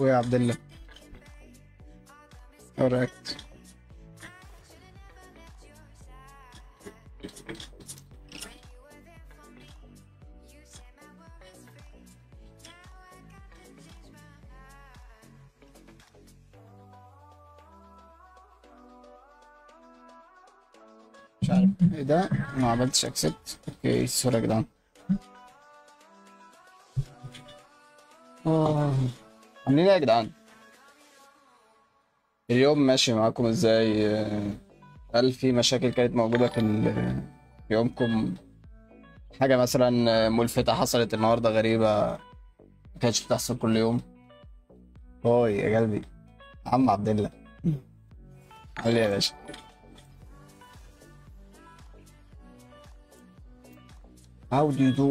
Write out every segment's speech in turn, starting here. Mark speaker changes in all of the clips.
Speaker 1: ويا عبد الله correct مش عارف ايه ده ما عملتش اكسبت اوكي سوري يا جدعان آه. عاملين ايه يا جدعان اليوم ماشي معاكم ازاي آه، هل في مشاكل كانت موجودة في ال- في يومكم حاجة مثلا آه، ملفتة حصلت النهاردة غريبة ما كانتش بتحصل كل يوم هوي يا قلبي عم عبد الله قول لي يا باشا How do you do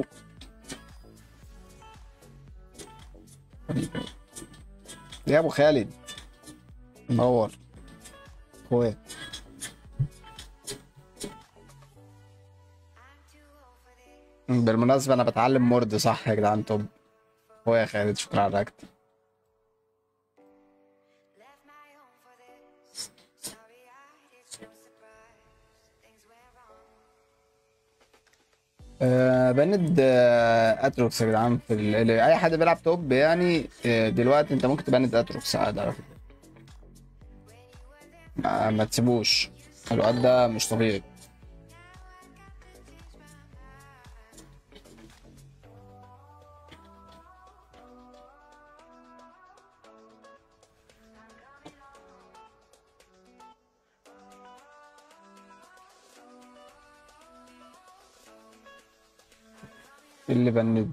Speaker 1: يا ابو خالد منور اخويا بالمناسبة أنا بتعلم مورد صح يا جدعان طب اخويا خالد شكرا على الركت أه بند آه، اتروكس يا جدعان في ال... اي حد بيلعب توب يعني آه، دلوقتي انت ممكن تبند اتروكس عادي على فكره ما, ما تسيبوش الواد ده مش طبيعي اللي بند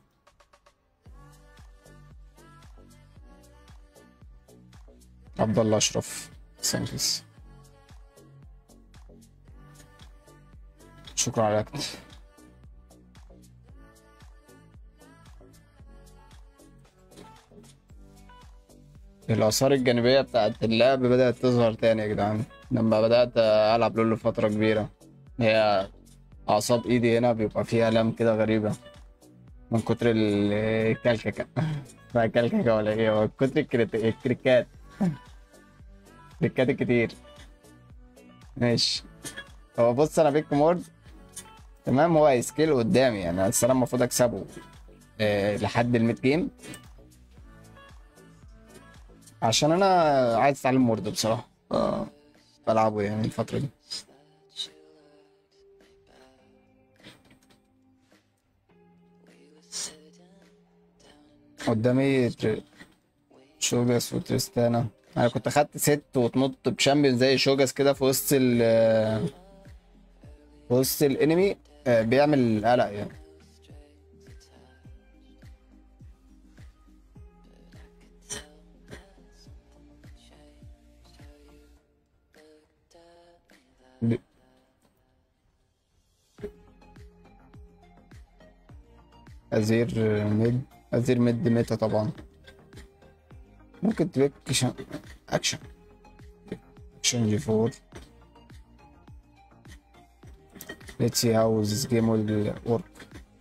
Speaker 1: عبد الله اشرف سانكس شكرا على الوقت الآثار الجانبية بتاعت اللعب بدأت تظهر تاني يا جدعان لما بدأت ألعب لول لفترة كبيرة هي أعصاب إيدي هنا بيبقى فيها آلام كده غريبة من كتر ال- الكلككة اسمها كلككة ولا إيه هو كتر الكريت- الكريكات الكريكات الكتير ماشي هو بص أنا بيك مورد تمام هو سكيل قدامي يعني بس أنا المفروض أكسبه آه، لحد الميد جيم عشان أنا عايز أتعلم مورد بصراحة ف- بلعبه يعني الفترة دي قدامي تر- شوجاس وتريستانا انا كنت خدت ست وتنط بشامبيون زي شوجاس كده في وسط ال في وسط الانمي آه، بيعمل قلق يعني ب- أزير ميد أزير ميد ميتا طبعا ممكن تبيك شن... أكشن أكشن جي فور Let's see how this game will work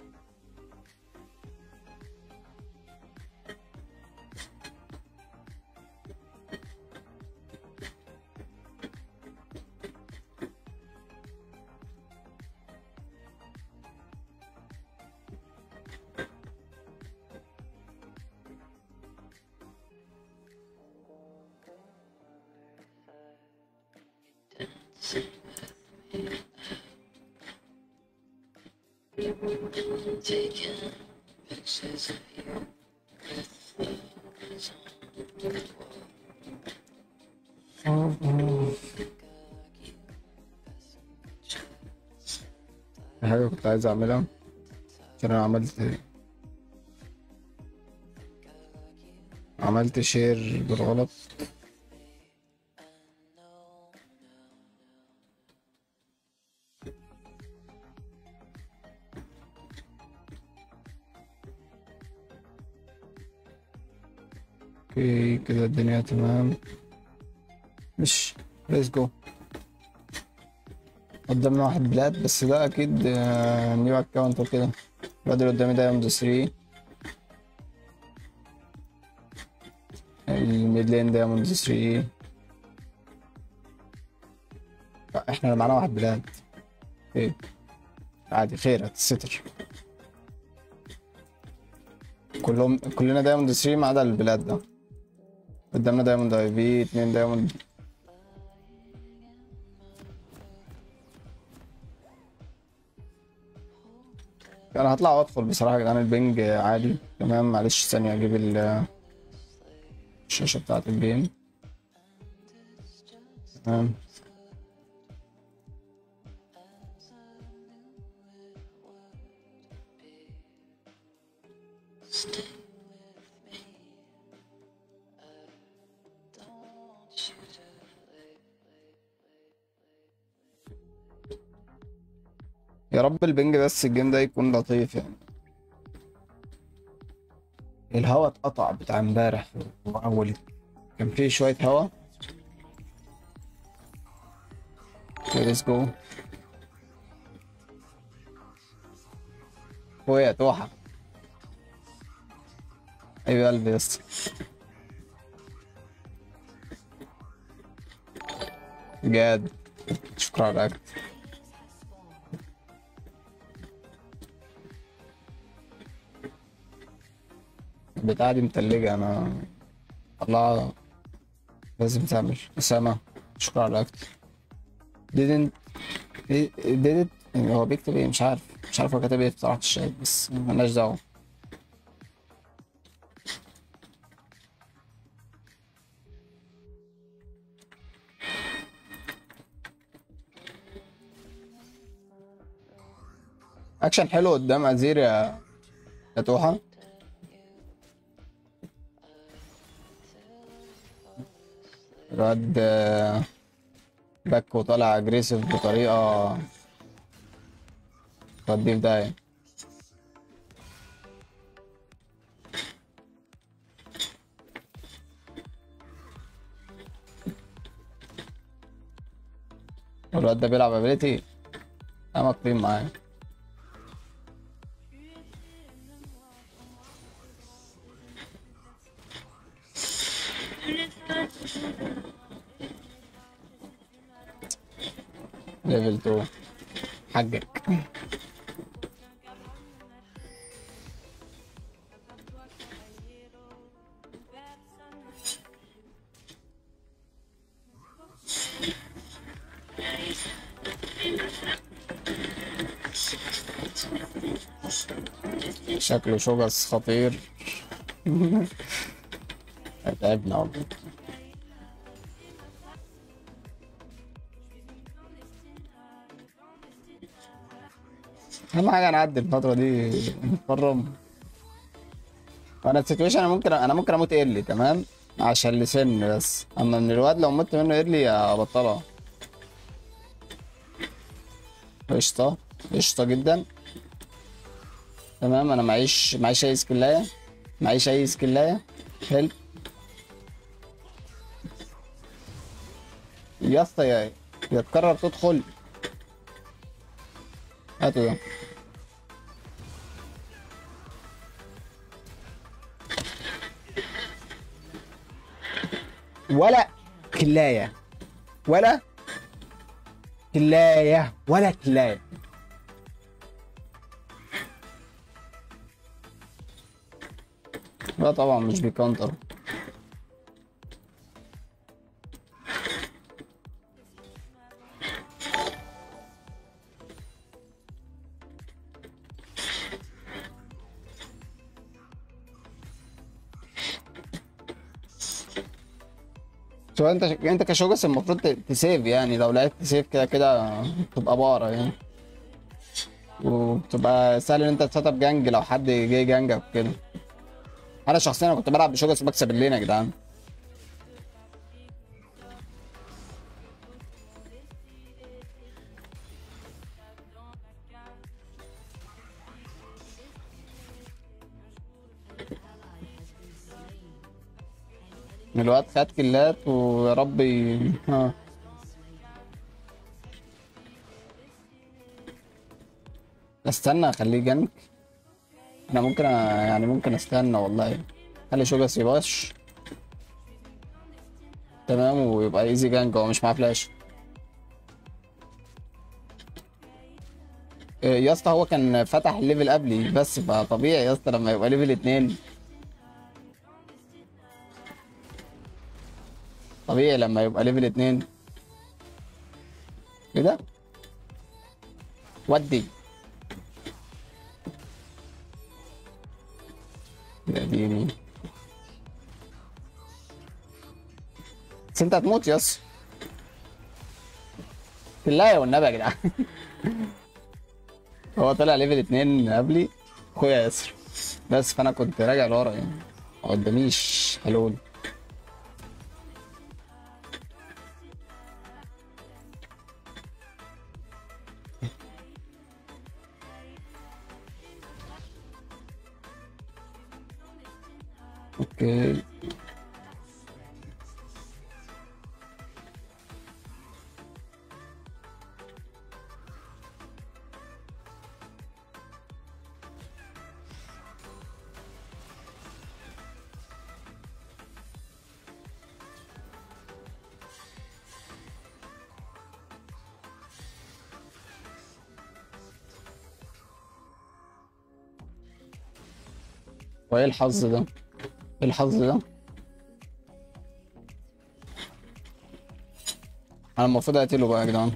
Speaker 2: Taking pictures of you with flowers on the wall.
Speaker 1: في حاجة كنت عايز أعملها عشان أنا عملت عملت شير بالغلط اوكي كده الدنيا تمام مش ليتس جو قدامنا واحد بلاد بس ده اكيد آه، نيو اكونت وكده الواد اللي قدامي ده ام 3 الميد لين دايموند 3 احنا معانا واحد بلاد ايه عادي خير هتستر كلهم كلنا دايموند 3 ما عدا البلاد ده قدامنا دايموند اي في اتنين دايموند انا هطلع وادخل بصراحه يا جدعان البنج عالي تمام معلش ثانيه اجيب ال- الشاشه بتاعت الجيم تمام
Speaker 2: Stay with me. I don't want you to play, play,
Speaker 1: يا رب البنج بس الجيم ده يكون لطيف يعني الهوا اتقطع بتاع امبارح واول كان فيه شوية هوا ليتس جو هو يا توحة ايوه يا قلبي يا اسطى جاد شكرا على الأكل. البتاعة دي متلجة أنا الله لازم تعمل أسامة شكرا على الأكل didn't did it يعني هو بيكتب إيه مش عارف مش عارف هو كاتب إيه بصراحة في الشات بس ملناش دعوة أكشن حلو قدام أزير يا يا توحة الواد آه، باك وطالع اجريسيف بطريقة توديه في داهية والواد ده بيلعب ابيليتي انا مقيم معاه ليفل 2 حقك شكله شوجس خطير تعبنا والله اهم حاجه نعدي الفتره دي نتفرم وانا السيتويشن انا ممكن انا ممكن اموت ايرلي تمام عشان لسن بس اما من الواد لو مت منه ايرلي ابطلها قشطه قشطه جدا تمام انا معيش معيش اي سكلايه معيش اي سكلايه حلو يا اسطى يا يا تقرر تدخل هاتوا ده ولا كلاية ولا كلاية ولا كلاية لا طبعا مش بيكونتر سواء انت انت كشوجس المفروض ت- تسيف يعني لو لقيت تسيف كده كده تبقى بارة يعني وتبقى سهل ان انت تسيت اب جانج لو حد جاي جانجك كده انا شخصيا كنت بلعب بشوجس بكسب اللين يا جدعان الواد خد كلات ويا رب ي- ها استنى اخليه جنك انا ممكن أ... يعني ممكن استنى والله خلي شوجس يباش تمام ويبقى ايزي جانج هو مش معاه فلاش إيه يا اسطى هو كان فتح الليفل قبلي بس فطبيعي يا اسطى لما يبقى ليفل اتنين طبيعي لما يبقى ليفل اتنين ايه ده؟ ودي يا ديني بس انت هتموت يا اسطى بالله والنبي يا جدعان هو طلع ليفل اتنين قبلي اخويا ياسر بس فانا كنت راجع لورا يعني ما قداميش حلول اوكي وايه الحظ ده؟ ايه الحظ ده؟ انا المفروض اقتله بقى يا جدعان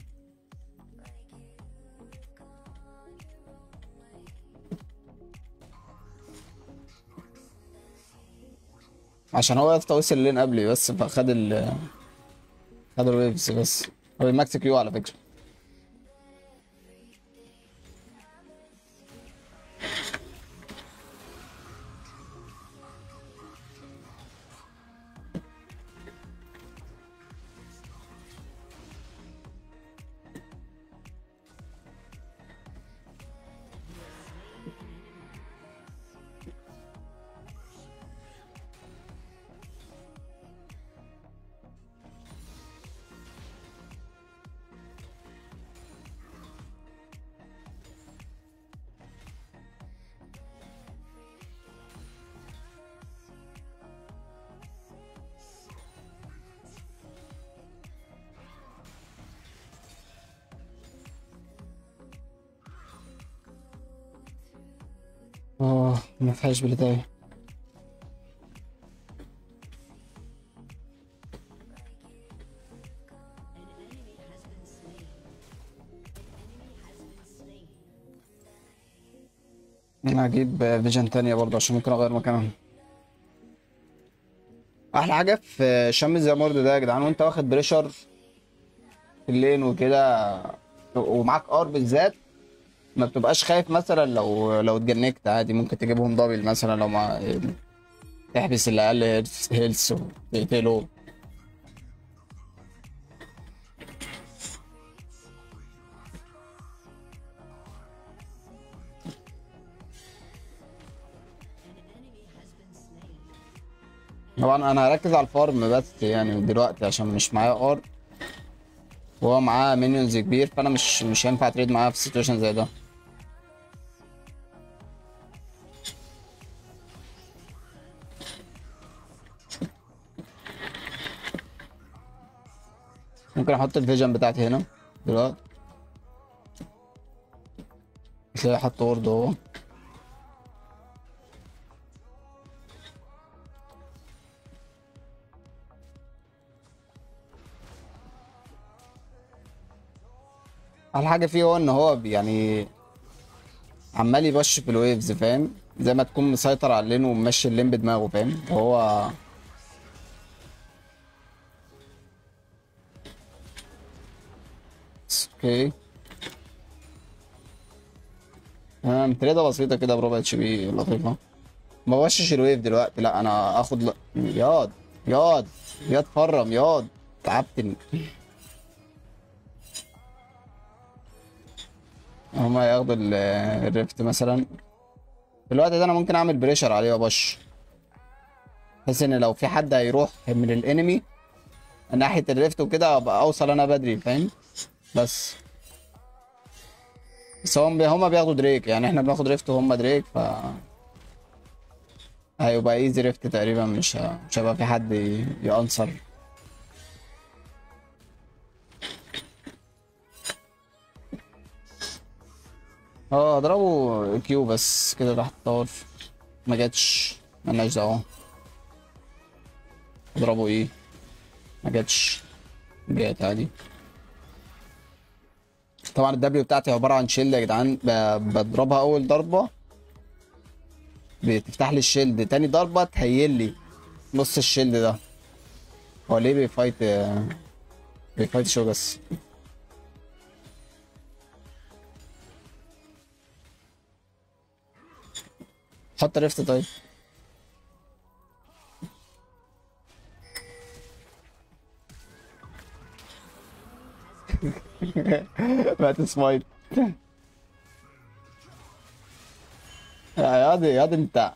Speaker 1: عشان هو يافطة وصل لين قبلي بس فخد ال خد الويفز بس هو الماكس كيو على فكرة اه ما فيهاش بلداية انا هجيب فيجن تانية برضه عشان ممكن اغير مكانها احلى حاجة في شم زي مورد ده يا جدعان وانت واخد بريشر في اللين وكده ومعاك ار بالذات ما بتبقاش خايف مثلا لو لو اتجنكت عادي ممكن تجيبهم دبل مثلا لو مع تحبس اللي اقل هيلث- هيلث وتقتله طبعا انا هركز على الفارم بس يعني دلوقتي عشان مش معايا ار وهو معاه مينيونز كبير فانا مش مش هينفع تريد معاه في سيتويشن زي ده ممكن احط الفيجن بتاعتي هنا دلوقتي تلاقي حط وورد اهو احلى حاجه فيه هو ان هو بي- يعني عمال يبش في الويفز فاهم زي ما تكون مسيطر على اللين وممشي اللين بدماغه فاهم وهو اوكي تمام تريده بسيطه كده بربع اتش بي لطيفه ما بشش الويف دلوقتي لا انا اخد ل... ياض ياض ياض فرم ياض تعبتني هما ياخدوا ال- الريفت مثلا في الوقت ده انا ممكن اعمل بريشر عليه وابش بحيث ان لو في حد هيروح من الانمي ناحيه الريفت وكده ابقى اوصل انا بدري فاهم بس بس هم هما بياخدوا دريك يعني احنا بناخد ريفت وهم دريك ف هيبقى ايزي ريفت تقريبا مش ه- مش هيبقى في حد ي- يأنصر اه اضربه كيو بس كده تحت الطور ما جاتش ملناش دعوة اضربه ايه ما جاتش جات عادي طبعا الدبليو بتاعتي عبارة عن شيلد يا جدعان ب- بضربها أول ضربة بتفتح لي الشيلد تاني ضربة تهيل لي نص الشيلد ده هو ليه بيفايت بيفايت شو بس حط ريفت طيب مات سمايت يا ياض ياض انت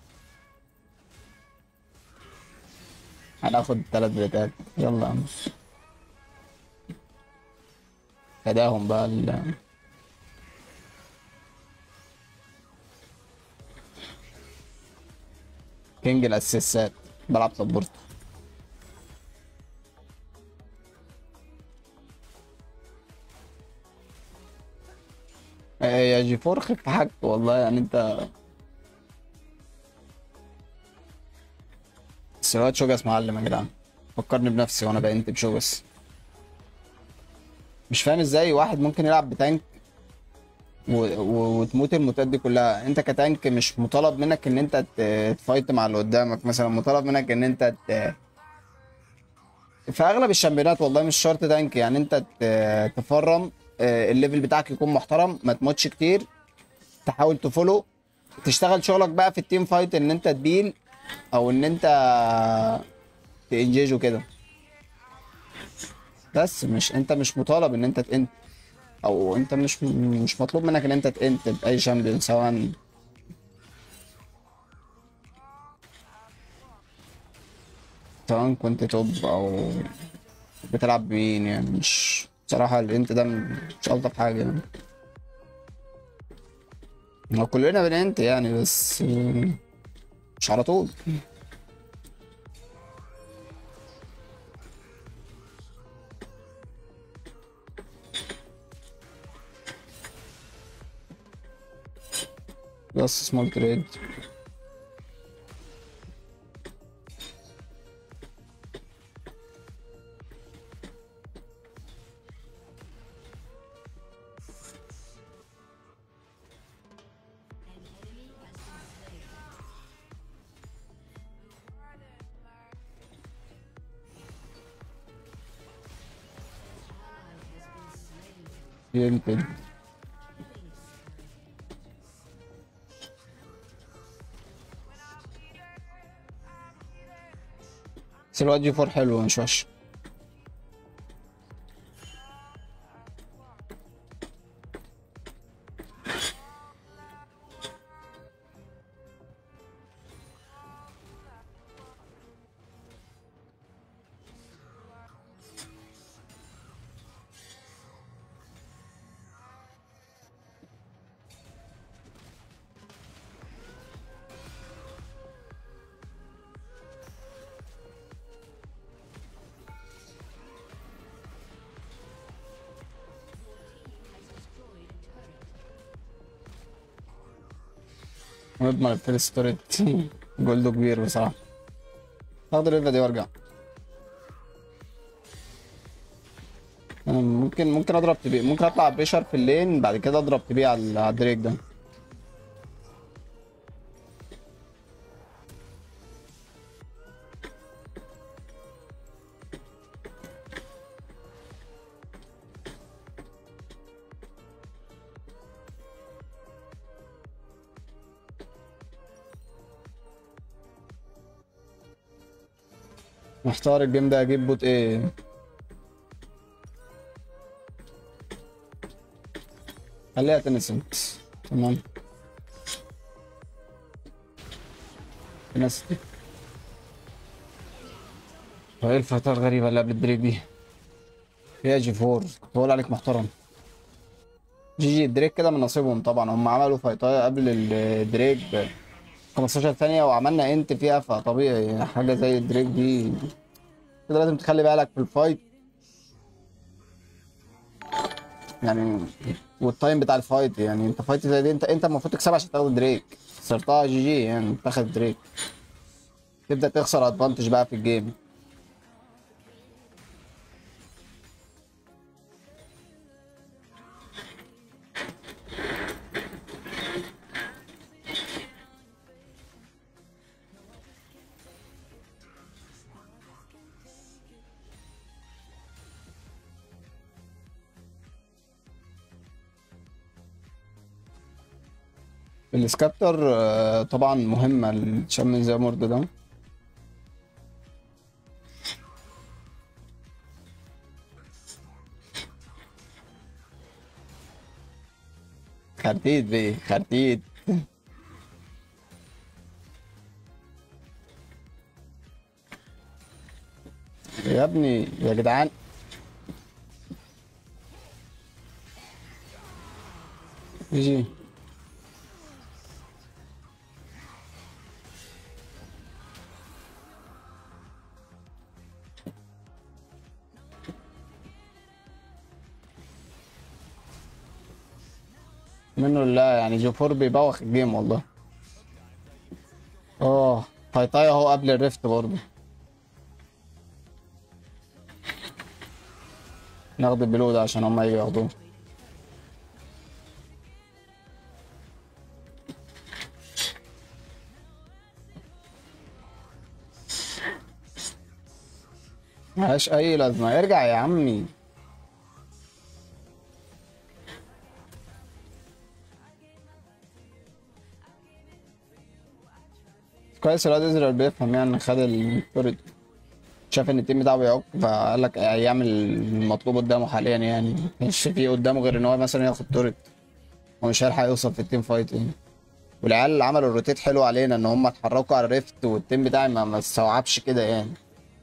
Speaker 1: هناخد تلات بيتات يلا يا عم فداهم بقى ال كينج الاسيسات بلعب سبورت إيه يا جي فور خف حاجة والله يعني انت بس الواد شوجس معلم يا جدعان فكرني بنفسي وانا بقيت بشوجس مش فاهم ازاي واحد ممكن يلعب بتانك و... و... وتموت الموتات دي كلها انت كتانك مش مطالب منك ان انت ت... تفايت مع اللي قدامك مثلا مطالب منك ان انت ت... في اغلب الشامبيونات والله مش شرط تانك يعني انت ت... تفرم آه، الليفل بتاعك يكون محترم ما تموتش كتير تحاول تفولو تشتغل شغلك بقى في التيم فايت ان انت تبيل او ان انت تنجيج وكده بس مش انت مش مطالب ان انت تنت او انت مش مش مطلوب منك ان انت تنت باي شامبيون سواء سواء كنت توب او بتلعب بمين يعني مش بصراحة الانت ده مش ألطف حاجة يعني هو كلنا بننت يعني بس مش على طول بس سمول تريد يمكن بس الواد جي فور حلو مش وحش ونضمن الفيرست ستوريت جولده كبير بصراحة هاخد الريفا دي وارجع أنا ممكن ممكن اضرب تبي ممكن اطلع بيشر في اللين بعد كده اضرب تبي على على الدريك ده محتار الجيم ده اجيب بوت ايه خليها تنسنت تمام تنسنت وايه الفترة الغريبة اللي قبل الدريك دي يا جي فور كنت بقول عليك محترم جي جي الدريك كده من نصيبهم طبعا هم عملوا فايتاية قبل الدريك ب 15 ثانية وعملنا انت فيها فطبيعي حاجة زي الدريك دي كده لازم تخلي بالك في الفايت يعني والتايم بتاع الفايت يعني انت فايت زي دي انت انت المفروض تكسبها عشان تاخد دريك خسرتها جي جي يعني تاخد دريك تبدا تخسر ادفانتج بقى في الجيم السكابتر آه، طبعا مهمة الشامن زي مورد ده خرتيت بيه خرتيت يا ابني يا جدعان يجي منه لله يعني جوفور بيبوخ الجيم والله اه تايتاي اهو قبل الريفت برضه ناخد البلو ده عشان هما يجوا ياخدوه ملهاش اي لازمه ارجع يا عمي كويس الواد ازرائيل بيفهم يعني خد التوريت شاف ان التيم بتاعه بيعك فقال لك يعمل المطلوب قدامه حاليا يعني مش في قدامه غير ان هو مثلا ياخد توريت هو مش هيلحق يوصل في التيم فايت يعني والعيال اللي عملوا الروتيت حلو علينا ان هم اتحركوا على الريفت والتيم بتاعي ما ما استوعبش كده يعني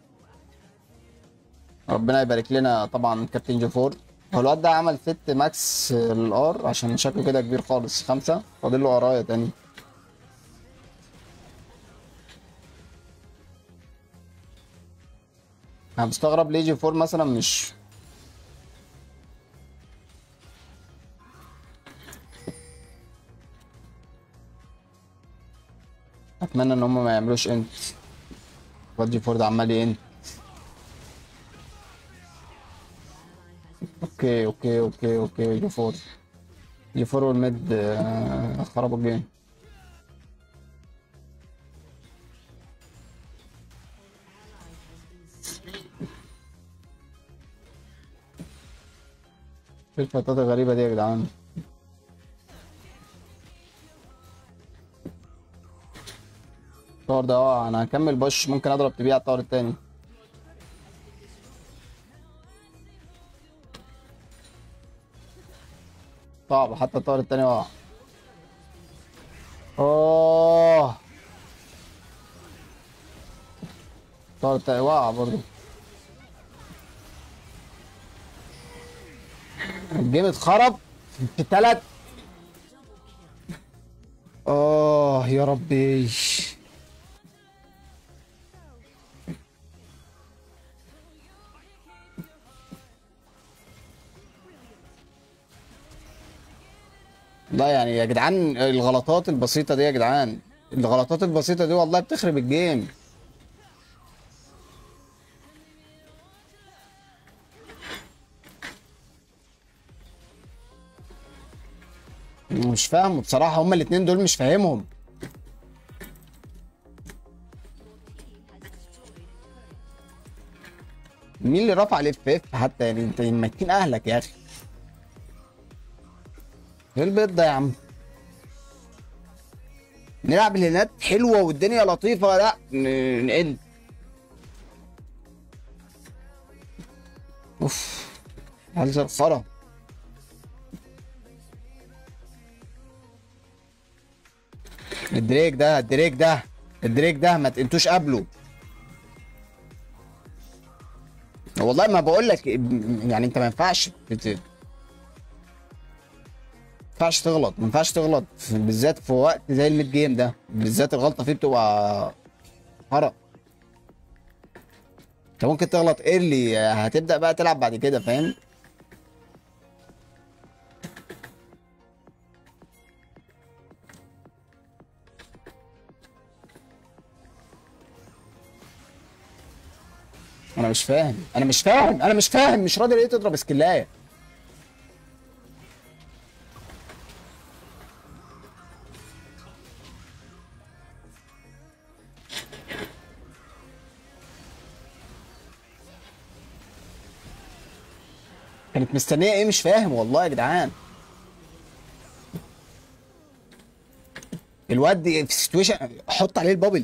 Speaker 1: ربنا يبارك لنا طبعا كابتن جوفور هو الواد ده عمل فت ماكس الار عشان شكله كده كبير خالص خمسة فاضل له قرايه تاني انا مستغرب ليه جي 4 مثلا مش اتمنى ان هم ما يعملوش انت واد جي 4 ده عمال انت اوكي اوكي اوكي اوكي جي 4 جي 4 والميد آه، خربوا الجيم ايه الفتات الغريبة دي يا جدعان الطور ده اه انا هكمل بوش ممكن اضرب تبيع الطور التاني صعب حتى الطور التاني وقع اوه الطور التاني وقع برضه الجيم اتخرب في تلات اه يا ربي لا يعني يا جدعان الغلطات البسيطة دي يا جدعان الغلطات البسيطة دي والله بتخرب الجيم مش فاهمه بصراحة هما الاتنين دول مش فاهمهم مين اللي رفع الاف اف حتى يعني انت ميتين اهلك يا اخي ايه البيض ده يا عم نلعب الهنات حلوة والدنيا لطيفة لا ن- نقل اوف عايز الخرا الدريك ده الدريك ده الدريك ده ما تقنتوش قبله والله ما بقول لك يعني انت ما ينفعش بت... ما ينفعش تغلط ما ينفعش تغلط في- بالذات في وقت زي الميد جيم ده بالذات الغلطه فيه بتبقى حرق انت ممكن تغلط ايرلي هتبدا بقى تلعب بعد كده فاهم انا مش فاهم انا مش فاهم انا مش فاهم مش راضي ليه تضرب سكلايه كانت مستنيه ايه مش فاهم والله يا جدعان الواد دي في سيتويشن حط عليه البابل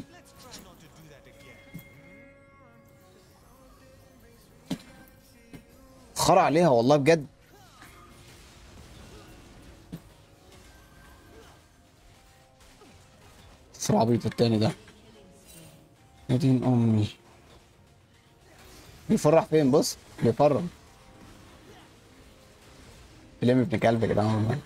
Speaker 1: خرع عليها والله بجد صراع عبيط التاني ده يا دين امي بيفرح فين بص بيفرح فيلم ابن كلب يا جدعان والله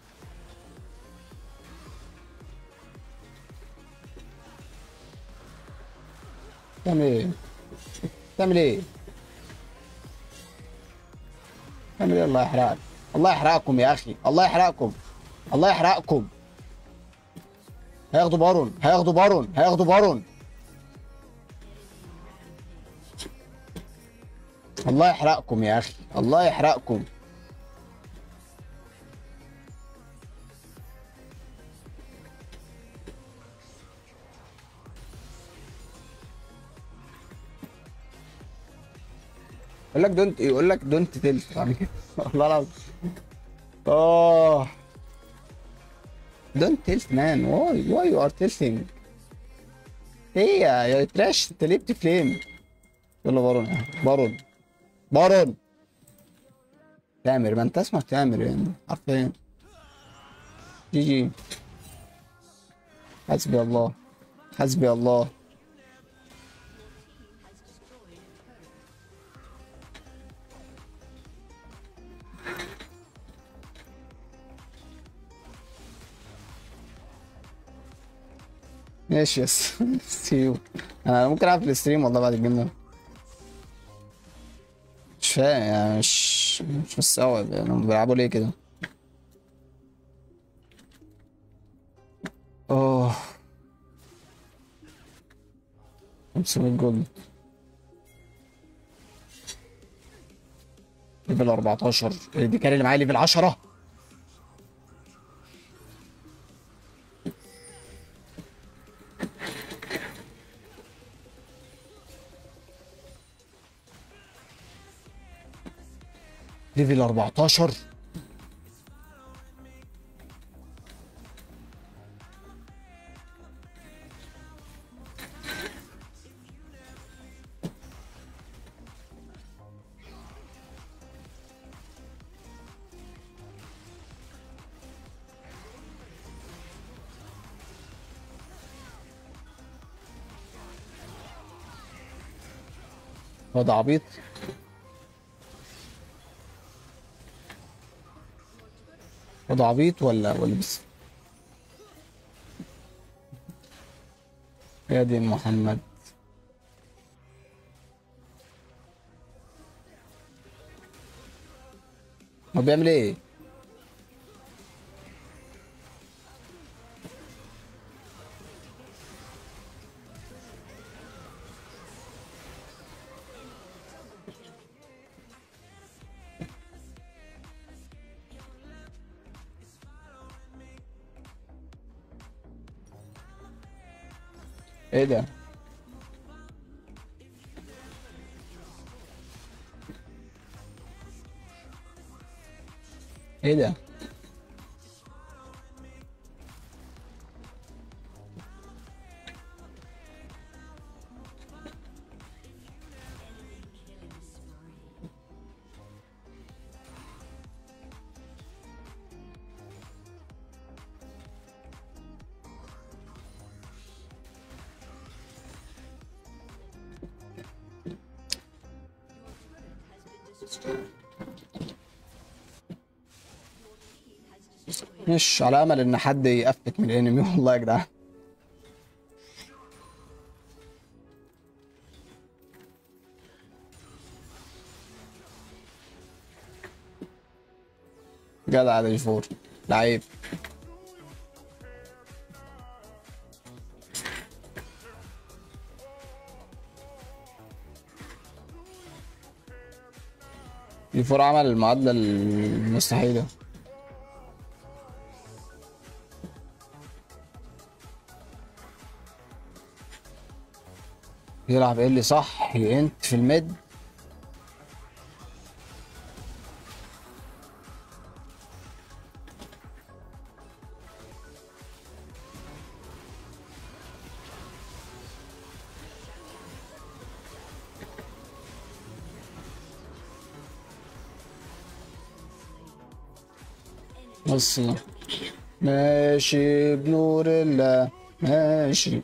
Speaker 1: تعمل ايه؟ تعمل ايه؟ تعمل ايه الله يحرقك الله يحرقكم يا اخي الله يحرقكم الله يحرقكم هياخدوا بارون هياخدوا بارون هياخدوا بارون الله يحرقكم يا اخي الله يحرقكم يقول لك دونت يقول لك دونت تلت يعني كده والله العظيم اه دونت تلت مان واي واي يو ار تلتنج ايه يا يا تراش انت ليه بتفليم يلا بارون بارون بارون تامر ما انت اسمك تامر يعني عارفين جي جي حسبي الله حسبي الله ماشي يس سي يو انا ممكن اقفل الستريم والله بعد الجيم ده مش فاهم يعني مش مش مستوعب يعني هم بيلعبوا ليه كده اوه 500 جولد ليفل 14 دي كان اللي معايا ليفل 10 ليفل 14 هو ده عبيط هو ده عبيط ولا ولا بس يا دين محمد هو بيعمل ايه؟ ايه ده؟ ايه ده؟ مش على امل ان حد يقفت من الانمي والله يا جدعان جدع ده جفور لعيب يفور عمل المعادلة المستحيلة يلعب ايه اللي صح انت في الميد بص ماشي بنور الله ماشي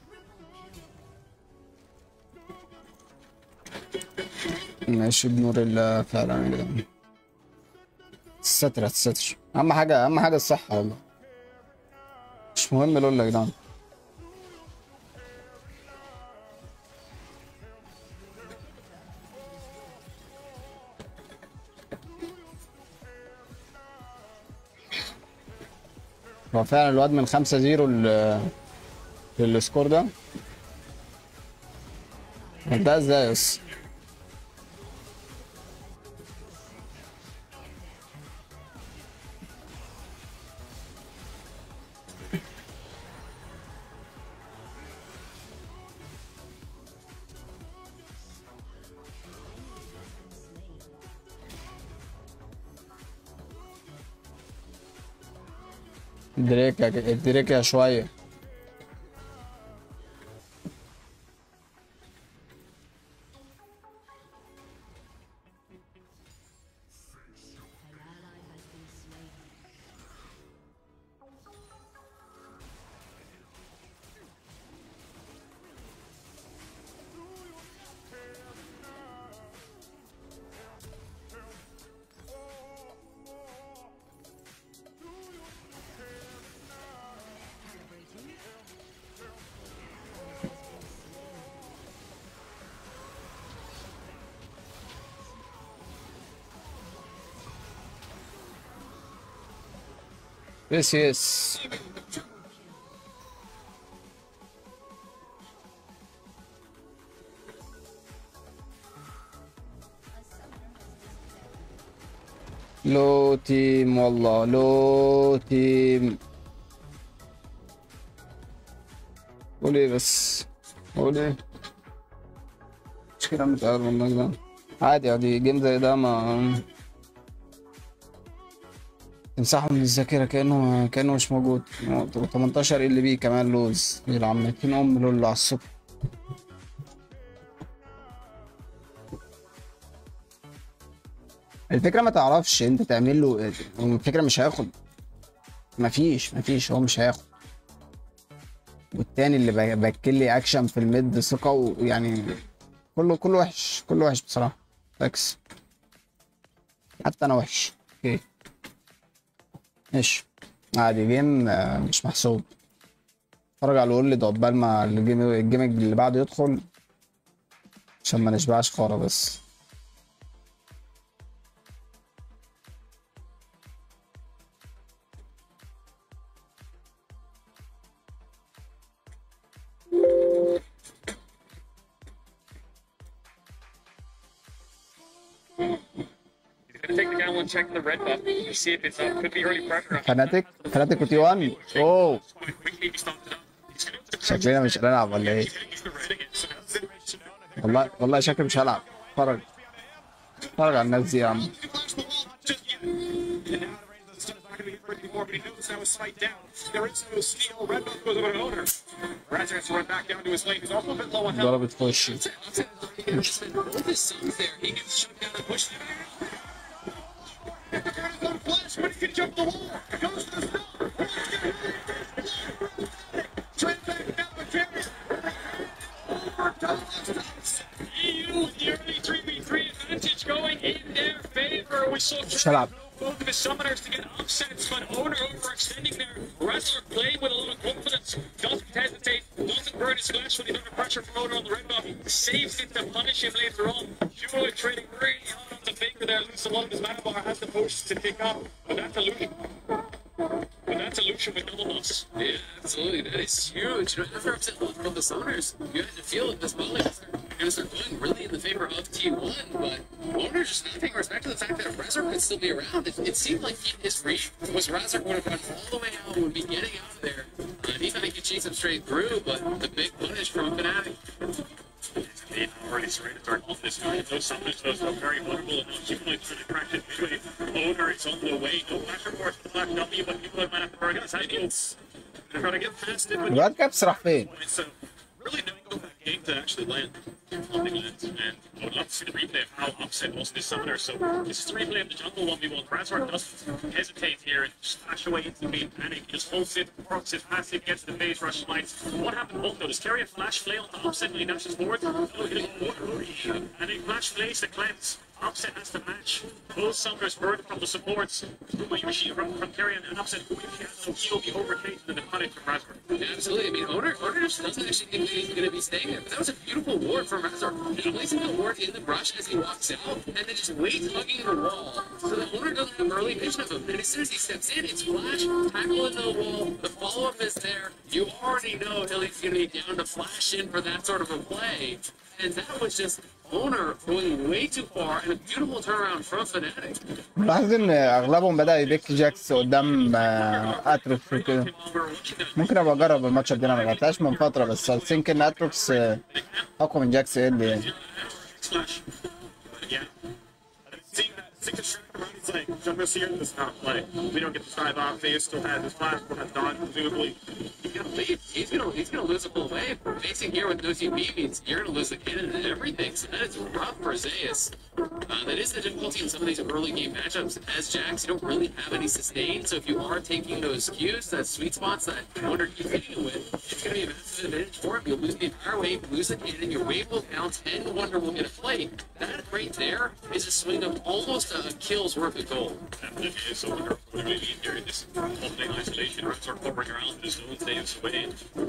Speaker 1: ماشي بنور الله فعلا يا جدعان الستر الستر اهم حاجة اهم حاجة الصحة والله مش مهم لولا يا جدعان هو فعلا الواد من خمسة زيرو للسكور ده ده ازاي بس دريكا دريكا شوية يس يس لو تيم والله لو تيم قول ايه بس قول ايه مش كده متعرف والله ده عادي عادي جيم زي ده ما تمسحه من الذاكرة كأنه كأنه مش موجود 18 اللي بيه كمان لوز يلعب 200 أم لول على الصبح الفكرة ما تعرفش انت تعمل له الفكرة مش هياخد مفيش مفيش هو مش هياخد والتاني اللي ب- باكل لي اكشن في الميد ثقة ويعني كله كله وحش كله وحش بصراحة تاكس حتى انا وحش اوكي ماشي عادي جيم آه، مش محسوب اتفرج على الولد عقبال ما الجيم الجيم اللي بعده يدخل عشان ما نشبعش خارة بس
Speaker 3: He's gonna take the down one, check the red buff, to see if it's up. Could be early pressure.
Speaker 1: فناتيك فناتيك وتي 1 اوه
Speaker 3: Quickly, he stomped it up. He's gonna have to
Speaker 1: شكلنا مش هنلعب ولا ايه
Speaker 3: use the red again. So now Zinrich now
Speaker 1: والله والله شكلي مش هلعب اتفرج اتفرج على الناس دي يا عم
Speaker 3: flash the wall, not just yet. And now the range of the stun is not gonna be hit ready anymore, but he knows now his sight down. There is no steal. Red buff goes over to owner. Razor has to run back down to his lane. He's also a bit low on health.
Speaker 1: ضربت في وشي
Speaker 3: With his sons there, he gets shut down and pushed down. One flash, but he's gonna jump the wall. Goes to the stop. Trent back down the carry. EU with the early 3v3 advantage going in their favor. We saw
Speaker 1: Shut up.
Speaker 3: both of his summoners to get upsets, but Owner overextending there. Wrestler playing with a lot of confidence. Doesn't hesitate, doesn't burn his flesh when he's under pressure from Owner on the red buff. Saves it to punish him later on. Duo trading really hard on the finger there. Loses a lot of his mana bar, has the potions to pick up. But that's a looting. But that's That's a Lucian with double loss.
Speaker 4: Yeah, absolutely. That is huge. You know, after upset loss from the Summoners, you had to feel that this volley was going to start going really in the favor of T1, but Owner just not taking respect to the fact that Razor could still be around. It, it seemed like in his reach was Razor would have gone all the way out and would be getting out of there. Uh, he thought he could chase him straight through, but the big punish from Fnatic.
Speaker 3: Indeed, already surrendered our confidence. Those summoners, those are very vulnerable and not keeping trying to crack it midway. Owner is on the way. No flash report for the Black W, but people might have to burn his ideals. They're trying to get past it with
Speaker 1: الواد كابس راح فين؟
Speaker 3: So really difficult that game to actually land. Landing lands, and I would love to see the replay of how upset was this summoner. So this is the replay of the jungle 1v1. Razor doesn't hesitate here and just flash away into the main panic. He just holds it, works it, fast it, gets the base rush lights. What happened both though? Does carry a flash flail to upset when he dashes forward? Oh, hitting forward. And a flash flays the cleanse. Upset has to match. Both summoners burn from the supports. Yushi from, from Carrion and Upset. Yushi has no heal, be overtaken in the panic from Razor.
Speaker 4: Yeah, absolutely. I mean, Owner, Owner just doesn't actually think that he's going to be staying there. But that was a beautiful ward from Razor. He placing the ward in the brush as he walks out, and then just waits hugging the wall. So the Owner doesn't have early vision of him. And as soon as he steps in, it's flash, tackle into the wall, the follow-up is there. You already know Hilly's going to be down to flash in for that sort of a play. And that was just Owner going way too far and a beautiful turnaround from Fnatic.
Speaker 1: ملاحظ ان اغلبهم بدا يبيك جاكس قدام آه، اتروكس وكده ممكن ابقى اجرب الماتش اب دي انا ما لعبتهاش من فتره بس I think ان اتروكس آه، اقوى من جاكس ال يعني
Speaker 3: Slash. Yeah. Seeing that six distracted around, he's like, Jumper Seer does not play. We don't get to strive off. They still has his flash, still has dodge, presumably.
Speaker 4: He's gonna leave. He's gonna he's gonna lose the full wave. Facing here with no TP means you're gonna lose the cannon and everything. So that is rough for Zeus. Uh, that is the difficulty in some of these early game matchups. As Jax, you don't really have any sustain. So if you are taking those cues, that sweet spots that Wonder keeps hitting you with, it's gonna be a massive advantage for him. You'll lose the entire wave, lose the cannon, your wave will bounce, and Wonder will get a play. That right there is a swing of almost a kill's worth of gold.
Speaker 3: Definitely is. So we're going to be here in this opening isolation. Reds are covering around this zone, stays away.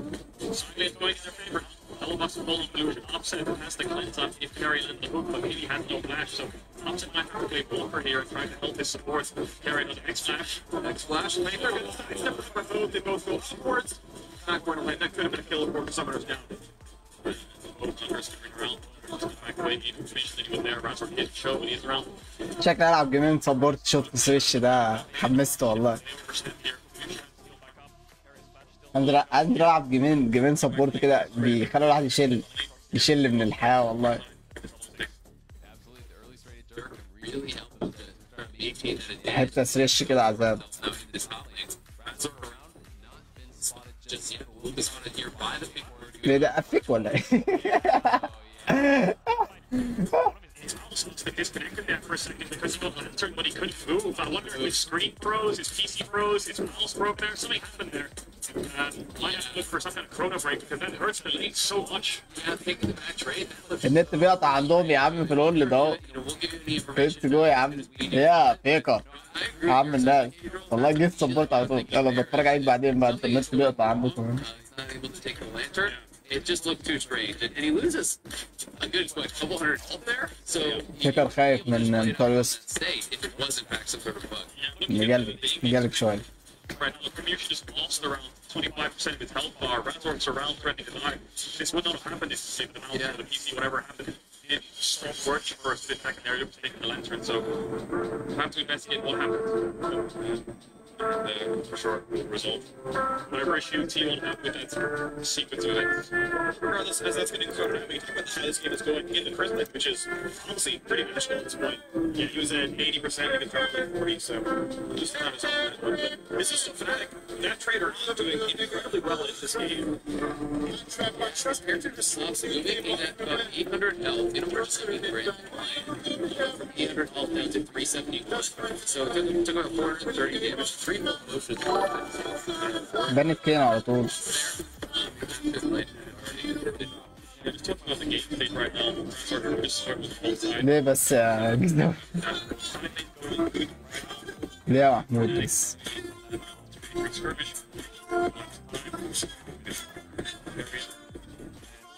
Speaker 3: Silent going in their favor. Elbows and Golden Illusion. Upset has the cleanse up if Carry and the hook, but maybe has no flash. So Upset might have to play Walker here and try to help his support. Carry on the X flash.
Speaker 4: Next flash,
Speaker 3: They're going to sidestep for both. They both go upwards. Not going to win. That could have been a killer for the Summoners down. Both Summoners coming around. Back away, the information that he was there. Razor did show when he's around.
Speaker 1: شكلي العب جيمين سبورت شوت سويتش ده حمست والله
Speaker 3: 100% here.
Speaker 1: انزل انزل العب جيمين جيمين سبورت كده بيخلي الواحد يشل يشل من الحياه والله
Speaker 4: Absolutely, the early straight Dirk can really help him to from 18 at a day.
Speaker 1: حته سريش كده عذاب
Speaker 4: Now in this hot lane, rats are around, not been spotted just yet. Will be spotted here by the big word.
Speaker 1: ليه ده افك ولا ايه؟
Speaker 3: It almost looks like disconnected there for a second because he was lantern, but he couldn't move. I wonder if his screen froze, his PC froze, his mouse broke there. Something happened there. Uh, might have to look for some kind of chrono break because that hurts the lane so much.
Speaker 4: Yeah, taking the back trade. That looks
Speaker 1: النت بيقطع عندهم يا عم في الهول ده اهو
Speaker 4: you know, we'll give you the
Speaker 1: فيست
Speaker 4: information.
Speaker 1: جو يا عم يا فيكا
Speaker 4: I agree.
Speaker 1: يا عم الناس والله جيت سبورت على طول يلا بتفرج عليك بعدين بقى انت النت بيقطع عندكم
Speaker 4: Uh, he's not able to take the lantern. It just looked too strange, and, and he loses a good what, couple hundred health there. So he
Speaker 1: فيكر خايف من بتوع الوسط
Speaker 4: stay if it was in fact some sort of bug.
Speaker 3: Yeah, looking at
Speaker 1: مجلد
Speaker 3: the
Speaker 1: مجلد شويه
Speaker 3: Right now, Premiership just lost around 25% of its health bar. Razor's around threatening to die. This would not have happened if say, the mouse
Speaker 4: Yeah.
Speaker 3: or the PC, whatever happened. It strong work for a split second there to take the lantern, so we'll have to investigate what happened. Uh, for sure, result. Whatever issue T1 have with that sequence of events. Regardless, as that's getting started, I mean, talk about how this game is going in the Christmas, which is honestly pretty magical at this point. Yeah, he was at 80% against Round 40, so just not as hard. But this is so Fnatic. That trader is doing incredibly well in this game. Trust character just
Speaker 4: Absolutely, he's at about 800 health. You know, we're just having a great line. From 800 health down to 371. So it took, it took about 430 damage, three full motions.
Speaker 1: بانت كين على طول
Speaker 4: Fifth lane.
Speaker 3: Yeah, just talking about the game state right now. Sort of just start with the full side.
Speaker 1: ليه بس يا جزدة ليه يا محمود بس
Speaker 3: skirmish.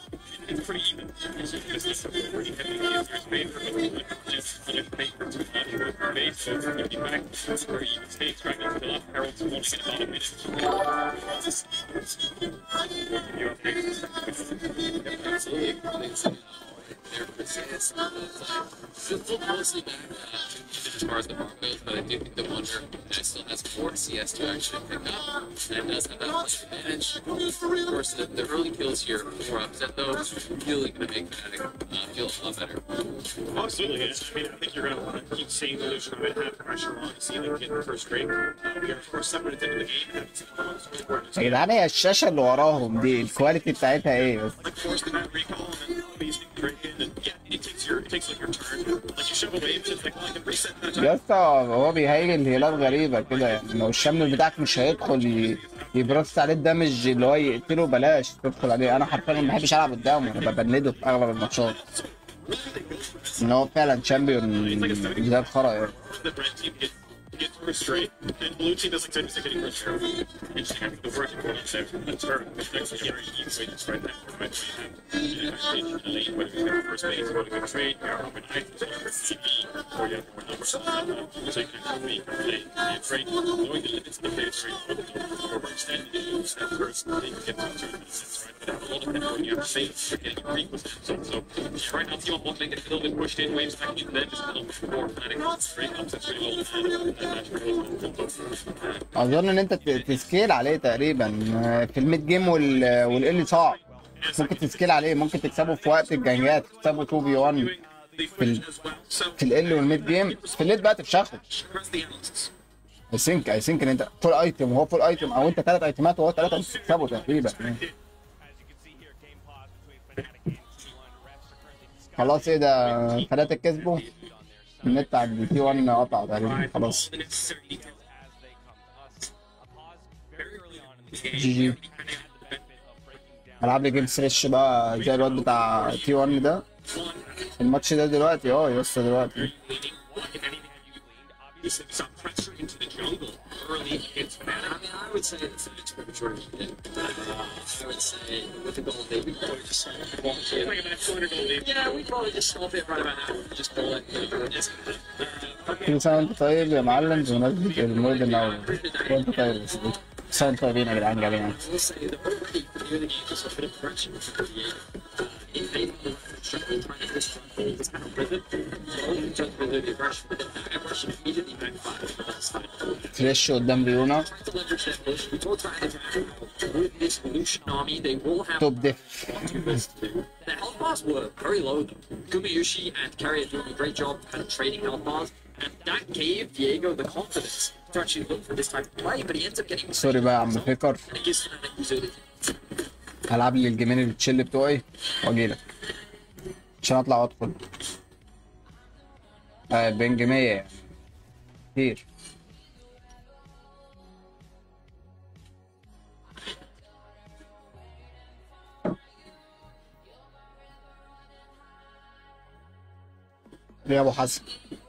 Speaker 3: it's pretty even. This is a pretty heavy Kaiser's favor, but just on paper to not go for base, so it's going to be back. It's very even stakes right now. Still up. Harold's only get about a minute. You okay?
Speaker 4: Absolutely. I think so. Their presence, still mostly back uh, as far as the bar goes, but I do think the Wonder uh, still has more CS to actually pick up and does have that much advantage. Of course, the, the early kills here for upset though, really going to make Fnatic uh, feel a lot better.
Speaker 3: Oh, absolutely. Yeah. I mean, I think you're going to want to keep seeing the Lucian Red have pressure on, see them get the first break. Uh, we are, of course, seven minutes into the game. and it's almost important.
Speaker 1: يا جدعان هي الشاشه اللي وراهم دي الكواليتي بتاعتها ايه بس
Speaker 3: like force the map recall and then these break in and yeah, it takes your it takes like your turn. Like you shove a wave, it's like well, I can reset that
Speaker 1: يا اسطى هو بيهيج الهلال غريبه كده يعني لو الشمل بتاعك مش هيدخل ي- يبرص عليه الدمج اللي هو يقتله بلاش تدخل عليه انا حرفيا ما بحبش العب قدامه انا ببنده في اغلب الماتشات ان هو فعلا شامبيون زي الخرا يعني
Speaker 3: the red team get get through straight, and blue team doesn't tend to getting first arrow. Interesting, I think the working one is out. That's her. It's actually a very easy way to spread that for my team. In a stage in the lane, whether you have first base, or a good trade, you're open ice, or you're CP, or you have more numbers on that. So you can actually play a trade, knowing the limits of the play trade, or the overextended, you use that first, then you get to two minutes, right? But a lot of them, when you have safe, you're getting your creep with them. So, so right now, team on one lane gets a little bit pushed in, waves back into them, just a little bit more fanatic. Straight up, that's really low. And that's really low.
Speaker 1: اظن ان انت ت- تسكيل عليه تقريبا في الميد جيم وال والال صعب ممكن تسكيل عليه ممكن تكسبه في وقت الجنجات تكسبه 2 في 1
Speaker 3: في
Speaker 1: ال- في ال والميد جيم في الليد بقى تفشخه اي ثينك اي ثينك ان انت فول ايتم وهو فول ايتم او انت ثلاث ايتمات وهو ثلاثه مش تكسبه تقريبا خلاص ايه ده ثلاثه كسبوا النت عند تي 1 قطع تقريبا خلاص جي جي هلعب لي جيم سريش بقى زي الواد بتاع تي 1 ده الماتش ده دلوقتي اه يا اسطى دلوقتي
Speaker 3: Some pressure into the jungle early against
Speaker 4: I mean, I would say it's, it's premature. Yeah. Uh, I would say with the gold, they would probably just walk in.
Speaker 3: like about 200 gold lead.
Speaker 4: Yeah, we probably just stop it right about now. Just pull it. Just,
Speaker 1: كل سنه وانت طيب يا معلم بمناسبه المولد الاول وانت طيب يا سيدي سنه وانتم طيبين يا جدعان جميعا
Speaker 4: I will say that already near the game, there's a bit of correction to create. Uh, in anything struggle trying to push hold this kind of rhythm, so only just really the aggression, but that aggression immediately backfired. That's fine.
Speaker 1: فريش قدام ليونا
Speaker 4: to leverage that motion. We told Ryan that with this Lucian army, they will have
Speaker 1: توب ديف
Speaker 4: to this to do. The health bars were very low though. Gumayushi and Carry are doing a great job kind of trading health bars, and that gave Diego the confidence to actually look for this type of play, but he ends up getting
Speaker 1: سوري بقى يا عم فكر
Speaker 4: and it gives Fnatic resilience.
Speaker 1: هلعب لي الجيمين التشيل بتوعي واجيلك عشان اطلع وادخل آه بنج 100 يعني كتير يا ابو حسن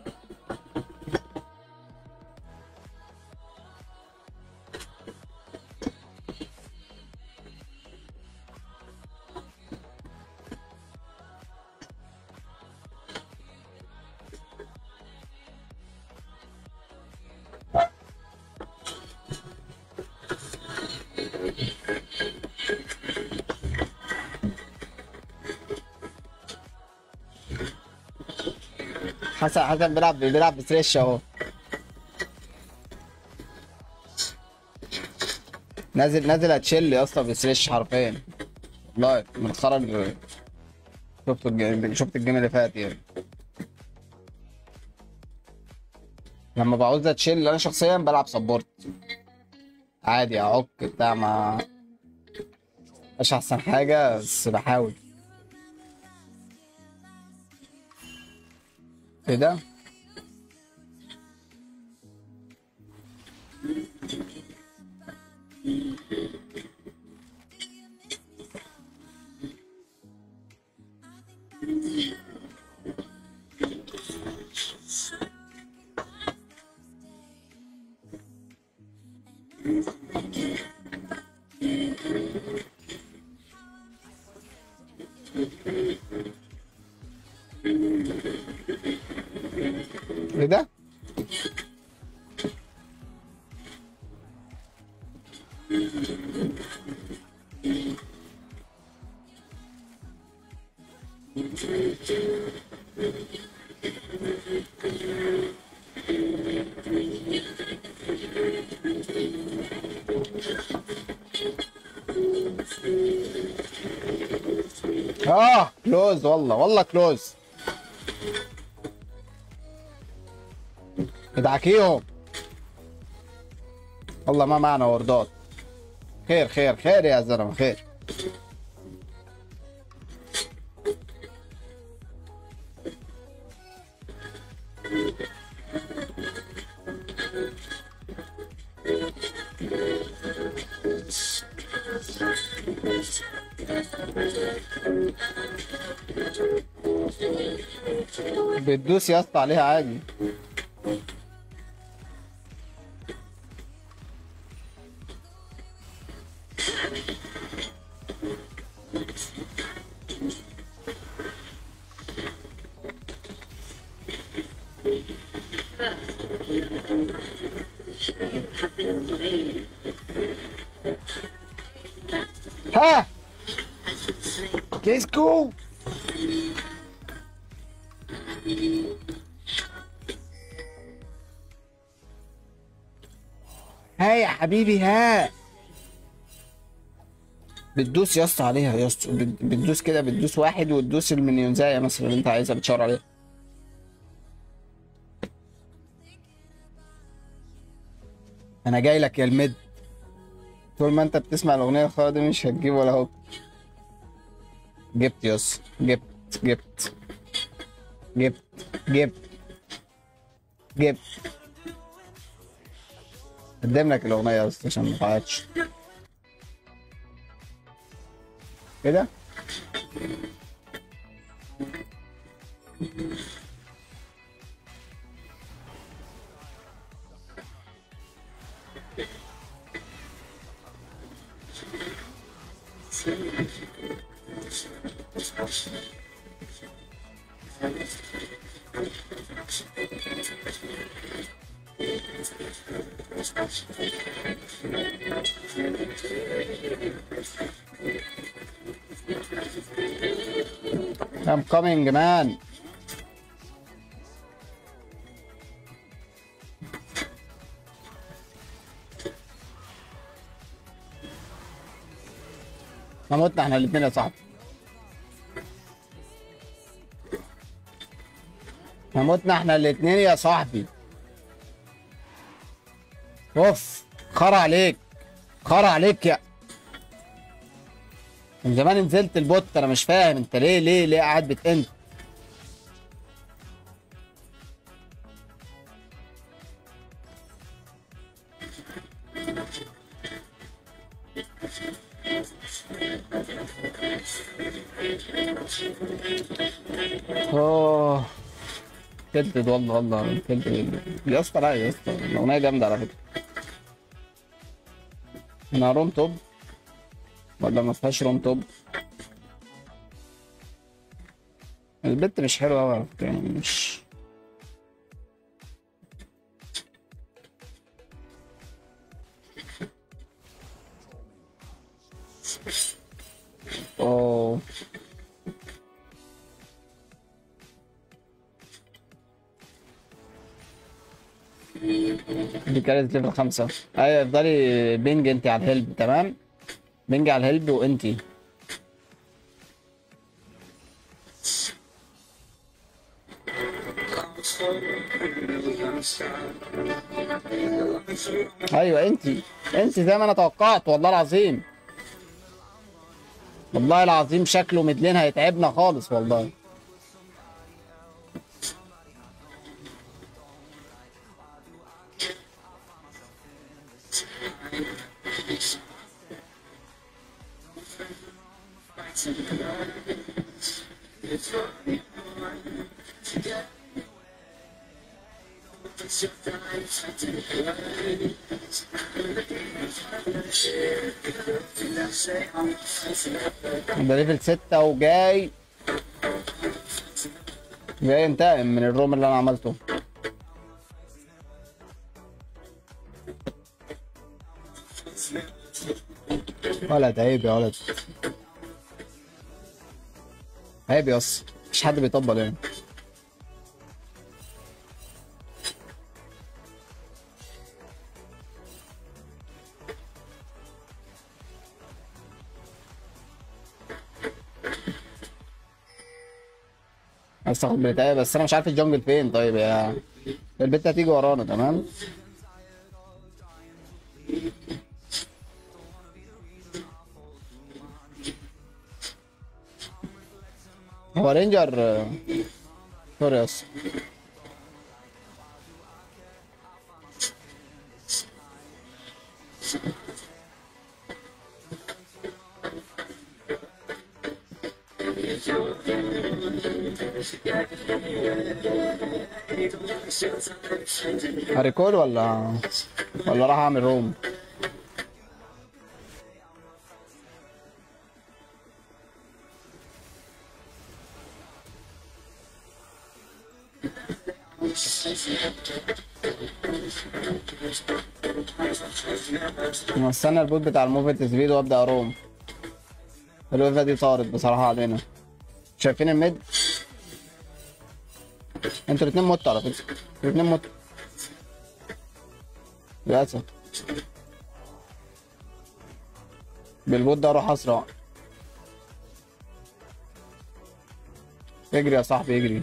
Speaker 1: حسن حسن بيلعب بيلعب بسريش اهو نازل نازل هتشيل يا اسطى بسريش حرفيا والله من خرج شفت الجيم شفت الجيم اللي فات يعني لما بعوز اتشيل انا شخصيا بلعب سبورت عادي اعك بتاع ما مش احسن حاجه بس بحاول ايه ده ايه ده؟ اه كلوز والله والله كلوز ادعكيهم والله ما معنا وردات خير خير خير يا زلمه خير بتدوس يا اسطى عليها عادي ها ليتس جو ها يا حبيبي ها بتدوس يا اسطى عليها يا اسطى بت- بتدوس كده بتدوس واحد وتدوس المليونزايه مثلا اللي انت عايزها بتشاور عليها انا جاي لك يا المد طول ما انت بتسمع الاغنيه الخرا دي مش هتجيب ولا هو جبت يا اسطى جبت جبت جبت جبت جبت قدم لك الاغنيه يا اسطى عشان ما تعيطش كده I'm coming man ما متنا احنا الاثنين يا صاحبي ما متنا احنا الاثنين يا صاحبي اوف خرا عليك خرا عليك يا من زمان نزلت البوت انا مش فاهم انت ليه ليه ليه قاعد بتنت اوه تلتد والله والله تلتد يا اسطى لا يا اسطى الاغنيه جامده على فكره انا روم توب ولا ما فيهاش روم توب البت مش حلوه قوي على فكره يعني مش اوه دي كانت ليفل خمسة ايوه افضلي بينج انت على الهيلب تمام بينج على الهيلب وانتي ايوه انتي انتي زي ما انا توقعت والله العظيم والله العظيم شكله مدلين هيتعبنا خالص والله ده ليفل ستة وجاي جاي ينتقم من الروم اللي انا عملته ولد عيب يا ولد عيب يا اسطى مفيش حد بيطبل يعني عايز تاخد بتاعي بس انا مش عارف الجنجل فين طيب يا البت هتيجي ورانا تمام هو رينجر آه، سوري يا اسطى هريكول ولا ولا راح اعمل روم أنا استنى البوت بتاع الموفيت سبيد وابدا روم الويفه دي طارت بصراحه علينا شايفين الميد انتوا الاتنين متوا على فكره الاتنين متوا للاسف بالبوت ده اروح اسرع اجري يا صاحبي اجري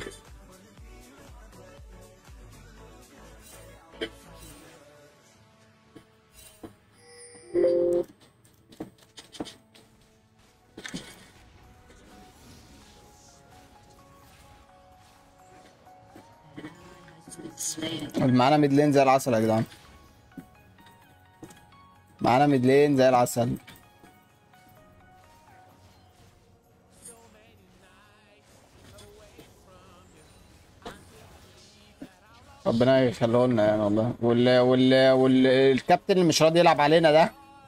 Speaker 1: معانا ميدلين زي العسل يا جدعان معانا ميدلين زي العسل ربنا يخليه لنا يعني والله وال وال والكابتن اللي مش راضي يلعب علينا ده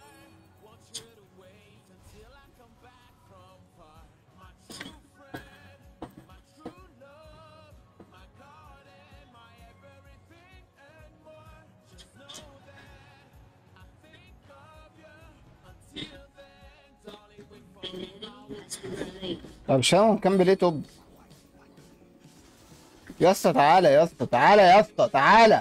Speaker 1: طب شاو كمل ايه توب يا اسطى تعالى يا اسطى تعالى يا اسطى تعالى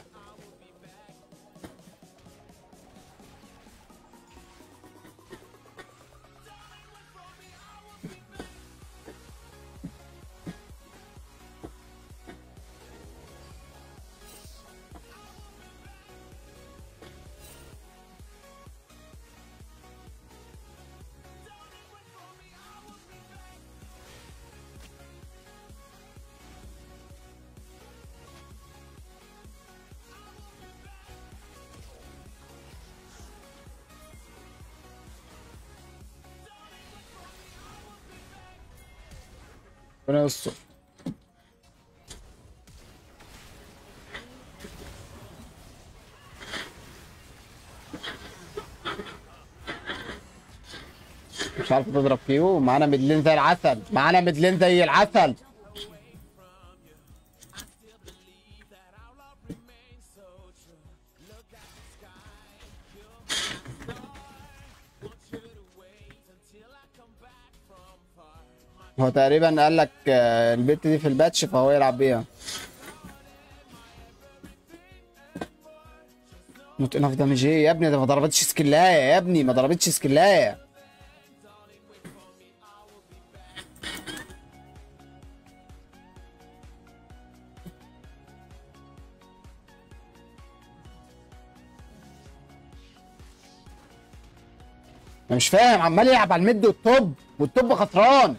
Speaker 1: ربنا يستر مش عارف تضرب فيه معانا مدلين زي العسل معانا مدلين زي العسل هو تقريبا قال لك آه، البت دي في الباتش فهو يلعب بيها نوت انف دامج ايه يا ابني ده ما ضربتش سكلايه يا ابني ما ضربتش سكلايه انا مش فاهم عمال يلعب على الميد والتوب والتوب خسران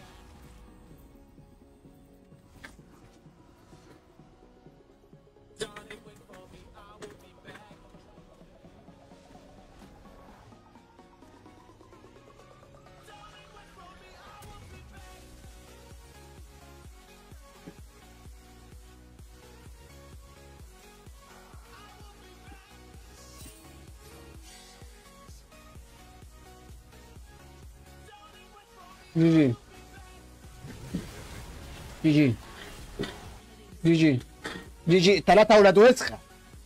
Speaker 1: جي جي جي جي جي جي جي جي تلاتة أولاد وسخة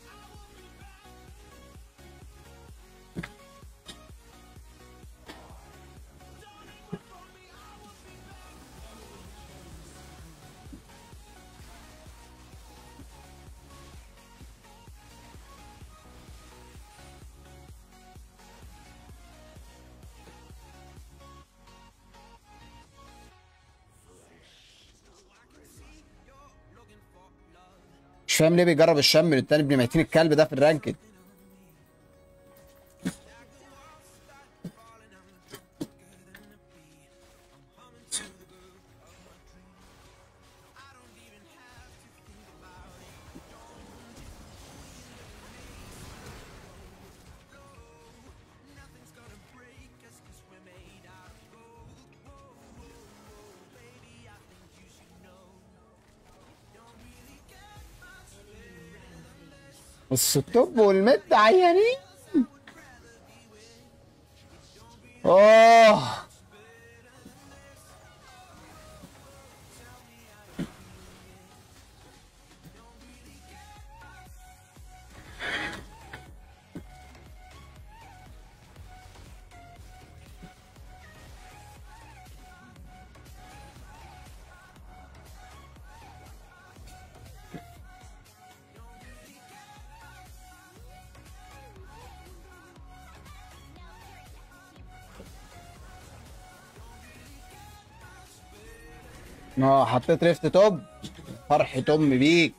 Speaker 1: مش فاهم ليه بيجرب الشم من التاني ابن ميتين الكلب ده في الرانكد بص التوب والمد عيانين اوه اه حطيت ريفت توب فرحة ام بيك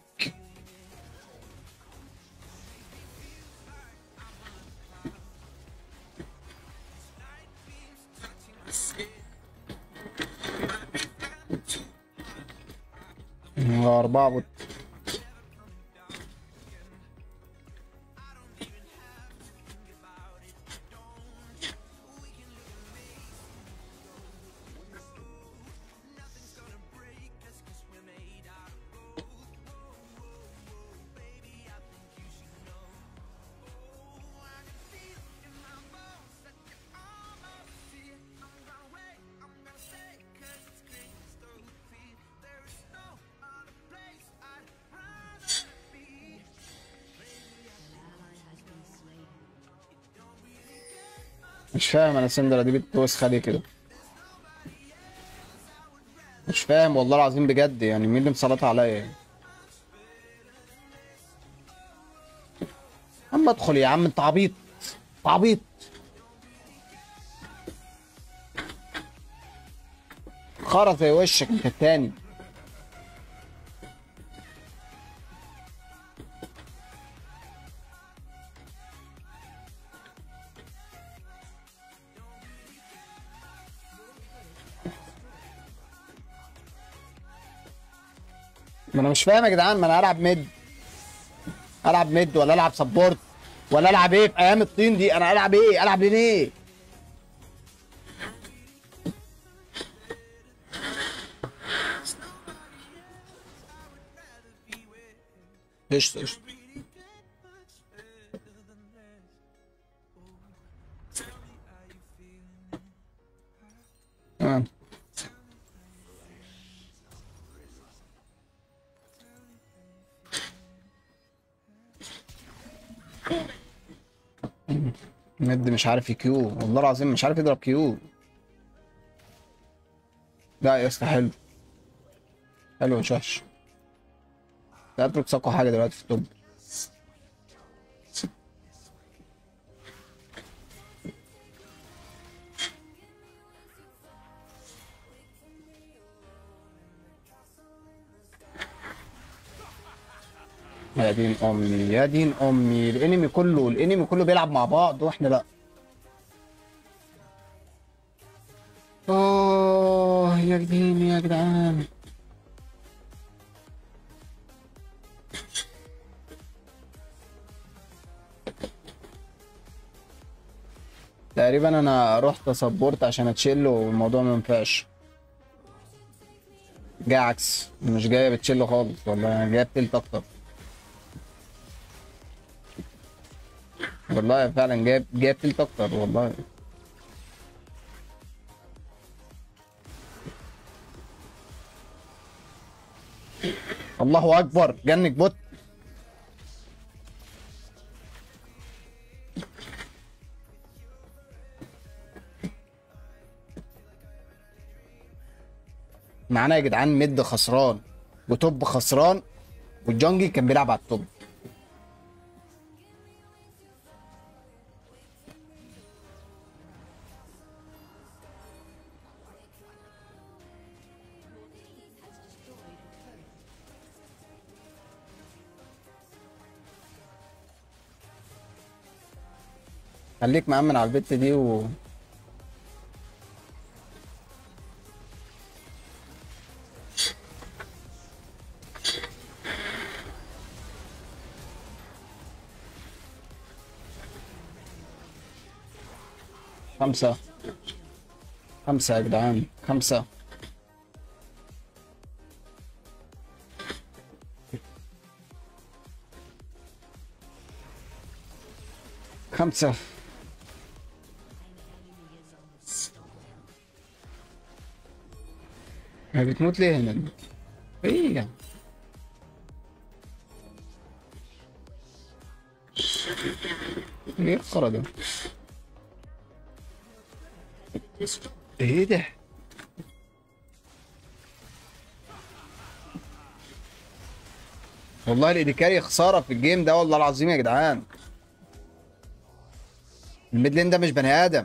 Speaker 1: آه، أربعة بوت مش فاهم انا سندرا دي بتوسخ ليه كده مش فاهم والله العظيم بجد يعني مين اللي مسلطها عليا يعني عم ادخل يا عم انت عبيط عبيط خرا زي وشك انت التاني ما انا مش فاهم يا جدعان ما انا العب ميد العب ميد ولا العب سبورت ولا العب ايه في ايام الطين دي انا العب ايه العب ليه قشطة قشطة تمام مد مش عارف يكيو والله العظيم مش عارف يضرب كيو لا يا اسطى حلو حلو مش وحش لا اترك ساكو حاجه دلوقتي في التوب يا دين امي يا دين امي الانمي كله الانمي كله بيلعب مع بعض واحنا لا اوه يا دين يا جدعان تقريبا انا رحت سبورت عشان اتشيله والموضوع ما ينفعش جاي عكس مش جايه بتشيله خالص والله جايه بتلت اكتر والله فعلا جايب جايب تلت اكتر والله الله اكبر جنك بوت معانا يا جدعان ميد خسران وتوب خسران والجونجي كان بيلعب على التوب خليك مأمن على البت دي و خمسة خمسة يا جدعان خمسة خمسة هي بتموت ليه هنا دي؟ ايه يعني ايه القرا ده؟ ايه ده؟ والله الإيديكاري خسارة في الجيم ده والله العظيم يا جدعان الميد لين ده مش بني آدم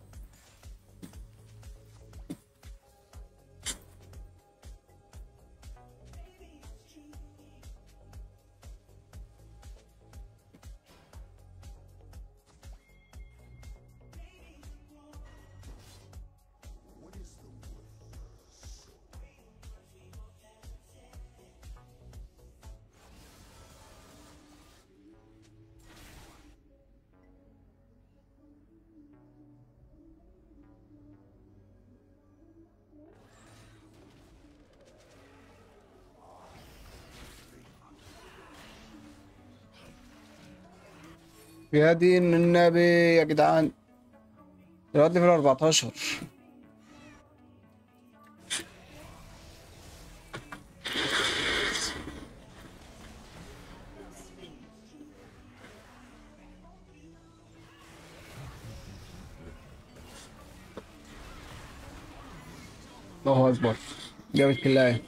Speaker 1: يا دين النبي يا جدعان دلوقتي في ال 14 الله اكبر جابت كلاية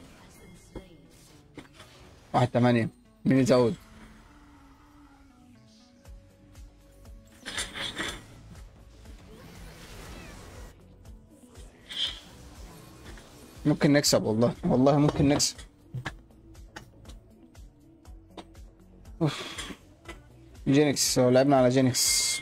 Speaker 1: واحد تمانية مين يزود ممكن نكسب والله والله ممكن نكسب أوف. جينكس هو لعبنا على جينكس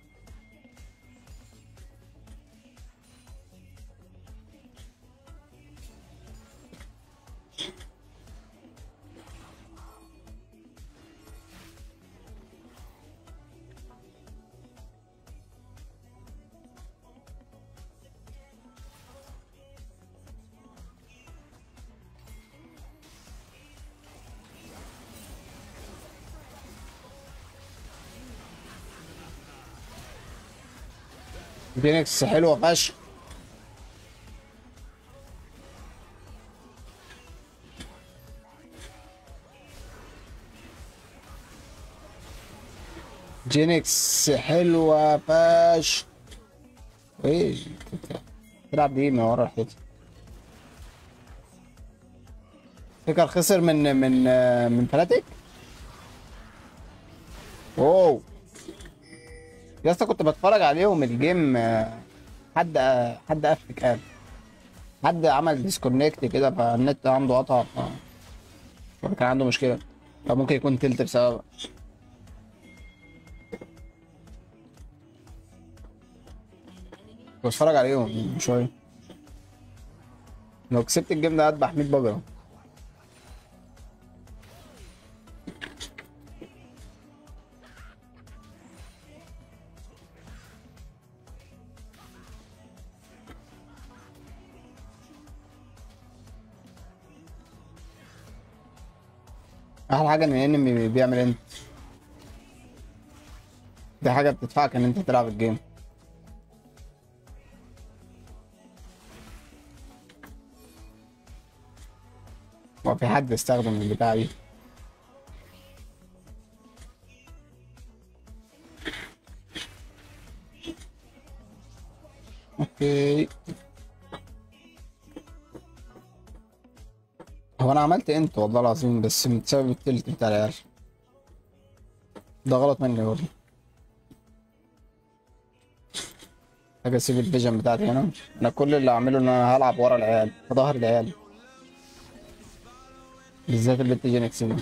Speaker 1: جينكس حلوة فشخ جينكس حلوة فشخ ايه تلعب بايه من ورا الحيط فكر خسر من من من فناتيك اوه يا اسطى كنت بتفرج عليهم الجيم آه، حد آه، حد قفل قال حد عمل ديسكونكت كده فالنت عنده قطع ف كان عنده مشكلة فممكن يكون تلت بسبب كنت بتفرج عليهم من شوية لو كسبت الجيم ده هذبح 100 بجرة احلى حاجه ان الانمي بيعمل انت دي حاجه بتدفعك ان انت تلعب الجيم هو في حد استخدم البتاع دي اوكي هو انا عملت انت والله العظيم بس بسبب التلت بتاع العيال ده غلط مني برضه حاجة اسيب الفيجن بتاعتي هنا انا كل اللي اعمله ان انا هلعب ورا العيال في ظهر العيال بالذات البنت جينكس دي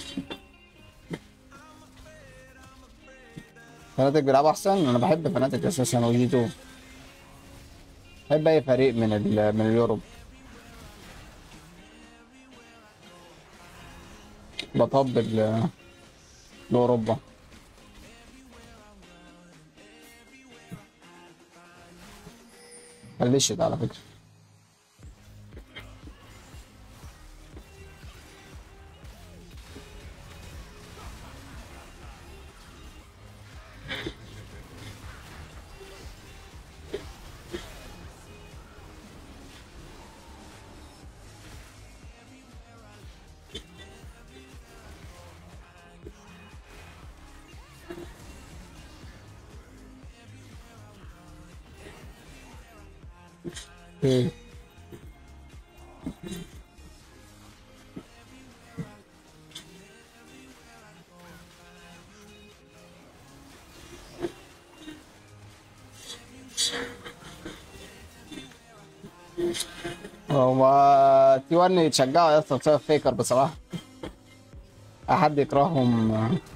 Speaker 1: فناتك بيلعبوا احسن انا بحب فناتك اساسا وجي 2 بحب اي فريق من ال من اليوروب بطبل ل- لاوروبا خليش ده على فكره اوكي هو تي 1 يتشجعوا يا اسطى بسبب فيكر بصراحه احد يكرههم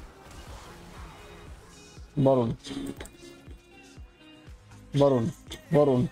Speaker 1: بارون بارون بارون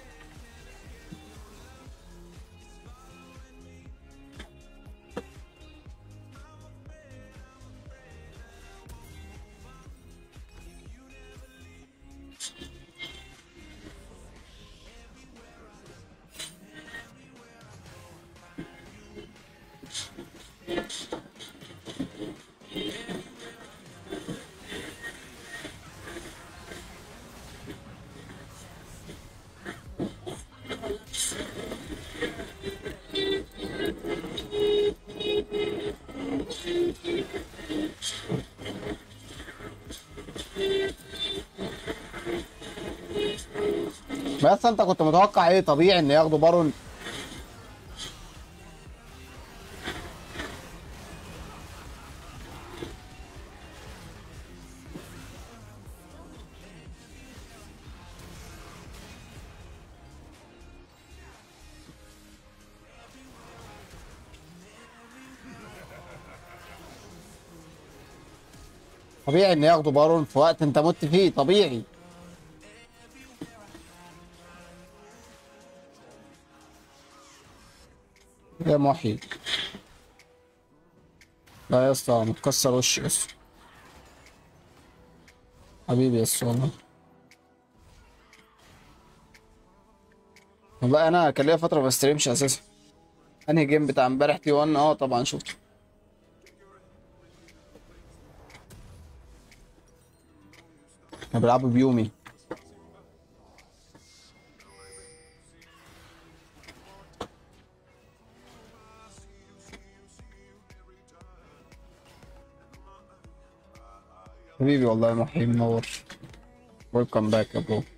Speaker 1: بس انت كنت متوقع ايه طبيعي ان ياخدوا بارون طبيعي ان ياخدوا بارون في وقت انت مت فيه طبيعي يا محي لا يا اسطى متكسر وشي يا اسطى حبيبي يا اسطى والله والله انا كان ليا فتره ما بستريمش اساسا انهي جيم بتاع امبارح تي 1 اه طبعا شفته كانوا بيلعبوا بيومي حبيبي والله يا محي منور ويلكم باك يا برو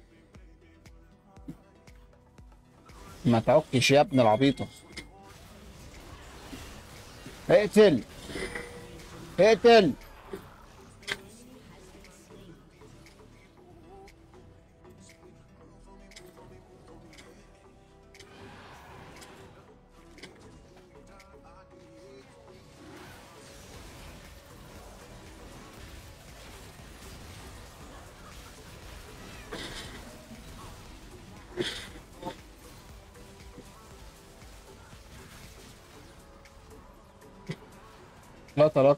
Speaker 1: ما تعكش يا ابن العبيطة اقتل اقتل لا ترك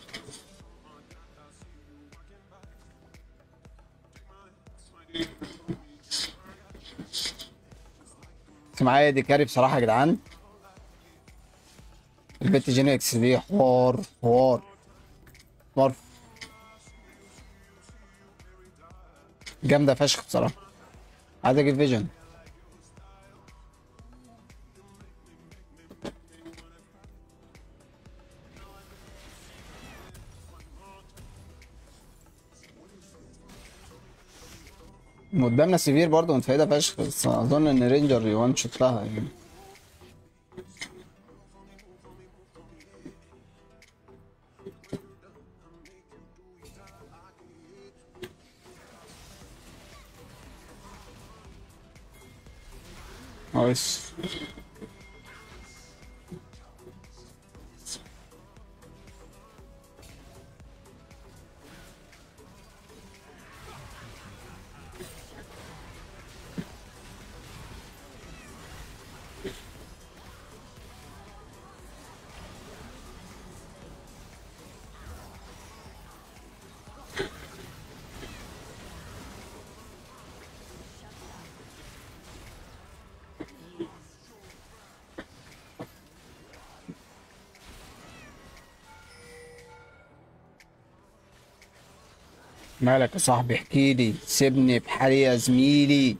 Speaker 1: بس معايا دي كاري بصراحة يا جدعان البت جينكس دي حوار حوار حوار جامدة فشخ بصراحة عايز اجيب فيجن قدامنا سيفير برضه متفايدة فشخ بس اظن ان رينجر يوان شوت لها يعني نايس مالك يا صاحبي احكي لي سيبني بحالي يا زميلي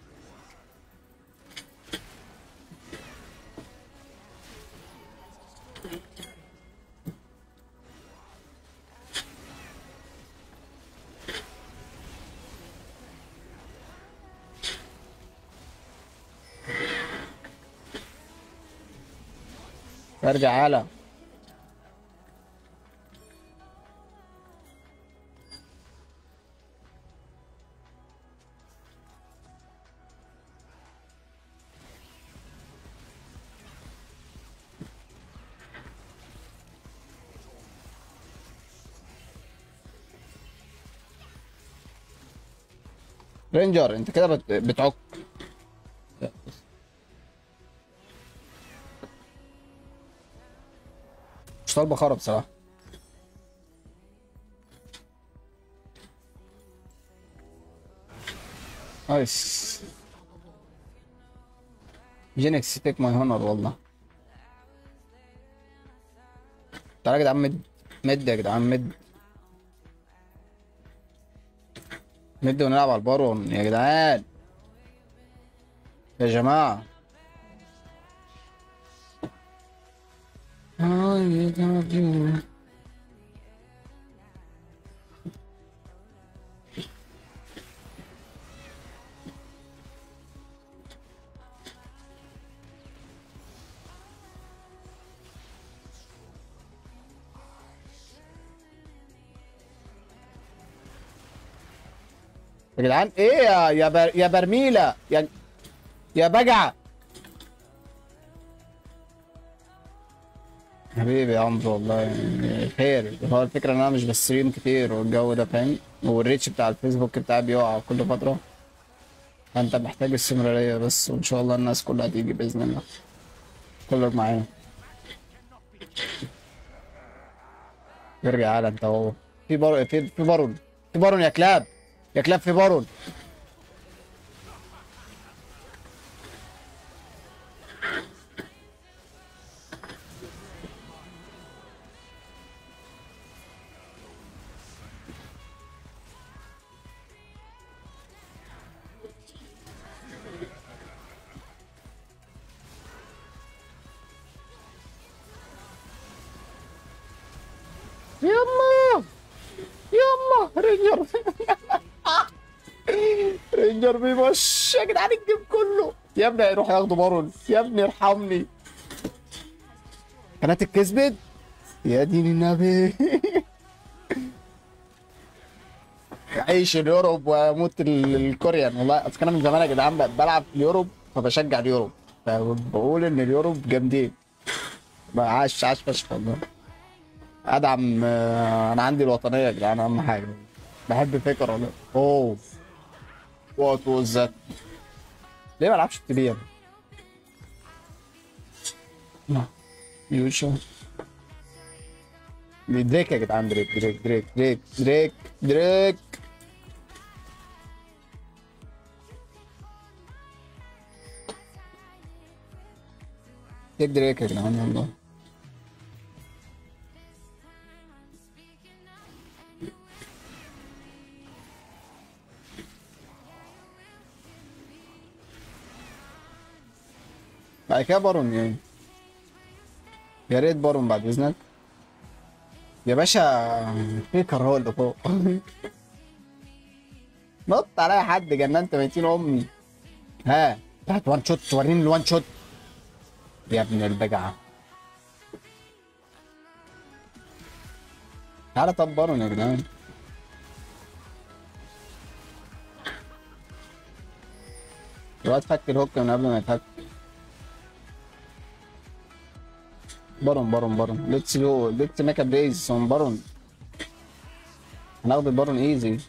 Speaker 1: ارجع على رينجر انت كده بت- بتعك مش طالبه خرا بصراحه نايس جينكس تيك ماي هونر والله تعالى يا جدعان مد مد يا جدعان مد مد ونلعب على البارون يا جدعان يا جماعة يا جدعان ايه يا يا بر... يا برميلة يا يا بجعة حبيبي يا عمرو والله يعني خير هو الفكرة ان انا مش بستريم كتير والجو ده فاهم والريتش بتاع الفيسبوك بتاعي بيقع كل فترة فانت محتاج استمرارية بس وان شاء الله الناس كلها تيجي بإذن الله كلك معايا ارجع على انت هو في بار في في بارون في بارون يا كلاب يا كلاب في بارون يما يما رينجر رينجر بيبش يا جدعان الجيم كله يا ابني هيروح ياخدوا بارون يا ابني ارحمني قناة كسبت يا دين النبي عيش اليوروب واموت ال- الكوريان والله اصل انا من زمان يا جدعان ب- بلعب في اليوروب فبشجع اليوروب فبقول ان اليوروب جامدين ما عاش عاش فشخ والله ادعم آه، انا عندي الوطنيه يا جدعان اهم حاجه بحب فكر والله اوه وات واز ذات ليه ما العبش التبيان لا يوشا دريك يا جدعان دريك دريك دريك دريك دريك دريك دريك دريك يا جدعان والله بعد كده بارون يعني يا ريت بارون بعد اذنك يا باشا فيكر هو اللي فوق نط عليا حد جننت ميتين امي ها هات وان شوت وريني الوان شوت يا ابن البجعه تعالى طبرهم يا جدعان الواد فك الهوك من قبل ما يتهك بارون بارون بارون ليتس جو ليتس ميك ا بريز اون بارون هناخد البارون ايزي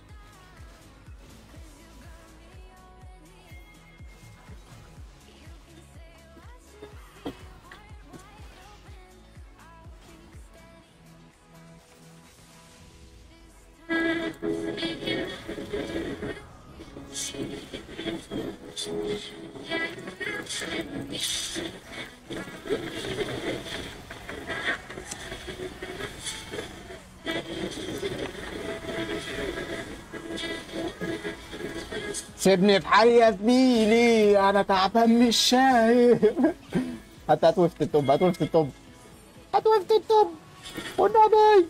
Speaker 1: سيبني في حالي يا زميلي انا تعبان مش شايف هات هات وقفة التوب هات وقفة التوب هات وقفة التوب والنبي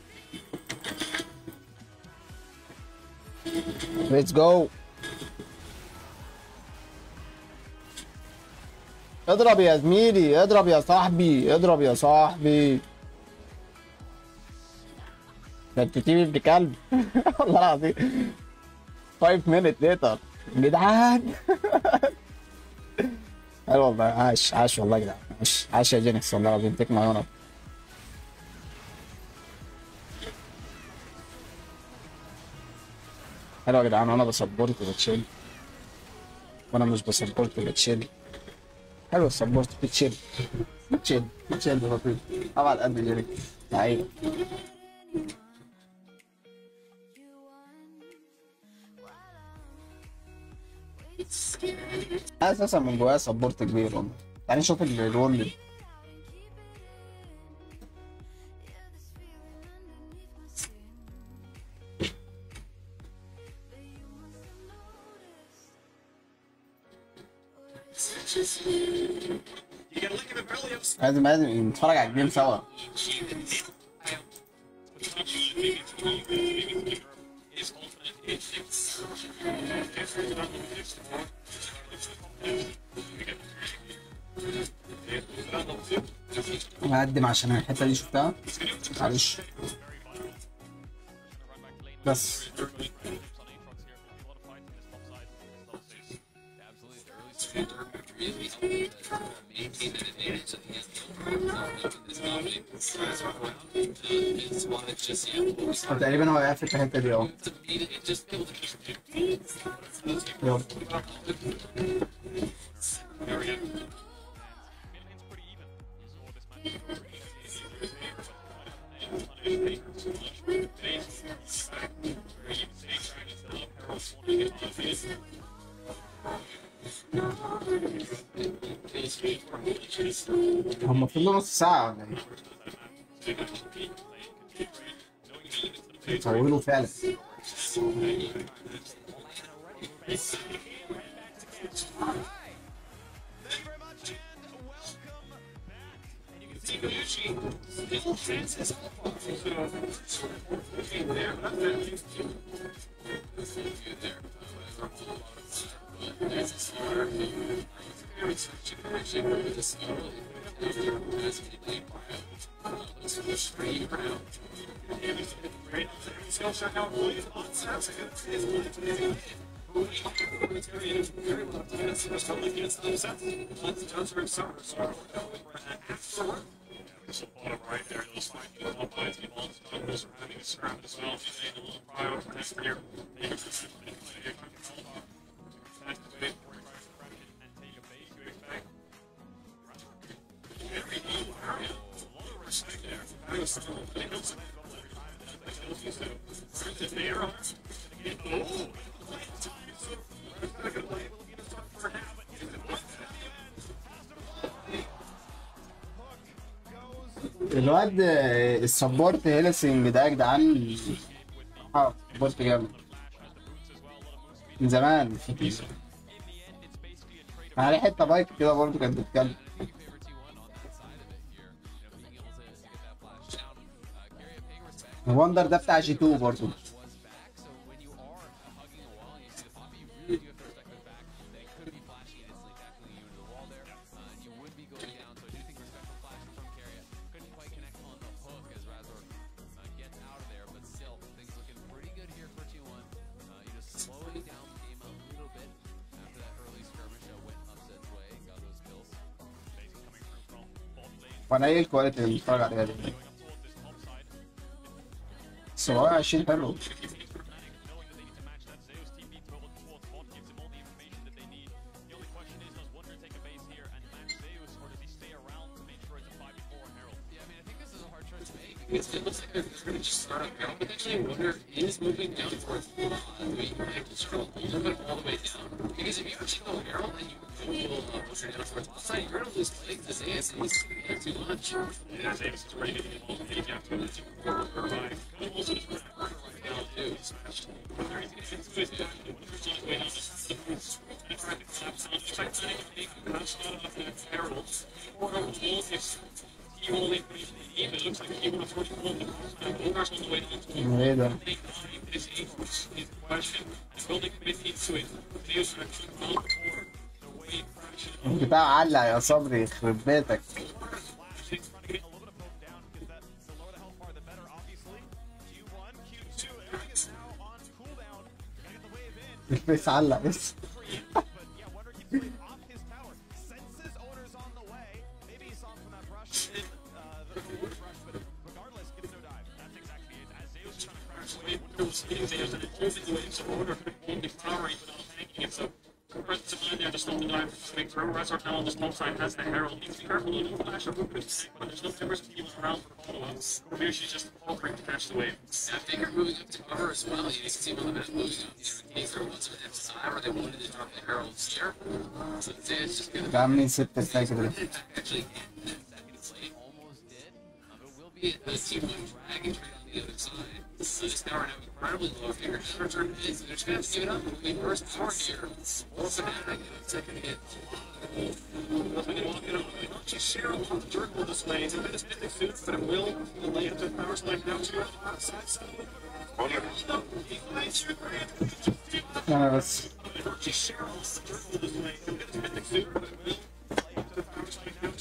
Speaker 1: ليتس جو اضرب يا زميلي اضرب يا صاحبي اضرب يا صاحبي ده انت تيجي ابن كلب والله العظيم 5 minutes later جدعان حلو والله عاش عاش والله يا جدعان عاش عاش يا جينكس والله العظيم تك ماي اونر حلو يا جدعان انا بسبورت وبتشيل وانا مش بسبورت وبتشيل حلو السبورت بتشيل بتشيل بتشيل بلطيف طبعا قد جينكس لعيب انا اساسا من جوايا سبورت كبير والله تعالى نشوف ال- الرول لازم لازم نتفرج على الجيم سوا هقدم عشان الحته دي شفتها معلش بس هو تقريبا هو قاعد في الحته دي اهو يلا هم المفروض نص ساعة ولا ايه؟ طولوا فعلا
Speaker 3: bottom right there, those five people all by the ball, those are having a scrap as well. She's a little cryo for this year.
Speaker 1: الواد السبورت هيلسنج ده يا جدعان اه سبورت جامد من زمان عليه حته بايك كده برضه كانت بتتكلم الوندر ده بتاع جي 2 برضه وانا ايه الكواليتي اللي بتتفرج عليها دي؟ 720 حلو
Speaker 4: It's, it looks like they're going to just start up down, but actually I wonder is moving down towards uh, the way you might have to scroll a little bit all the way down. Because if you actually go Harold and you go uh, push it down towards the side, you're going to lose legs to Zayas and he's going to get too much.
Speaker 3: Yeah, Davis is ready to get hold of the gap to it. Four or five. Could also just put that right now too. Smashed. Whether he's going to get into it, when he's on his way down, this is the boots. And trying to slap sound. Just like planning on taking the pass out of that Harold. Or a wall if he only put it in, it looks like he would have already pulled it. And Bogart's on the way down to it.
Speaker 1: ايه ده؟
Speaker 3: Take nine is eight is the question. And will they commit into it? Theos are actually not before. The way fraction
Speaker 1: البتاع علق يا صبري يخرب بيتك الفيس علق بس
Speaker 3: Resort now on the small side has the Herald. Needs to be careful, no flash or movement. But there's no members of people around for follow-ups. Maybe she's just faltering to catch the wave.
Speaker 4: Yeah, I think you're moving up to cover as well. You can see on the map moving up. Either Kings or what's an emphasize, or they wanted to drop the Heralds here. So Zayas just going to
Speaker 1: ده عاملين ست فاكر ده
Speaker 4: actually get that second slate almost did. Um, it will be a T1 dragon trade on the other side. So this tower now incredibly low figure. Just return is they're just gonna have to give it up. I mean, first power here. Or Fnatic, second hit.
Speaker 3: She's sharing on the Jerkle display. It's a bit of mythic food, but it will lay into the power slide now to
Speaker 1: انا بس
Speaker 3: She's sharing on the Jerkle display. It's a bit of mythic food, but it will lay into the power slide now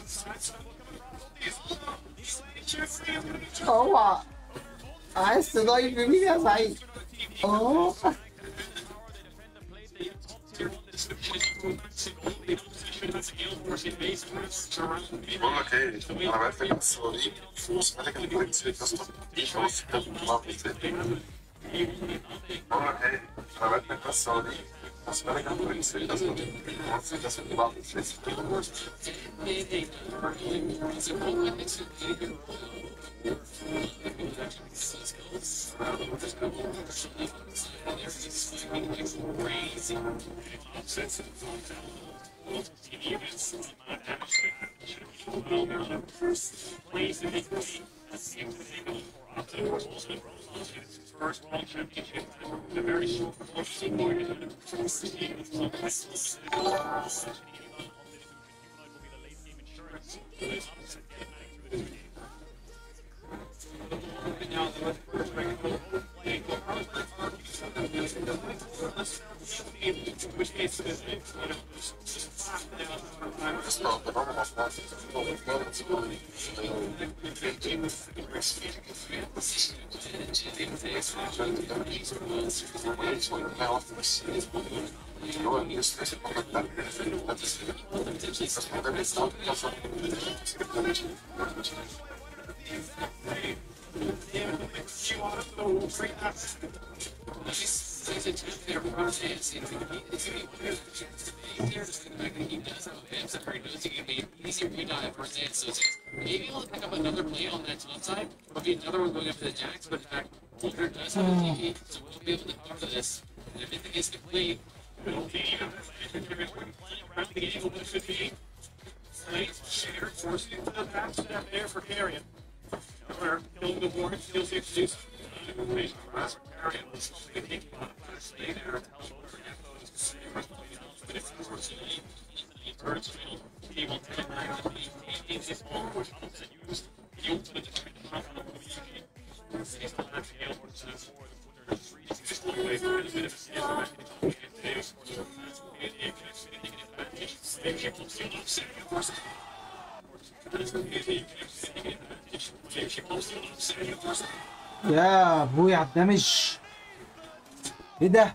Speaker 3: to
Speaker 1: هو عايز تضيف مين يا سعيد؟ اوه
Speaker 5: بقول لك ايه انا بقيت في الصواريخ فلوس ملك البوينتس في الكاستم خلاص كده بتطلع في الزيت بقول لك ايه انا بقيت في الصواريخ فلوس ملك البوينتس في الكاستم خلاص كده بتطلع في الزيت
Speaker 3: First world championship, the very short
Speaker 5: اسمع بالرغم من أصلاً هو الناس لازم
Speaker 4: Maybe able to pick up another play on that top side, or be another one going up to the jacks, but in fact, Walter does have a TP, so we'll be able to cover this. And if everything is complete,
Speaker 3: forcing the back step there for Carrion. Miller killing the warrant, steals the excuse. Carrion was supposed to be taking on a fast stay there. Held over Echo to save first play down. But if unfortunately, Birdsfield, Cable 10 9 he takes his ball, which Hamilton used the ultimate to try to hop on the Luigi. He's still not able to for the footer three. He's just going away for a bit of a stand back in the top eight today. Scores a fast and he connects to the advantage. They keep on stealing up second, of course.
Speaker 1: يا ابوي على الدمج ايه ده؟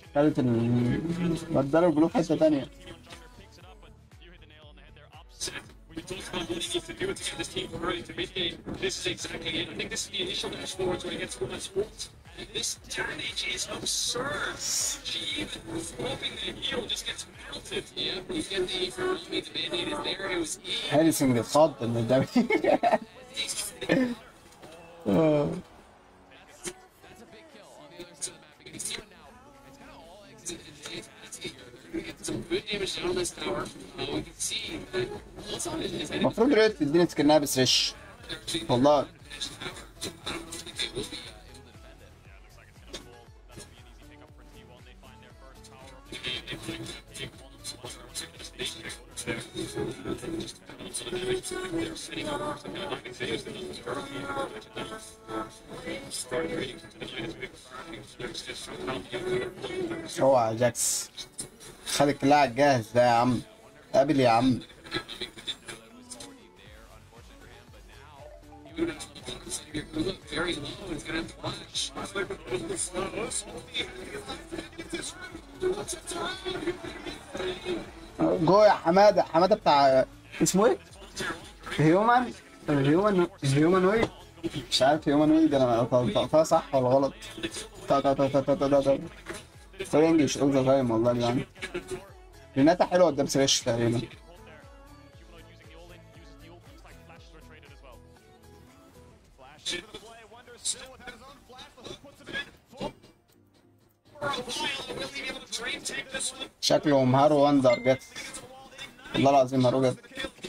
Speaker 1: خدت ال بدلوا الجلوب حته تانية
Speaker 3: We talked about what he needs to do to get this team from early to mid game. This is exactly it. I think this is the initial dash forwards when he gets one sports. And this damage is absurd. She even hoping the heel just gets melted.
Speaker 4: Yeah, you get the E from Rami, the band-aid is there. It was E.
Speaker 1: هاريسنج اتخض من الدم آه.
Speaker 4: That's a big kill on the other side of the map. You can see it now. It's kind of all exit and Jay's Patsy here. They're going to get some good damage down on this tower. Uh, we can see that Wilson is is heading
Speaker 1: المفروض ريت تديني سكنها بسرش
Speaker 4: actually
Speaker 1: والله
Speaker 4: finish the tower. I don't think they will be uh, able to defend it.
Speaker 1: اوعى جاكس خليك لاعب جاهز ده يا عم قابل يا عم
Speaker 4: You would have to look at your look very low. It's going to have to flash.
Speaker 1: جوه يا حماده حماده بتاع اسمه ايه؟ هيومن هيومن هيومن مش عارف هيومن ويد انا نطقتها صح ولا غلط؟ تا تا تا تا تا تا تا سوري انجلش اول ذا تايم والله يا جدعان ريناتا حلوه قدام سريش تقريبا شكله مهارو وندر جت والله العظيم مهارو جت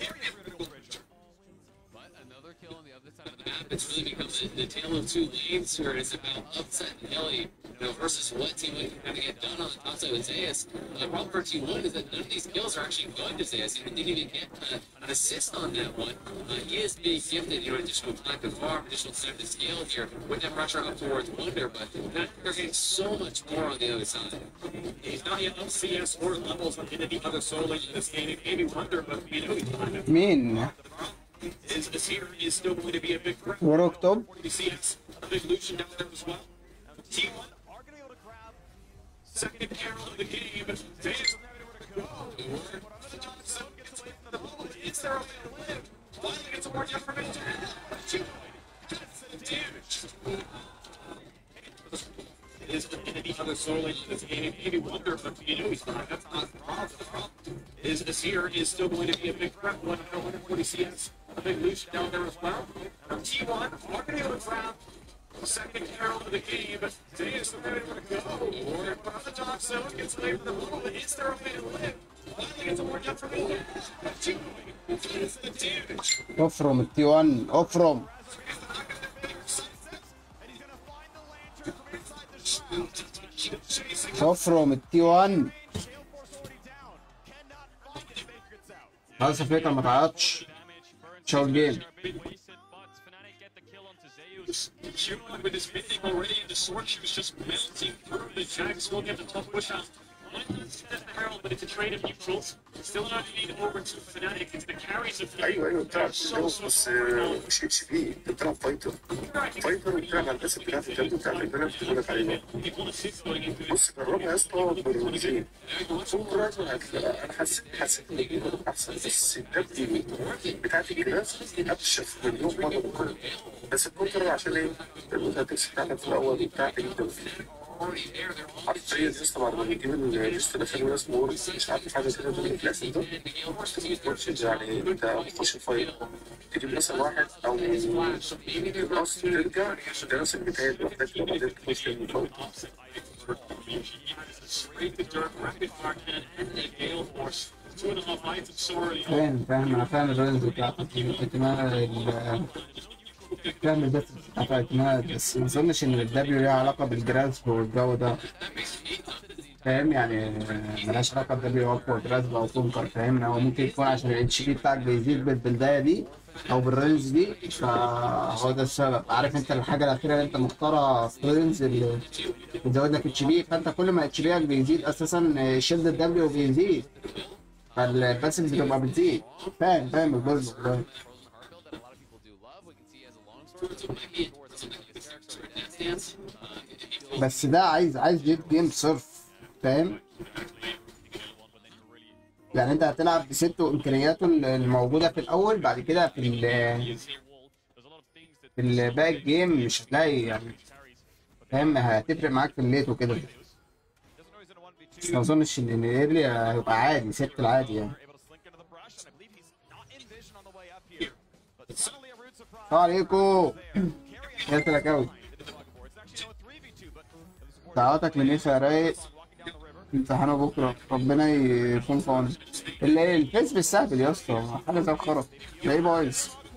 Speaker 4: But another kill on the other side of the map. It's really become the, the tale of two lanes here. It's about upset and Hilly, you know, versus what Team Wing can kind of get done on the top side with Zayas. The problem for Team One is that none of these kills are actually going to Zayas. He didn't even get uh, an assist on that one. Uh, he is being gifted, you know, additional time to farm, additional time to scale here with that pressure up towards Wonder, but now they're getting so much more on the other side.
Speaker 3: He's not yet up CS or levels with any other solo in this game. It made me wonder, but we know he's kind of
Speaker 1: مين؟
Speaker 3: is this here is still going to be a big threat.
Speaker 1: وروك توب
Speaker 3: We see it's a big Lucian down there as well. T1 are going to be able to grab second arrow of the game. Days are ready to go. Johnson gets away from the bubble. It's their own way to live. Finally gets a more information. Two gets the damage. Is any other solo in this game? Maybe wonder, but you know he's not. That's not the problem. The problem is Azir is still going to be a big threat. 140 CS. A big Lucian down there as well. T1 are going to be able to grab second arrow of the game. Today is the ready to go. Brother Johnson gets away from the ball. It's their way to live. Finally gets a more depth from Miller. Two is the damage.
Speaker 1: افرم التي 1 افرم افرم التي 1 خلاص الفكره ما تعيطش شو الجيم
Speaker 3: Human with his mending already in the sword, she was just melting through the Jags will get the tough push out. That's the Herald, but it's a trade of neutrals. Still not need over to Fnatic. It's the carries of the
Speaker 5: ايوه ايوه بتلعب
Speaker 3: so,
Speaker 5: جو
Speaker 3: so
Speaker 5: بس
Speaker 3: strong.
Speaker 5: مش اتش بي انت بتلعب فايتر فايتر بتلعب على الاسم بتاعت الجلد بتاعت البنات اللي بقول لك عليه
Speaker 3: People assist going into this.
Speaker 5: بص جربها يا اسطى بالروزين صورة هتلاقي انا حاسس حاسس ان احسن بس الدب بتاعت الجهاز ابشف مليون مره من كل بس الكونتر عشان ايه؟ التكس بتاعتك في الاول بتاعتك انت
Speaker 4: Already there, they're all
Speaker 5: حرفيا يا اسطى بعد ما بتجيب الليست ده خلينا اسمه وورد مش عارف حاجه كده في الكلاس ده تجيب يعني انت بتخش الفايل تجيب مثلا واحد او خلاص ترجع دراسة بتاعت محتاج بعدين تخش الفايل
Speaker 3: Straight to dirt, rapid fire cannon, and a gale force. Two and a half heights of sword.
Speaker 1: فاهم فاهم انا فاهم الرينج بتاعت الاعتماد فاهم البس بتاعت الاعتماد بس ما اظنش ان الدبليو ليها علاقه بالجراسب والجو ده فاهم يعني ملهاش علاقه بدبليو اقوى جراسب او كونكر فاهمني هو ممكن يكون عشان الاتش بي بتاعك بيزيد بال- بالبدايه دي او بالرينج دي فهو ده السبب عارف انت الحاجه الاخيره اللي انت مختارها سترينز اللي بتزود لك اتش بي فانت كل ما اتش بيك بيزيد اساسا شيلد الدبليو بيزيد فالباسف بتبقى بتزيد فاهم فاهم الجزء والله
Speaker 4: Hardcore that a lot of people do love. We can see he has a long story. So it might be towards something like the character in that stance. Uh, if he feels
Speaker 1: بس ده عايز عايز جيت جيم صرف فاهم يعني انت هتلعب بست وامكانياته الموجوده في الاول بعد كده في ال في ال- باقي الجيم مش هتلاقي يعني فاهم هتفرق معاك في الليت وكده بس ما اظنش ان الايرلي هيبقى عادي ست العادي يعني السلام عليكم يا تلاكاوي دعواتك لنيسا يا رايق امتحانه بكره ربنا يكون في عونك اللي ايه الفيس بالسهل يا اسطى حاجه زي الخرا ده ايه بايظ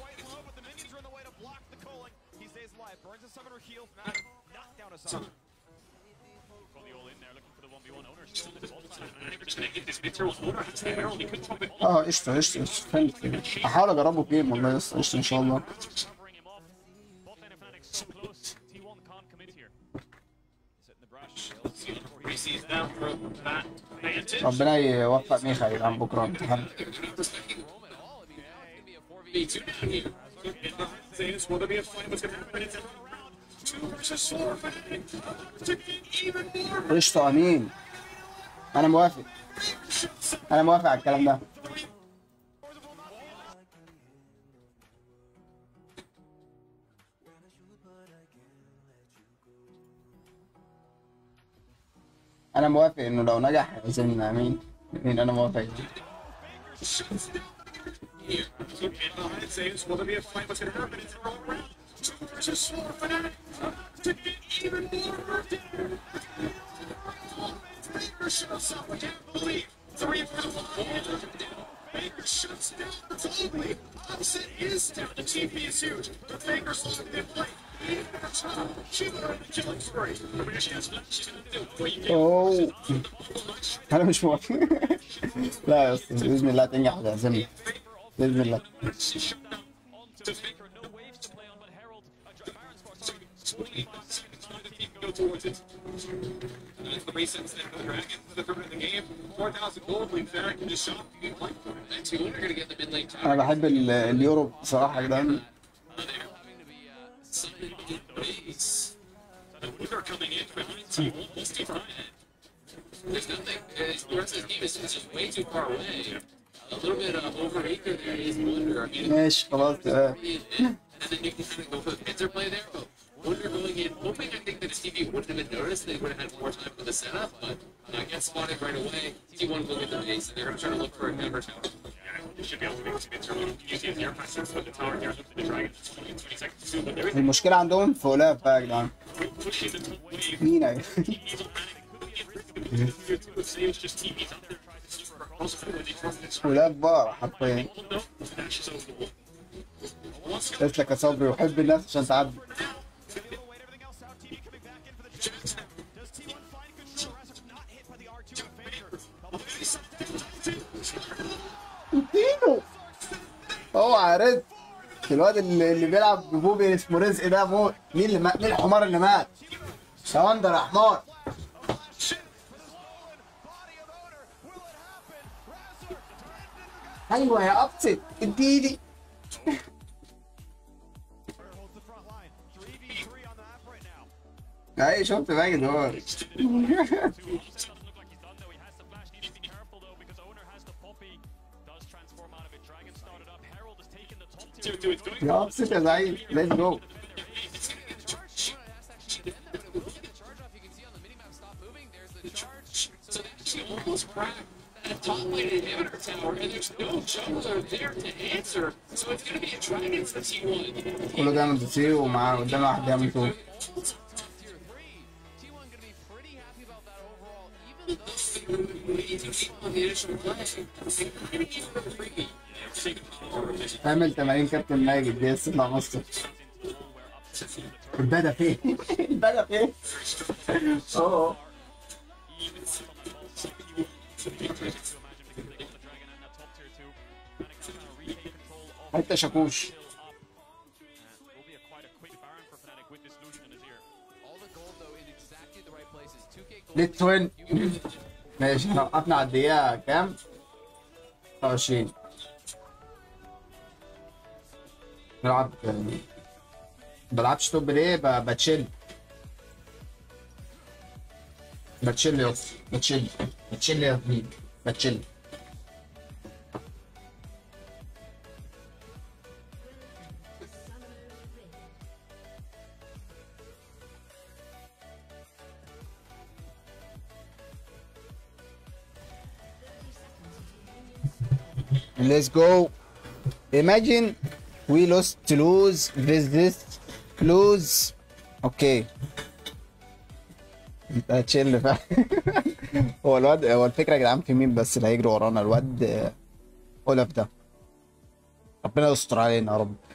Speaker 1: اه قشطه قشطه قشطه فهمت هحاول اجربه جيم والله يا اسطى قشطه ان شاء الله ربنا يوفق ميخا يا جدعان بكره امتحان
Speaker 3: Zeus, will there be a fight? What's going to happen? It's another round. Two versus four. Fnatic to get even more.
Speaker 1: قشطه امين انا موافق انا موافق على الكلام ده انا موافق انه لو نجح هيعزمنا امين امين انا موافق
Speaker 3: Here. And Zeus, will there be a fight? What's going to happen? It's another round. Two versus four. Fnatic to get even more. Baker shuts up. I can't believe. Three for the one. Baker shuts down the ugly. Upset is down. The TP is huge. The Baker's looking to play. She would have the killing spree. Remember, she has she's going to do. What you get?
Speaker 1: اوه انا مش موافق لا يا اسطى باذن الله تنجح وتعزمني باذن الله
Speaker 3: to Faker, no waves to play on, but Herald, uh, Baron's force, 28 seconds for the team to go towards it. And that's the resets there for the Dragons for the third of the game. 4,000 gold lead there, can just shop the game like that.
Speaker 4: And two, we're gonna get the mid lane tower.
Speaker 1: انا بحب ال- اليورو بصراحه يا جدعان
Speaker 4: Uh, they're having to be uh, summoned in base.
Speaker 3: So Weaver coming in behind T1, almost behind it.
Speaker 4: There's nothing. Uh, the rest of this game is is just way too far away. A little bit uh, over acre there is Wonder. I mean,
Speaker 1: ماشي خلاص تمام
Speaker 4: and then you can kind of go for the pincer play there. But Wonder going in, hoping I think that his TV wouldn't have been noticed. They would have had more time for the setup, but uh, gets spotted right away. T1 will get the base, and they're going to try to look for a cover tower.
Speaker 3: Yeah, they should be able to make some internal using the air pressure for the tower here. Look at the Dragons, 20, 20 seconds to but there is
Speaker 1: المشكله عندهم في اولاف بقى يا جدعان
Speaker 3: pushing the top wave.
Speaker 1: مين أيوة.
Speaker 3: TV's on Manic, could be in here too. If Zeus just TV's up there, tries to super also when they trust this.
Speaker 1: اولاف بقى حرفيا
Speaker 3: No, dashes over the wall. Once
Speaker 1: تسلك يا صبري وحب الناس عشان تعدي اديله اوعى رزق الواد اللي, اللي بيلعب ببوبي اسمه رزق ده موت مين اللي مات مين الحمار اللي مات سواندر يا حمار ايوه يا ابسط اديني اي شفت ماجد هو
Speaker 3: doesn't look like he's done though. He has the flash. Needs to be careful though because owner has the puppy. Does transform out of it. Dragon started up. Herald is taking the top tier. Dude, it's going
Speaker 1: يا ابسط يا زعيم ليتس جو
Speaker 4: So they actually almost cracked that top lane inhibitor tower, and there's no jungler there to answer. So it's going to be a Dragons for T1.
Speaker 1: كله دايموند 3 ومعاه قدام واحد دايموند 2
Speaker 4: Tier 3. T1 going to be pretty happy about that overall, even though
Speaker 3: way too deep on the initial play. They couldn't even agree.
Speaker 1: تعمل تمارين كابتن ماجد دي تطلع مصر البدا فين؟ البدا فين؟ اه حتى شاكوش
Speaker 3: will be a quite a quick Baron for Fnatic with this Lucian in his ear.
Speaker 6: All the gold though in exactly the right places. 2k gold.
Speaker 1: ليت توين ماشي احنا وقفنا على الدقيقة كام؟ 29 بلعب بلعبش توب ليه؟ ب- بتشيل ما تشيل يا اسطى ما تشيل ما تشيل يا ابني ما تشيل Let's go. Imagine we lost to lose with this lose. Okay. انت هتشيل فعلا هو الواد هو الفكره يا جدعان في مين بس اللي هيجري ورانا الواد آه، اولف ده ربنا يستر علينا يا رب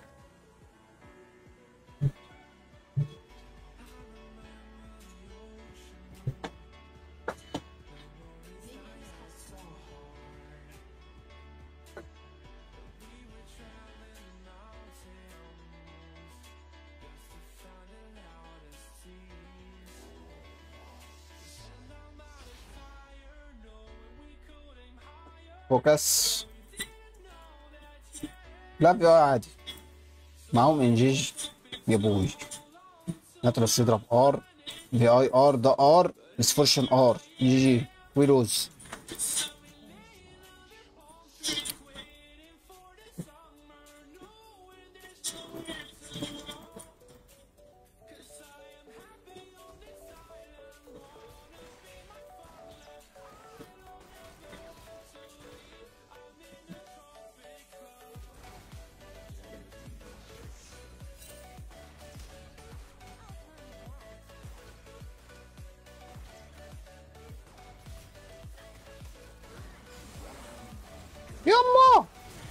Speaker 1: فوكس لا بي عادي معاهم انجيج جابوه ناترس يضرب ار في اي ار ده ار مسفورشن ار جي جي ويلوز يما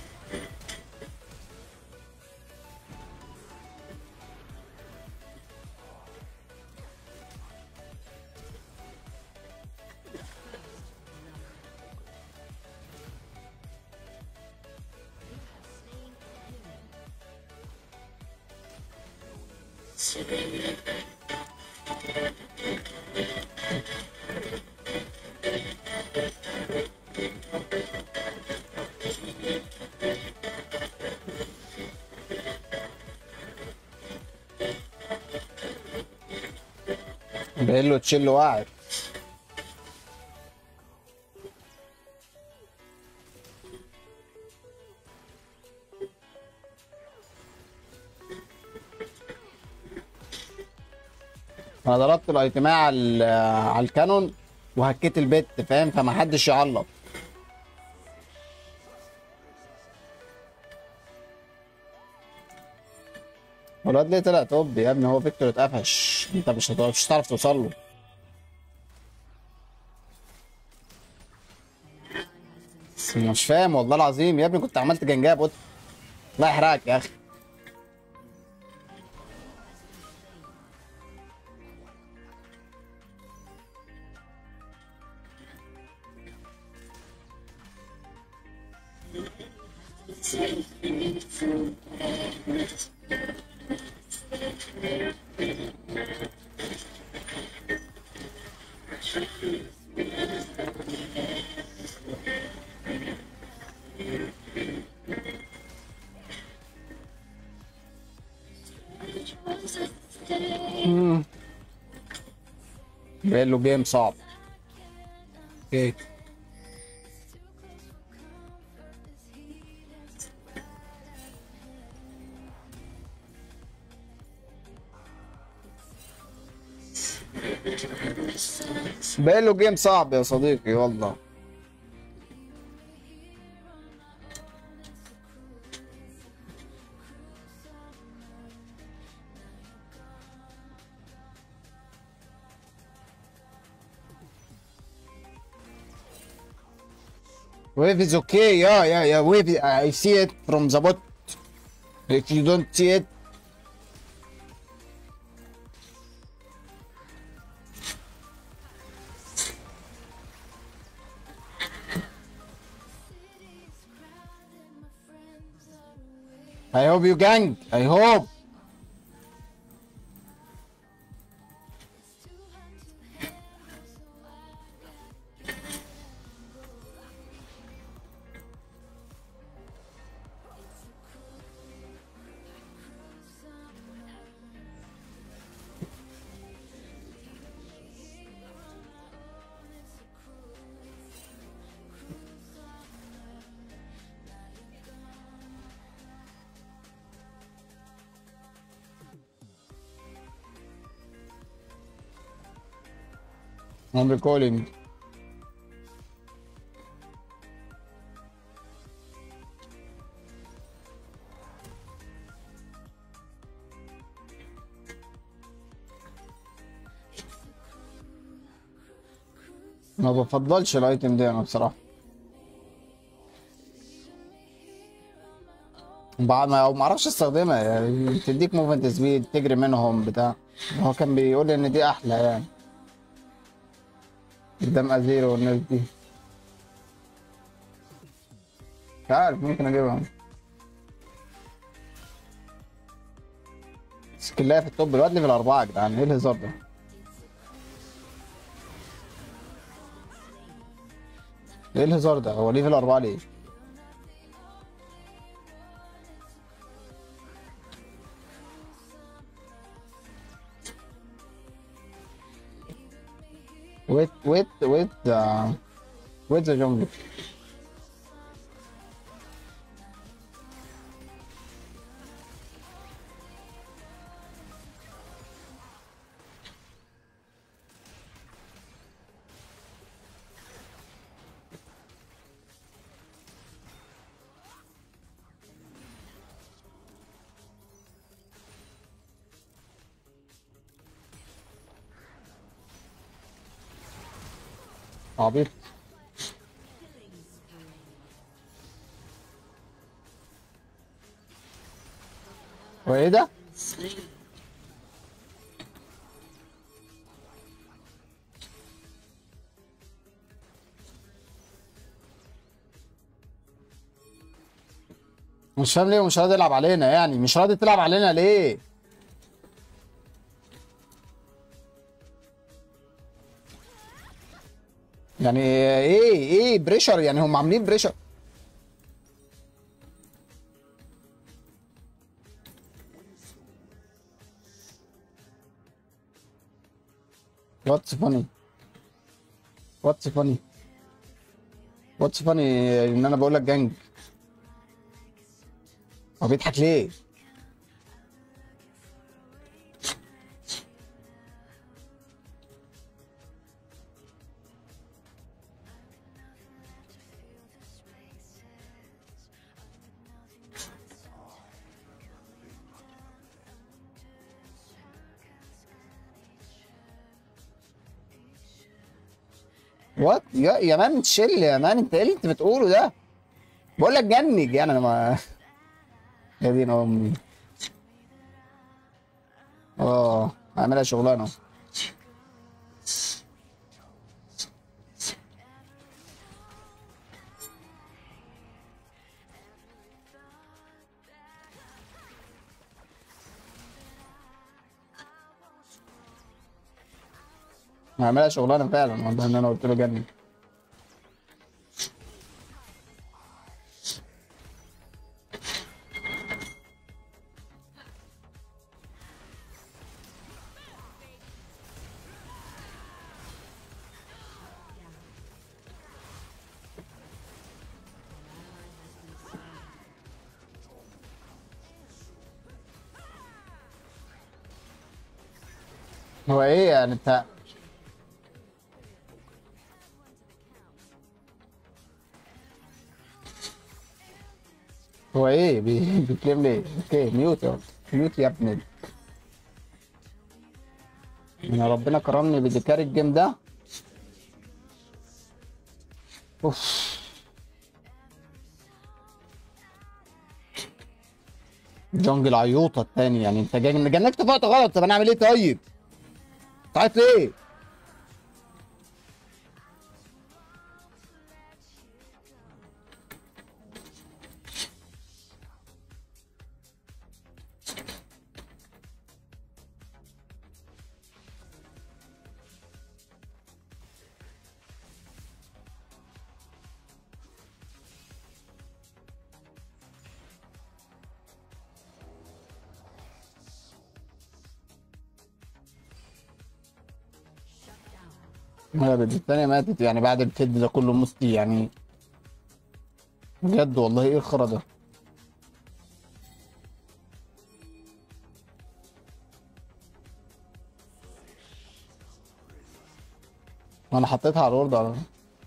Speaker 1: باين له تشيل واعر انا ضربت الايتماء على ال- على الكانون وهكيت البت فاهم فما حدش يعلق هو الواد ليه طلع توب يا ابني هو فيكتور اتقفش انت مش هت- مش هتعرف توصل له مش فاهم والله العظيم يا ابني كنت عملت جنجاب قلت الله يحرقك يا اخي باين له جيم صعب اوكي باين له جيم صعب يا صديقي والله Wave is okay, yeah, yeah, yeah. Wave, I see it from the bot. If you don't see it, I hope you gang. I hope. I'm recalling ما بفضلش الايتم دي انا بصراحة بعد ما ما اعرفش استخدمها يعني تديك موفمنت سبيد تجري منهم بتاع هو كان بيقول لي ان دي احلى يعني قدام ازيرو والناس دي مش عارف ممكن اجيبها سكلاية في التوب الواد ليفل أربعة يا جدعان ايه الهزار ده؟ ايه الهزار ده؟ هو ليفل أربعة ليه؟ Wait, wait, wait, uh, wait the jungle. عبيط وايه ده؟
Speaker 2: Slain.
Speaker 1: مش فاهم ليه مش راضي يلعب علينا يعني مش راضي تلعب علينا ليه؟ يعني ايه ايه بريشر يعني هم عاملين بريشر واتس فاني واتس فاني واتس فاني ان انا بقول لك جنج هو بيضحك ليه؟ وات يا يا مان تشيل يا مان انت ايه اللي انت بتقوله ده؟ بقول لك جنج يعني انا ما يا دين امي اه هعملها شغلانه هعملها شغلانه فعلا والله ان انا قلت له جنن هو ايه يعني انت هو ايه بي- بيتكلم ليه؟ اوكي ميوت يا ميوت يا ابني انا ربنا كرمني بديكار الجيم ده اوف جونجل عيوطة التاني يعني انت جن- جنكت في وقت غلط طب انا اعمل ايه طيب؟ تعيط ليه؟ لا بنت التانية ماتت يعني بعد الكد ده كله مستي يعني بجد والله ايه الخرا ده انا حطيتها على الورد على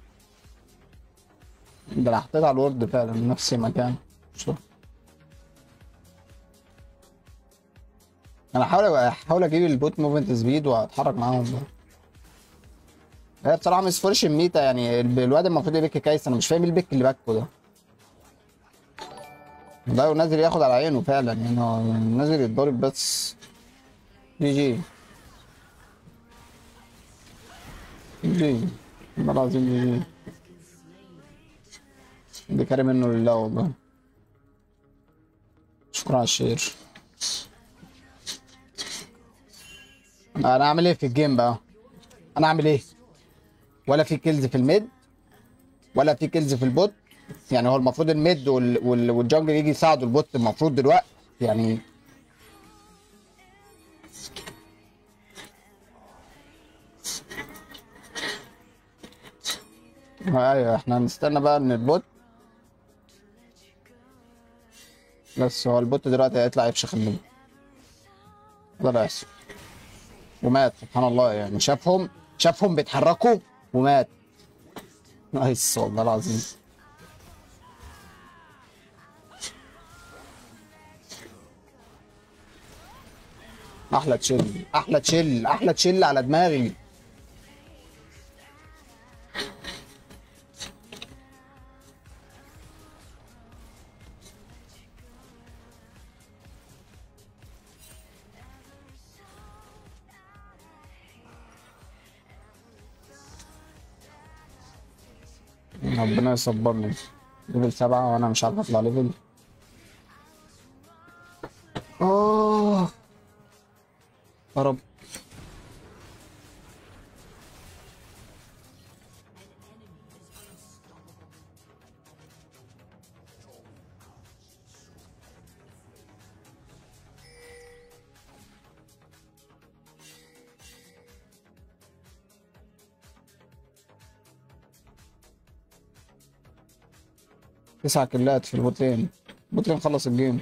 Speaker 1: ده انا حطيتها على الورد فعلا نفس المكان شوف انا هحاول احاول اجيب البوت موفمنت سبيد واتحرك معاهم بقى. هي بصراحه مش فرش الميتا يعني ال- الواد المفروض يبك كايس انا مش فاهم ايه البك اللي باكه ده ده نازل ياخد على عينه فعلا يعني هو نازل يتضرب بس جي جي جي والله العظيم جي جي ده كريم منه لله والله شكرا على الشير انا اعمل ايه في الجيم بقى انا اعمل ايه ولا في كيلز في الميد ولا في كيلز في البوت يعني هو المفروض الميد وال... وال... والجنجل يجي يساعدوا البوت المفروض دلوقتي يعني ايوه احنا هنستنى بقى ان البوت بس هو البوت دلوقتي هيطلع يفشخ الميد ده اللي هيحصل ومات سبحان الله يعني شافهم شافهم بيتحركوا ومات نايس والله العظيم احلى تشيل احلى تشيل احلى تشيل على دماغي ربنا يصبرني ليفل سبعة وانا مش عارف اطلع ليفل اه يا رب تسع كلات في البوتلين البوتلين خلص الجيم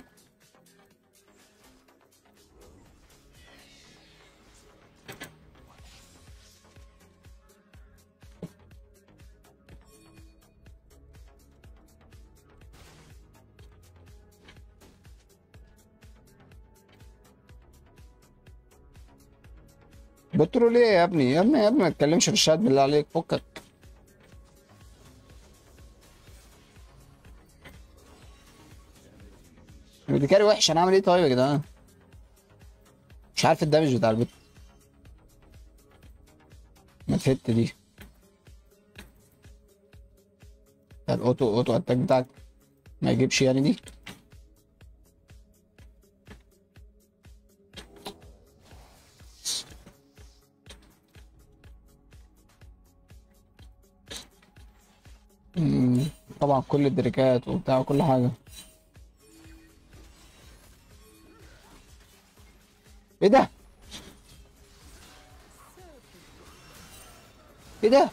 Speaker 1: بتقولوا ليه يا ابني يا ابني يا ابني ما تتكلمش في الشات بالله عليك فكك البيكاري وحش انا اعمل ايه طيب يا جدعان مش عارف الدمج بتاع البت ما تفت دي الاوتو اوتو اتاك بتاعك ما يجيبش يعني دي مم، طبعا كل الدريكات وبتاع وكل حاجه ايه ده ايه ده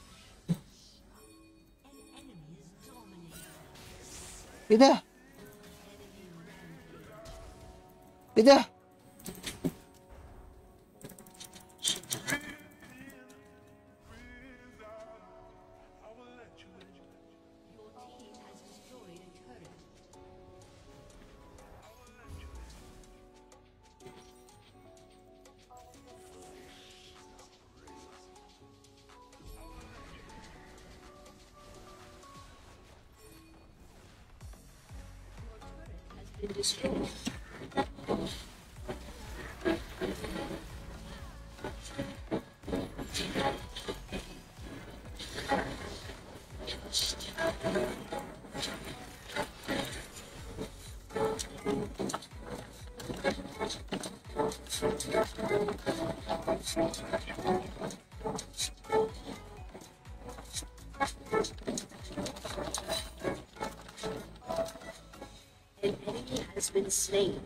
Speaker 1: ايه ده ايه ده
Speaker 2: been destroyed. An enemy has been slain.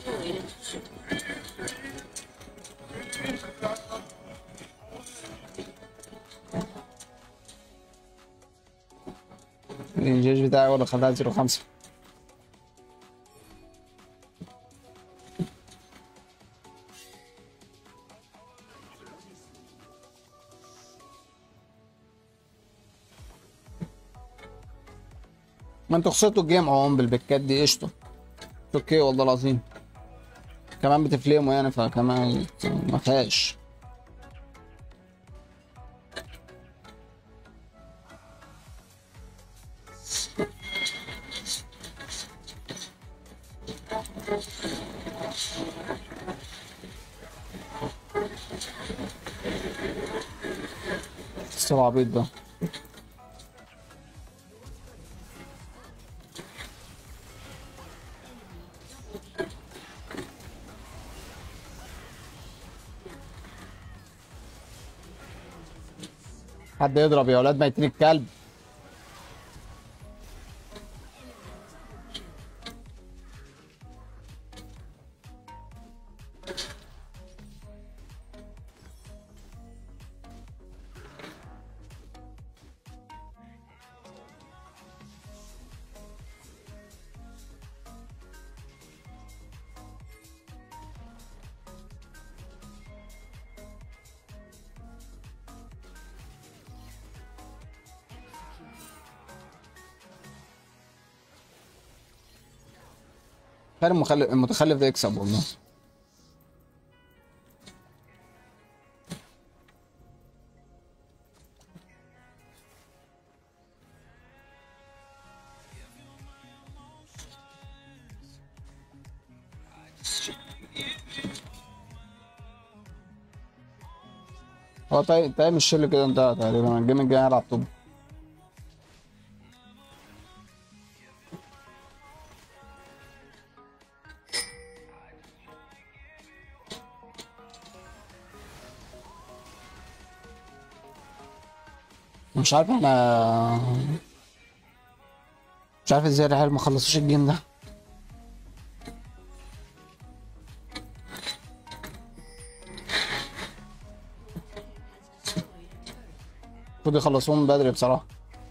Speaker 1: الانجاج بتاعي ولا خلاها زيرو خمسة ما انتوا خسرتوا الجيم اهو بالبكات دي قشطة اوكي والله العظيم كمان بتفلموا يعني فكمان ما فيهاش لسه العبيط ده حد يضرب يا ولاد ميتين الكلب خير المخلف المتخلف ده يكسب والله هو تايم تايم الشل كده انتهى تقريبا الجيم الجاي هلعب طب مش عارف احنا مش عارف ازاي الرحال ما خلصوش الجيم ده المفروض يخلصوهم من بدري بصراحة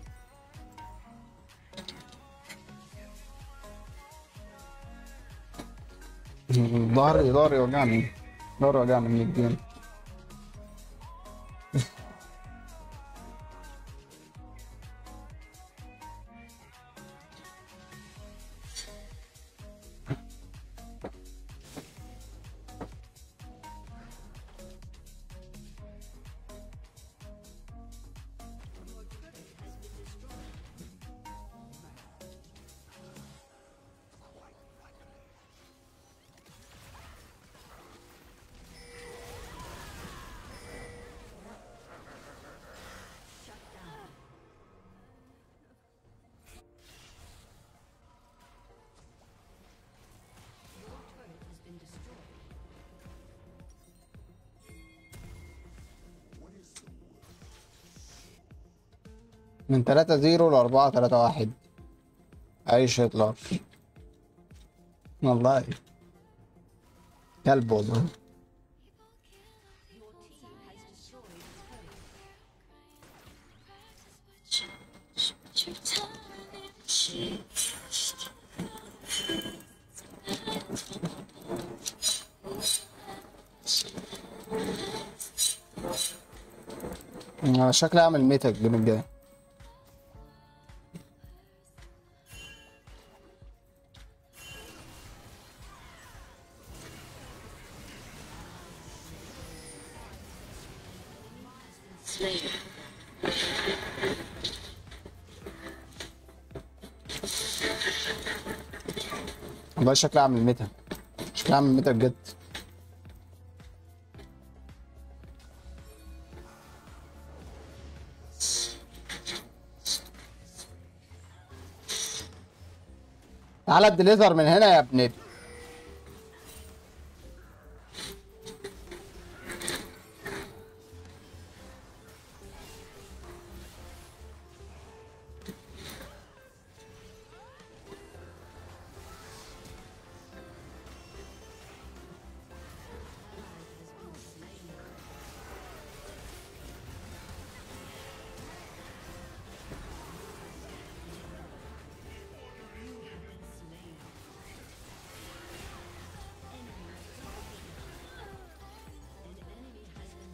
Speaker 1: ظهري ظهري وجعني ظهري وجعني من الجيم من 3 0 ل 4 3 1 عيش هتلر والله كلب والله انا شكلي اعمل ميتا الجيم الجاي
Speaker 2: Slain.
Speaker 1: والله شكلي اعمل ميتا شكلي اعمل ميتا بجد تعالى الدليفر من هنا يا ابن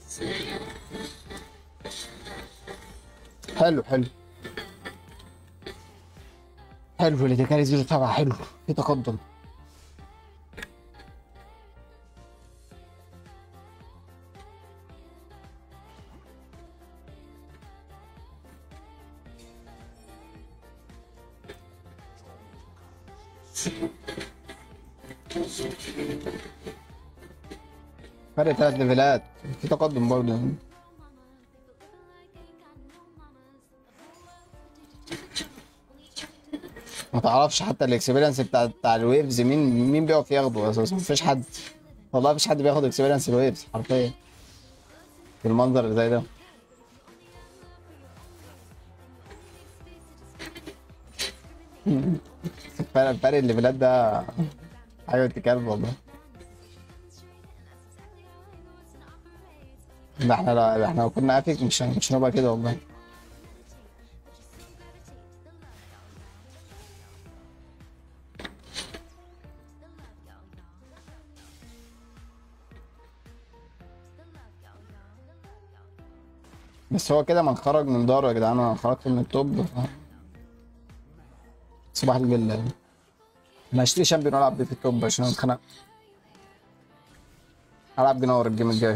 Speaker 1: حلو حلو حلو اللي كان زيرو سبعة حلو في تقدم فرق ثلاث ليفلات في تقدم برضه ما تعرفش حتى الاكسبيرينس بتاع بتاع الويفز مين مين بيقف ياخده اساسا مفيش حد والله مفيش حد بياخد اكسبيرينس الويفز حرفيا في المنظر اللي زي ده فرق فرق الليفلات ده حاجه بنت كلب والله ده احنا لو احنا لو كنا افيك مش مش هنبقى كده والله بس هو كده من خرج من داره يا جدعان انا خرجت من التوب ف... صباح الفل يعني انا هشتري شامبيون والعب بيه في التوب عشان انا اتخنقت هلعب جنور الجيم الجاي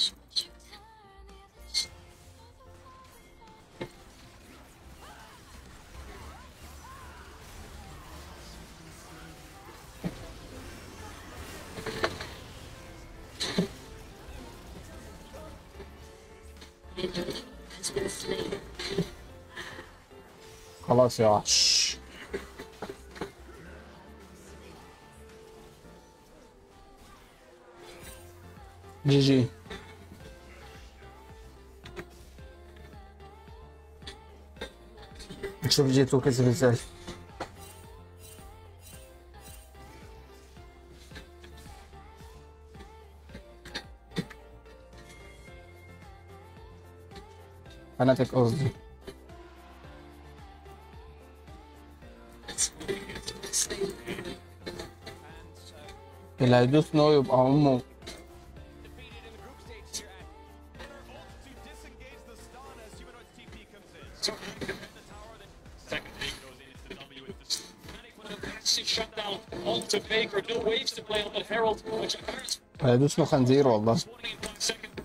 Speaker 2: has been slain.
Speaker 1: خلاص يا وحش جي جي نشوف جي تو كسب ازاي فناتك قصدي اللي هيدوس نو يبقى امه
Speaker 3: Second take goes into the W with the Panic with a massive shutdown onto Baker. No waves to play on, but Harold, which occurs
Speaker 1: هيدوس له خنزير والله
Speaker 3: 20 in five seconds.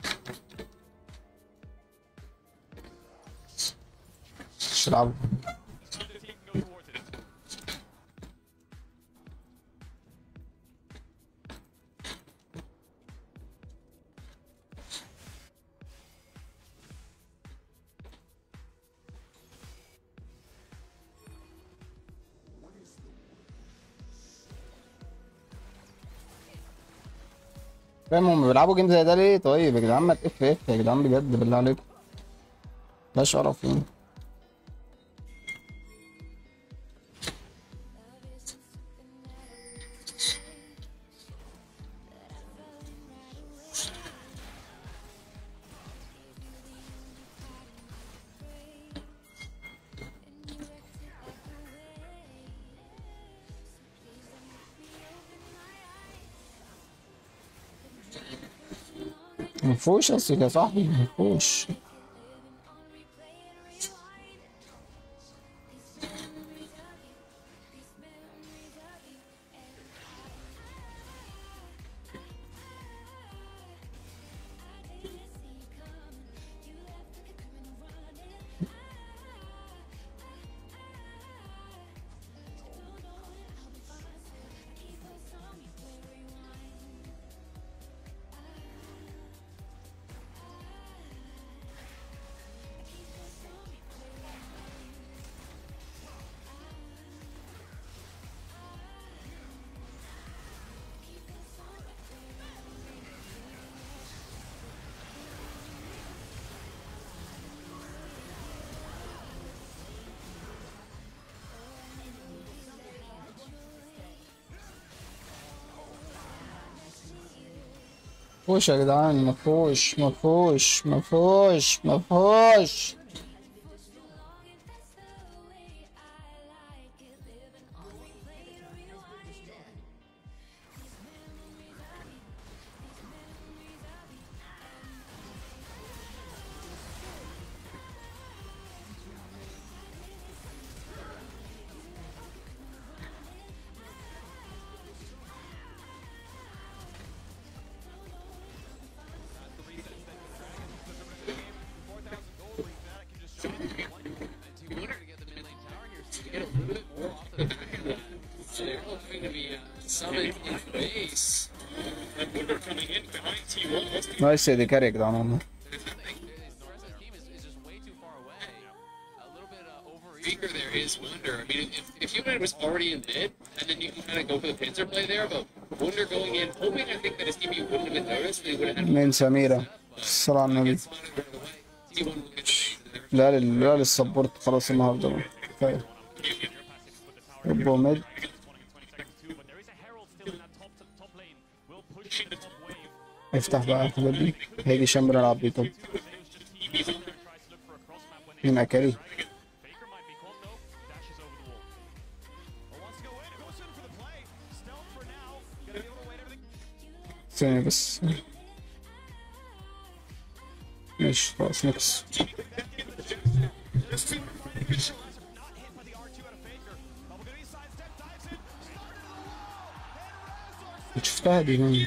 Speaker 1: مش يلعبوا
Speaker 3: Time to take and go towards it.
Speaker 1: فاهم هم بيلعبوا جيم زي ده ليه طيب يا جدعان ما تقف اف يا جدعان بجد بالله عليكم ده شرف يعني مفهوش اصل يا صاحبي مفهوش مفهوش يا جدعان مفهوش مفهوش مفهوش مفهوش
Speaker 4: summoned in base.
Speaker 3: And Wunder coming in behind T1. What's the
Speaker 1: نايس دي كاري يا جدعان والله
Speaker 6: Express's team is, is just way too far away. A little bit uh, over
Speaker 4: Speaker there is Wunder. I mean, if, if Human was already in mid, and then you can kind of go for the pincer play there, but Wunder going in, hoping I think that his team wouldn't have been noticed, they would have had
Speaker 1: من سميرة الصلاة على النبي
Speaker 4: spotted right away. T1 will get the base there.
Speaker 1: لا لل- لا للسبورت خلاص النهارده بقى. كفاية يبقوا ميد افتح بقى الحاجات دي هيجي شامبر يلعب بيه طب هنا كاري ثانية بس ماشي خلاص نكس شفتها دي من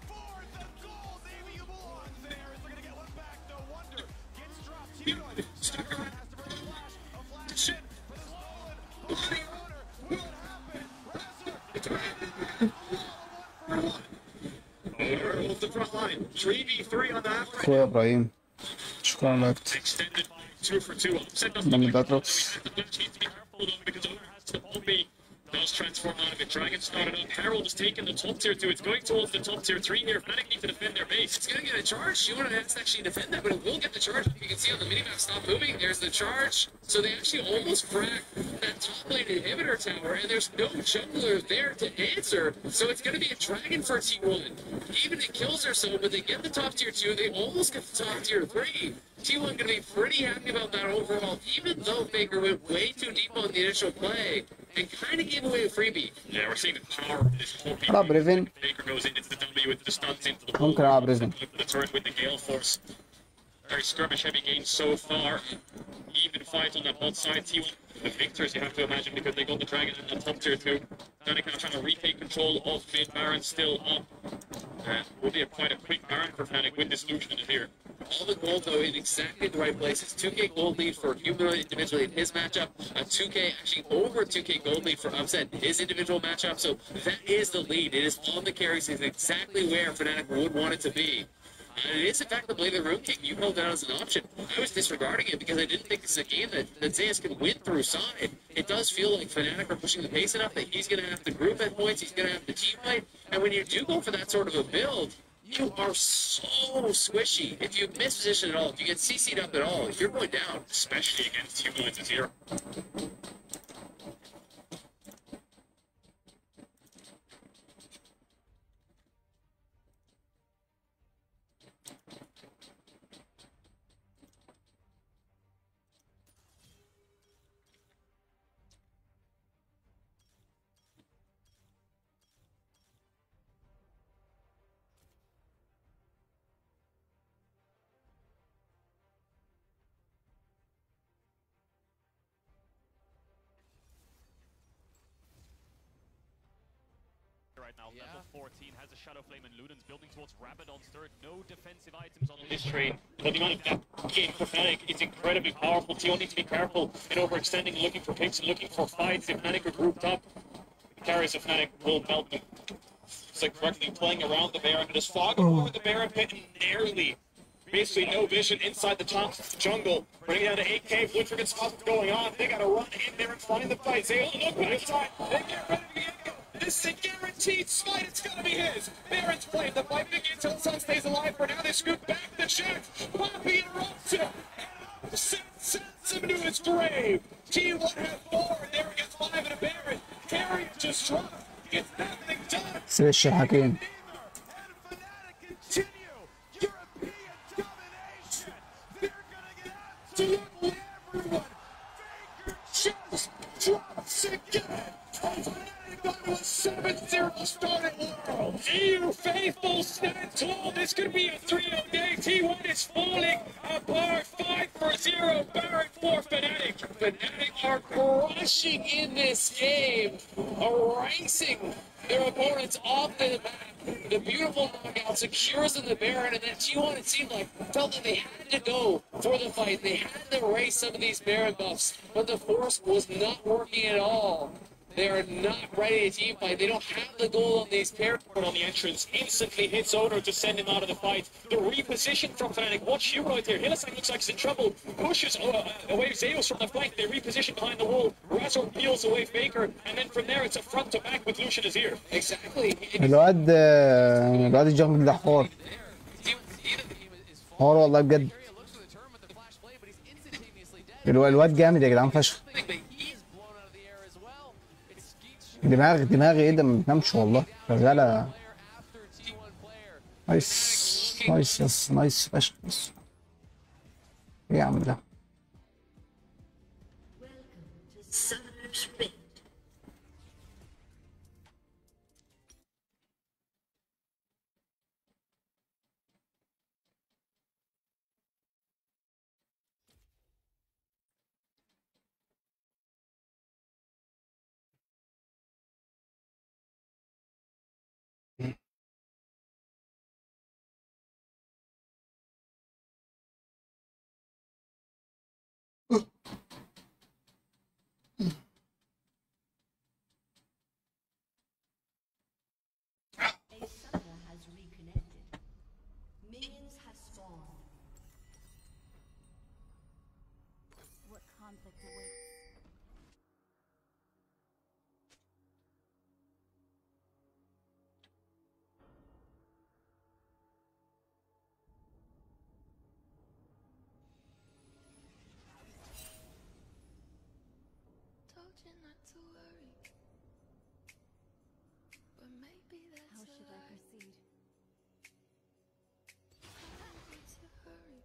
Speaker 3: Wunder off the front line. 3v3 on the half
Speaker 1: اخويا ابراهيم شكرا لك
Speaker 3: Extended two for two. Upset doesn't
Speaker 1: من
Speaker 3: look like
Speaker 1: الباتروكس
Speaker 3: the bench needs to be careful though because Owner has to Bombi does transform out of it. Dragon started up. Harold is taking the top tier two. It's going towards the top tier three here. Fnatic need to defend their base.
Speaker 4: It's gonna get a charge. Human has to actually defend that, but it will get the charge. You can see on the minimap stop moving. There's the charge. So they actually almost frack that top lane inhibitor tower, and there's no jungler there to answer. So it's gonna be a dragon for T1. Even it kills her so, but they get the top tier two. They almost get the top tier three. T1 gonna be pretty happy about that overall, even though Faker went way too deep on the initial play and kind of gave away a freebie.
Speaker 3: Yeah, we're seeing the power of this whole team.
Speaker 1: العب ريفن
Speaker 3: Baker goes in, it's the W with the stuns into the
Speaker 1: ممكن العب ريفن
Speaker 3: Look at the turret with the Gale Force. Very skirmish heavy game so far. Even fight on that bot side. T1 the victors, you have to imagine, because they got the dragon in the top tier too. Danik now trying to retake control of mid. Baron still up. Uh, will be a quite a quick Baron for Fnatic with this Lucian in here.
Speaker 4: All the gold though in exactly the right places. 2k gold lead for Humanoid individually in his matchup. A 2k actually over 2k gold lead for Upset in his individual matchup. So that is the lead. It is on the carries. It's exactly where Fnatic would want it to be. And it is in fact the Blade of the Rune King. You held that as an option. I was disregarding it because I didn't think this is a game that, that Zeus can win through side. It does feel like Fnatic are pushing the pace enough that he's going to have the group at points. He's going to have the team fight. And when you do go for that sort of a build, you are so squishy. If you miss position at all, if you get CC'd up at all, you're going down.
Speaker 3: Especially against humanoids is here.
Speaker 7: right now.
Speaker 6: Yeah.
Speaker 7: Number 14 has a Shadow Flame and Lunan's building towards Rabadon's turret. No defensive items on this train.
Speaker 3: But the amount of that game for Fnatic is incredibly powerful. T1 needs to be careful in overextending, looking for picks and looking for fights. If Fnatic are grouped up, the carries of Fnatic will melt them. It's like correctly playing around the Baron and just fogging over the Baron pit and narrowly. Basically no vision inside the top jungle. Bringing down to 8k. Woodford gets what's going on. They gotta run in there and find the fight. They look back side. They get ready to get go. This is a guaranteed fight. It's gonna be his. Baron's playing. The fight begins until Sun stays alive. For now, they scoot back the shaft. Poppy interrupts him. Sends sends him to his grave. T1 has four. And there gets five and a Baron. Carry just dropped. Gets nothing done.
Speaker 1: سريش الحكيم
Speaker 3: You faithful stand tall. This could be a 3-0 day. T1 is falling apart. 5 for 0. Baron for Fnatic.
Speaker 4: Fnatic are crushing in this game, erasing their opponents off the map. The beautiful knockout secures in the Baron, and then T1, it seemed like, felt that they had to go for the fight. They had to erase some of these Baron buffs, but the force was not working at all. They are not ready to team fight. They don't have the goal on these pairs.
Speaker 3: on the entrance, instantly hits Owner to send him out of the fight. The reposition from Fnatic, watch you right there. Hillesang looks like he's in trouble, pushes uh, uh, away Zeus from the flank. They reposition behind the wall. Razor peels away Faker, and then from there it's a front to back with Lucian is here.
Speaker 4: Exactly. And
Speaker 1: الواد الواد الجنجل ده حوار
Speaker 6: You can see that he was- is falling.
Speaker 1: حوار والله بجد
Speaker 6: Area looks for the turn with the flash play, but he's instantaneously dead.
Speaker 1: الو- الواد جامد يا جدعان فشخ
Speaker 6: But he's blown out of the air as well. It's Skeet's
Speaker 1: دماغ دماغي ايه ده ما بتنامش والله شغاله
Speaker 6: player after T1 player.
Speaker 1: نايس نايس يس نايس فشخ بس ايه يا عم ده
Speaker 2: Welcome to Summoner's Rift. A summoner has reconnected. Minions have spawned.
Speaker 8: What conflict awaits?
Speaker 9: Told you not to worry. But maybe that's
Speaker 8: How
Speaker 9: a
Speaker 8: should I
Speaker 9: lie.
Speaker 8: proceed?
Speaker 9: Need to hurry.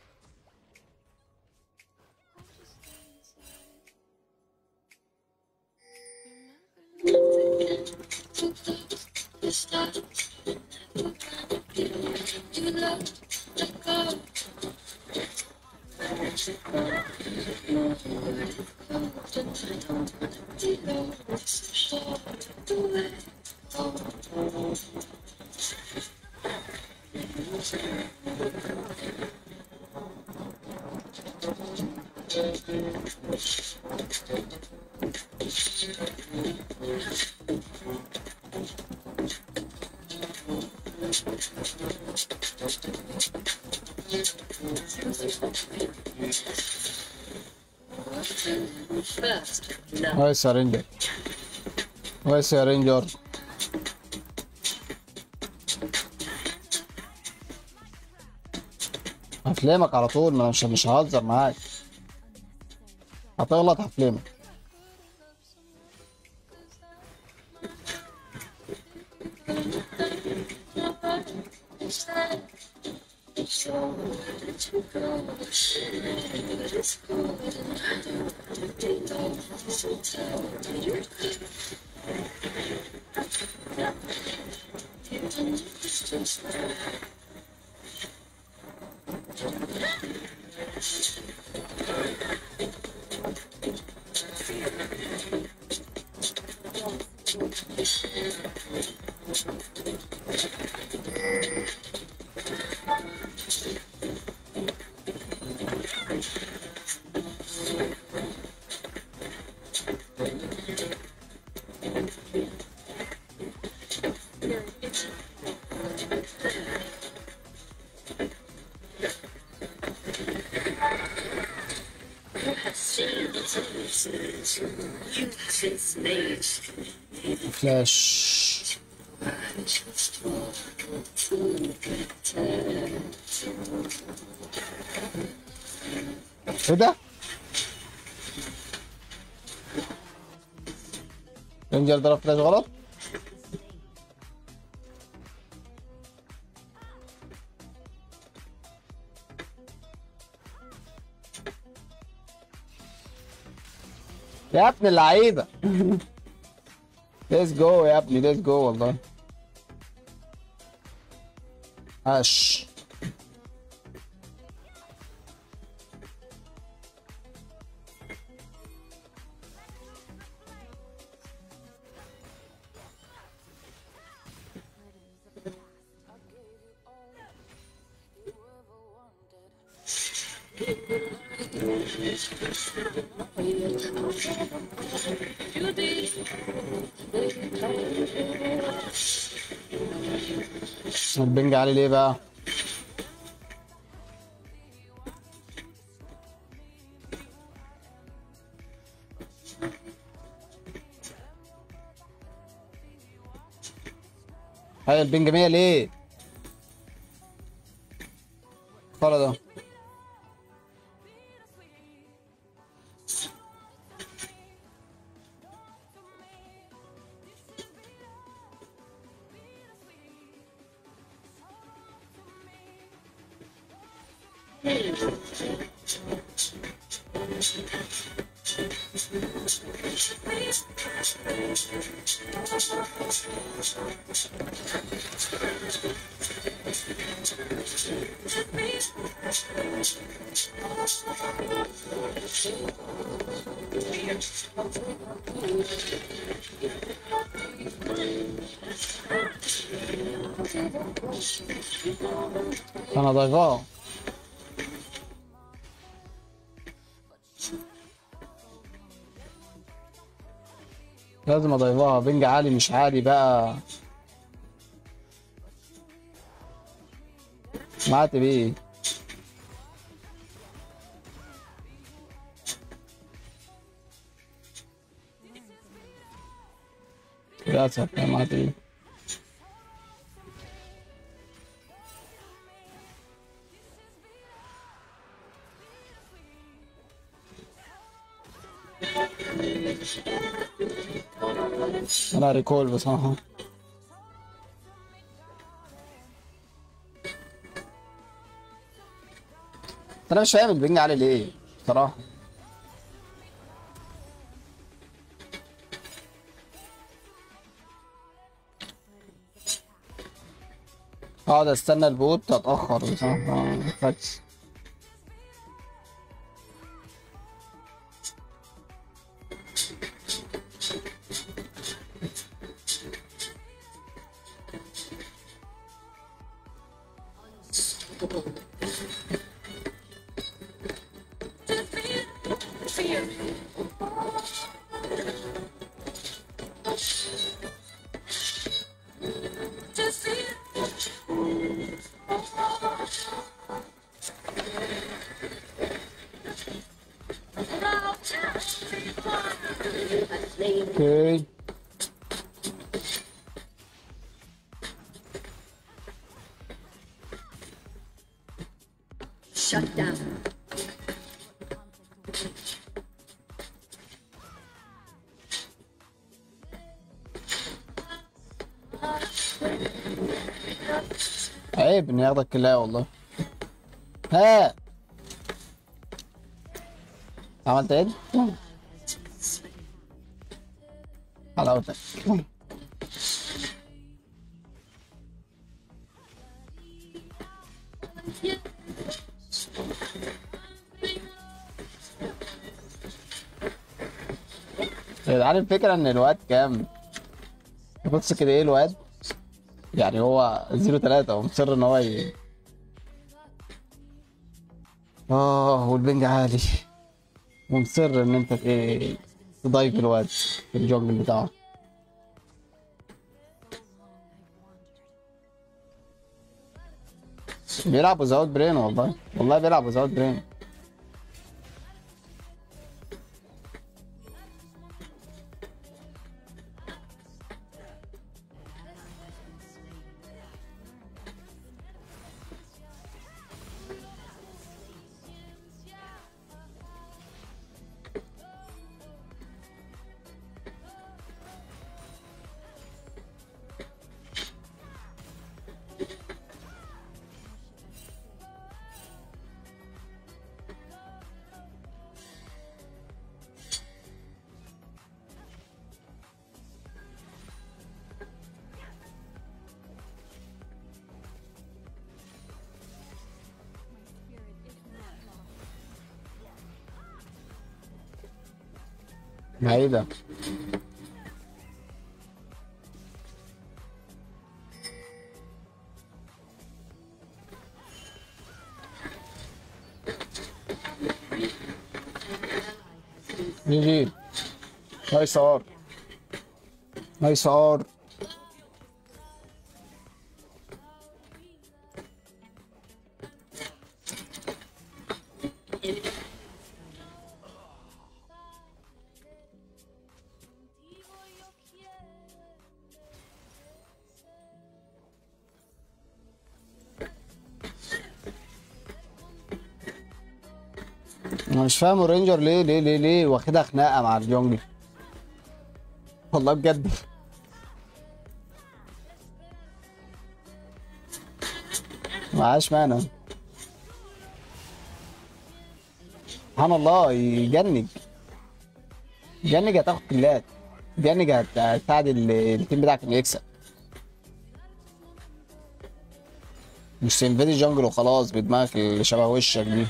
Speaker 9: I'll just stay inside. Remember nothing. You start. You love. Let go.
Speaker 2: First, love.
Speaker 1: نايس يا رينجر نايس يا رينجر هفلمك على طول ما أنا مش مش ههزر معاك هتغلط هفلمك
Speaker 2: You have seen the times. You have been slain.
Speaker 1: فلاش ايه ده؟ رينجر ضرب فلاش غلط؟ يا ابن اللعيبه ليتس جو يا ابني ليتس جو والله عاش
Speaker 2: You did
Speaker 1: البنج عالي ليه بقى؟ هاي البنج 100 ليه؟ خلاص ده انا ضيفاه لازم اضيفها بنج عالي مش عالي بقى سمعت بيه للأسف يا سمعت بيه انا ريكول بصراحة انا مش فاهم البنج علي ليه بصراحة اقعد استنى البوت اتأخر بصراحة ما فاتش اوكي
Speaker 2: Shut down.
Speaker 1: عيب اني اخدك كلها والله ها عملت ايه؟ حلاوتك يا جدعان الفكرة ان الواد كام؟ بص كده ايه الواد؟ يعني هو زيرو تلاتة ومصر ان هو ي... اه والبنج عالي ومصر ان انت ت- تضيف الواد في الجونجل بتاعه بيلعب وزاوت برين والله والله بيلعب وزاوت برين بعيدة جي جي هاي صار نايس ار انا مش فاهم الرينجر ليه ليه ليه ليه واخدها خناقه مع الجونجل والله بجد معاش معنى سبحان الله يجنج يجنج هتاخد كلات يجنج هت- هتساعد ال- التيم بتاعك انه يكسب مش تنفذي الجنجل وخلاص بدماغك اللي شبه وشك دي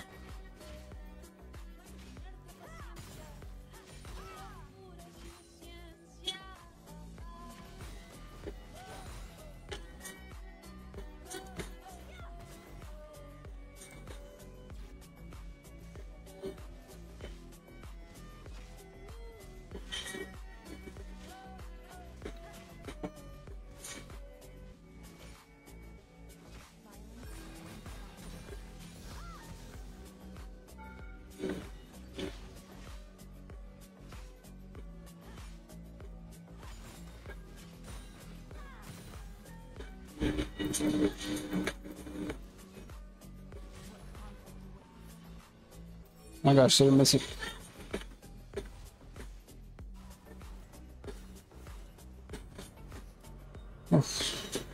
Speaker 1: ارجع اشتري ميسي اوف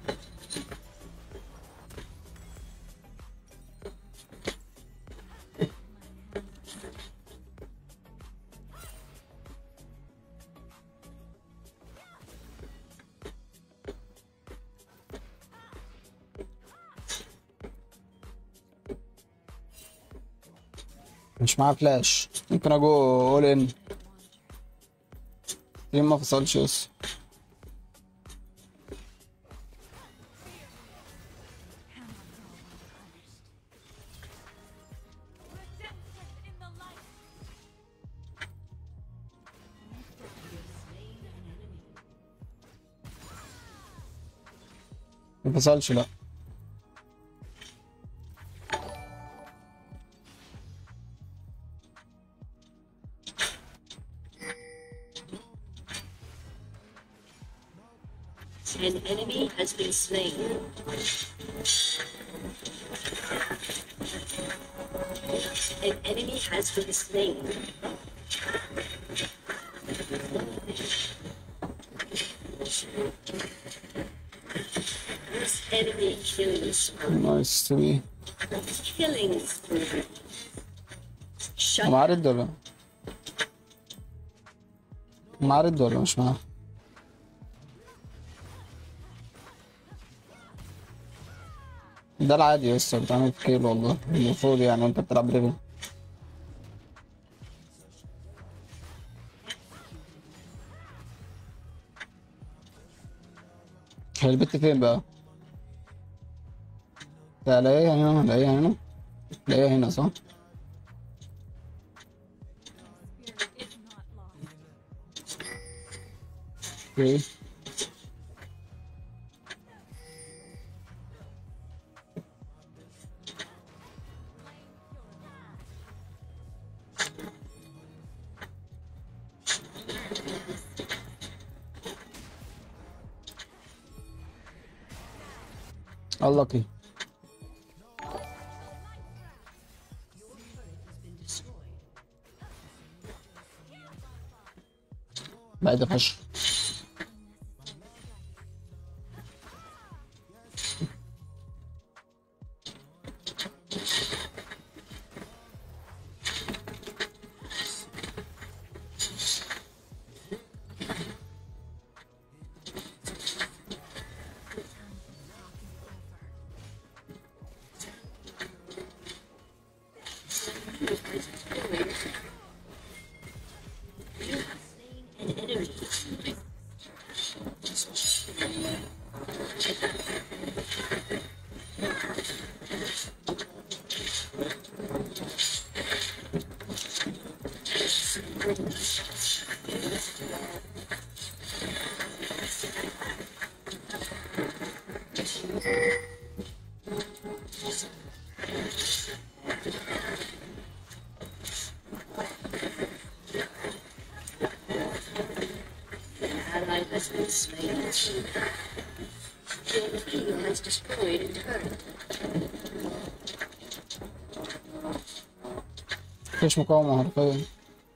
Speaker 1: مش معاه فلاش ممكن اجو اول ان ليه ما فصلش يس ما فصلش لا
Speaker 2: An enemy has been slain. An enemy has been slain. This enemy killing spree.
Speaker 1: نايس تو بي
Speaker 2: Killing spree. Shut
Speaker 1: معاه رد ولا معاه رد ولا مش معاه ده العادي يا اسطى بتعمل كيل والله المفروض يعني وانت بتلعب ليفل هي البت فين بقى؟ لا الاقيها هنا الاقيها هنا الاقيها هنا صح؟ اوكي unlucky بعد فشخ
Speaker 2: an enemy. has been slain. Your team has destroyed a turret.
Speaker 1: مفيش مقاومة حرفيا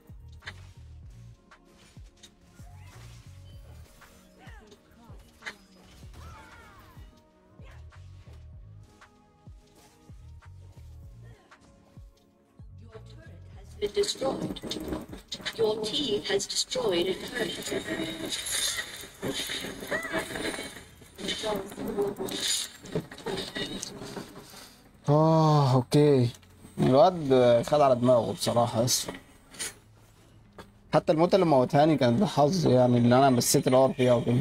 Speaker 2: Your turret has been destroyed. Your team has destroyed a turret.
Speaker 1: اه اوكي الواد خد على دماغه بصراحة بس حتى الموتة اللي موتهاني كانت بحظ يعني اللي انا مسيت الار فيها وكده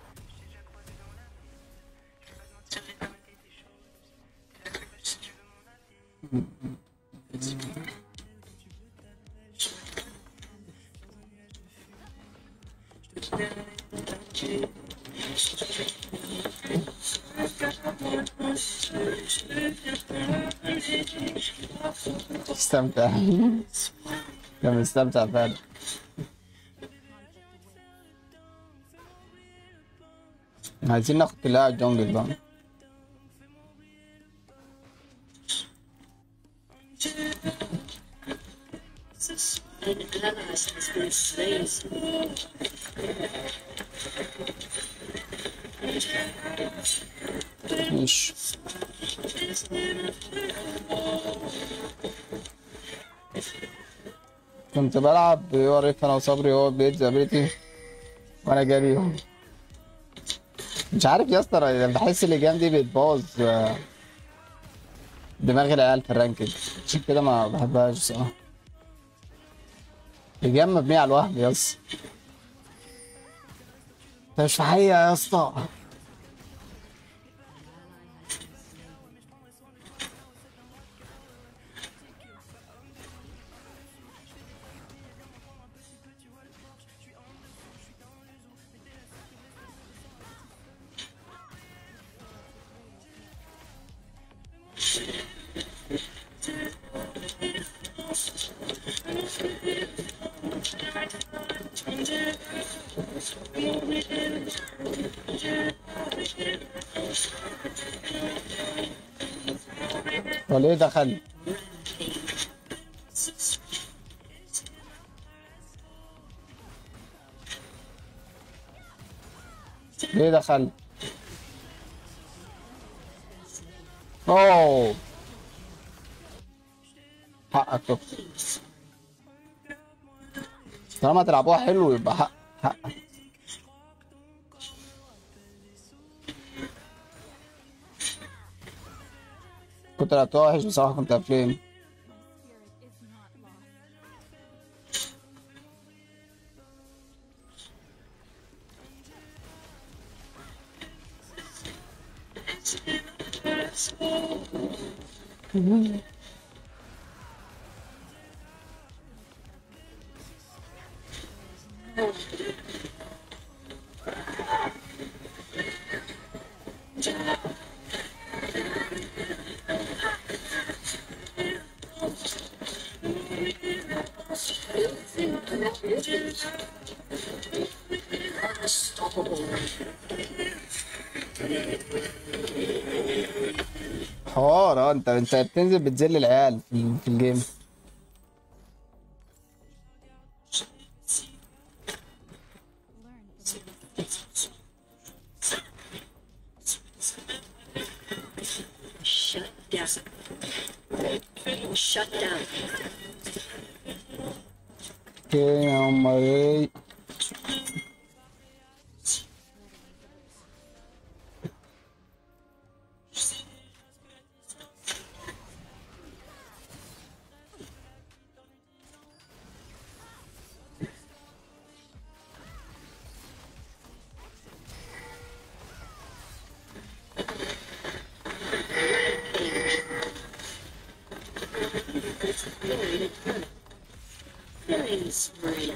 Speaker 1: استمتع كان مستمتع فعلا عايزين ناخد كلها على الجونجل بقى
Speaker 2: An ally has been slain.
Speaker 1: ماشي كنت بلعب بيوريك انا وصبري هو بيت ابيلتي وانا جاري مش عارف يا اسطى أنا بحس اللجام دي بتبوظ آه، دماغ العيال في الرانكد عشان كده ما بحبهاش بصراحة لجام مبنية على الوهم يا اسطى انت مش في حقيقة يا اسطى وليه دخل ليه دخل اوه حقك طب طالما تلعبوها حلو يبقى حق حقك كنت لعبتها وحش بصراحة كنت هفليم
Speaker 8: spirit is not lost.
Speaker 1: حوار اه انت انت بتنزل بتذل العيال في ال- في الجيم
Speaker 2: Shut down. Shut down.
Speaker 1: اوكي يا عمري
Speaker 2: Killing spree.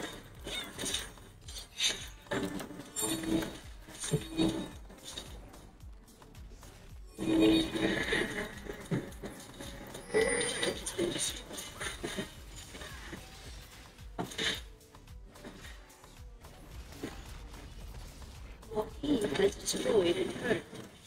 Speaker 2: has destroyed a turret.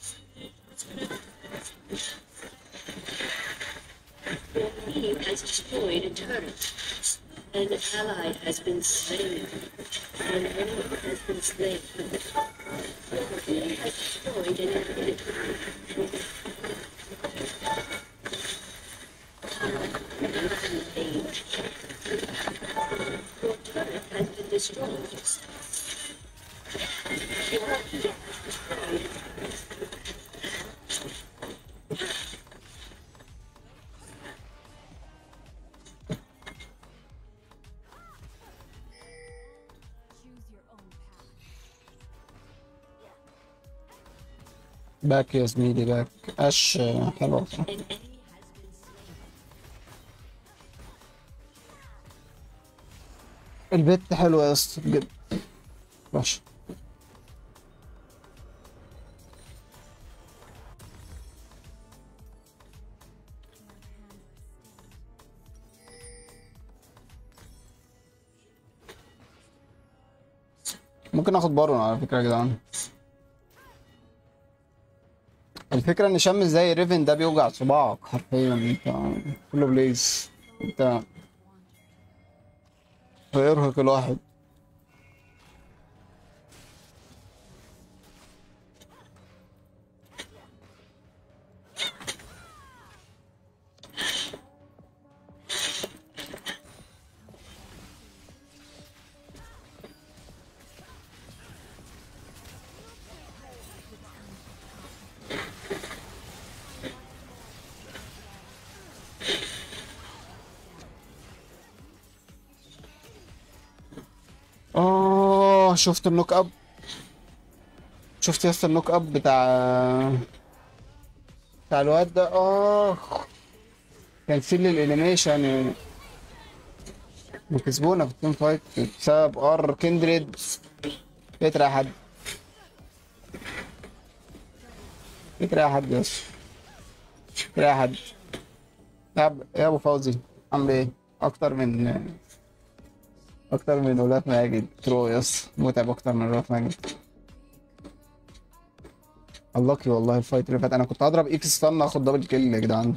Speaker 2: Your team has destroyed a turret. An ally has been slain. An enemy has been slain. Your team has destroyed an enemy. Rampage. Your turret has been destroyed. Your team has destroyed
Speaker 8: Choose your own path.
Speaker 1: باك يا زميلي باك اش آه، حلوة بصراحة.
Speaker 2: An enemy has been slain.
Speaker 1: البت حلوة يا اسطى بجد ماشي ممكن اخد بارون على فكرة يا جدعان الفكرة ان شم زي ريفن ده بيوجع صباعك حرفيا انت كله بليز انت هيرهق الواحد اه شفت النوك اب شفت يا اسطى النوك اب بتاع بتاع الواد ده اه كان سيل الانيميشن وكسبونا في التيم فايت بسبب ار كندريد بيتر يا حد بيتر يا حد يا اسطى بيتر يا حد يا أب- يا ابو فوزي عامل ايه اكتر من اكتر من ولاة ماجد ترو يس متعب اكتر من ولاة ماجد اللقي والله الفايت اللي فات انا كنت هضرب اكس ستان اخد دبل كيل يا جدعان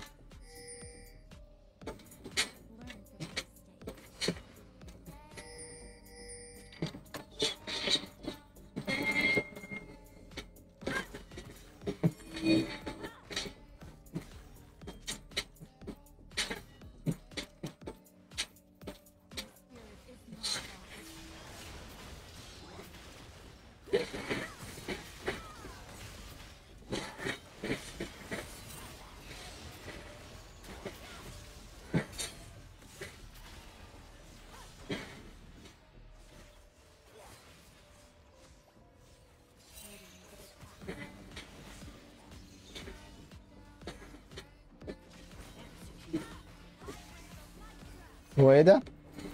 Speaker 1: هو ايه ده؟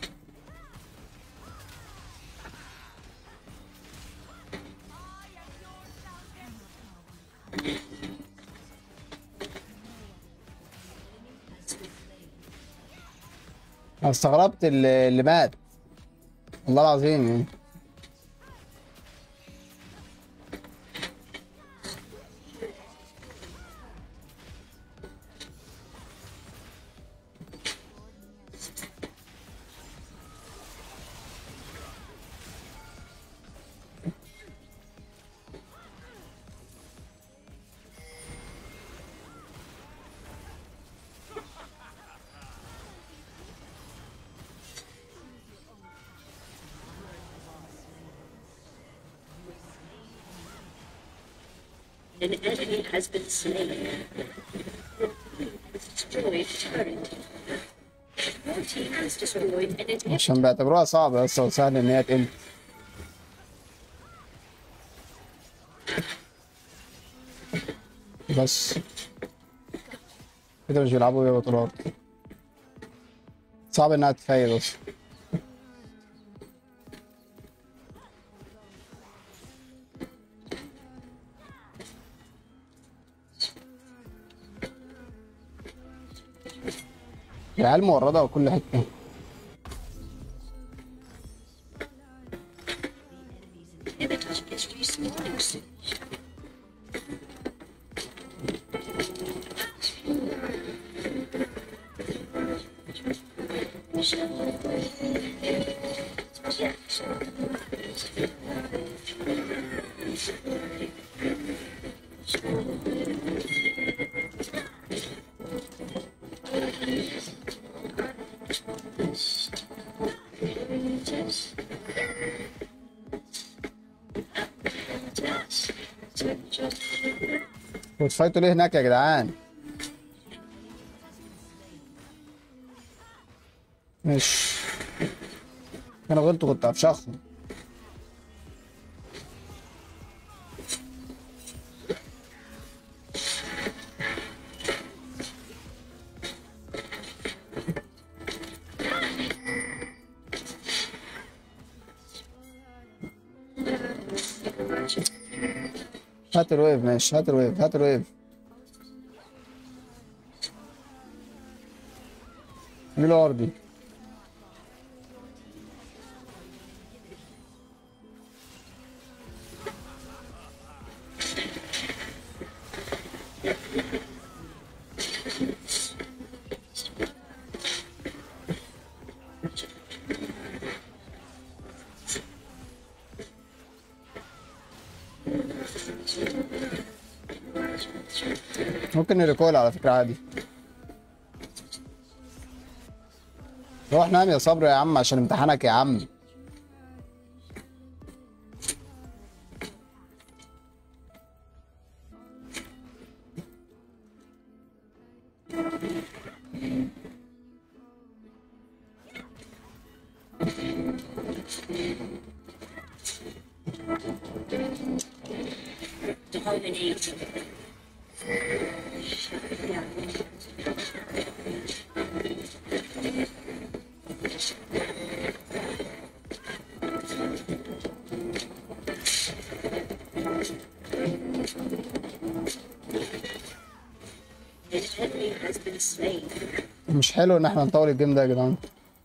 Speaker 1: انا استغربت اللي اللي مات والله العظيم يعني
Speaker 2: An enemy has been slain. Your team has destroyed a turret. Your team has destroyed an inhibitor.
Speaker 1: عشان بيعتبروها صعبة بس وسهل ان هي تقل بس كده مش بيلعبوا بيها بطولات صعب انها تفايد اصلا العيال موردة وكل حتة
Speaker 2: Inhibitor is respawning soon.
Speaker 1: وتفايتوا ليه هناك يا جدعان مش انا غلطت كنت هفشخهم هات الويف ماشي هات الويف هات الويف مين الارضي ممكن نريكول على فكرة عادي روح نام يا صبري يا عم عشان امتحانك يا عم
Speaker 2: Dominate. An enemy has been slain.
Speaker 1: مش حلو ان احنا نطول الجيم ده يا جدعان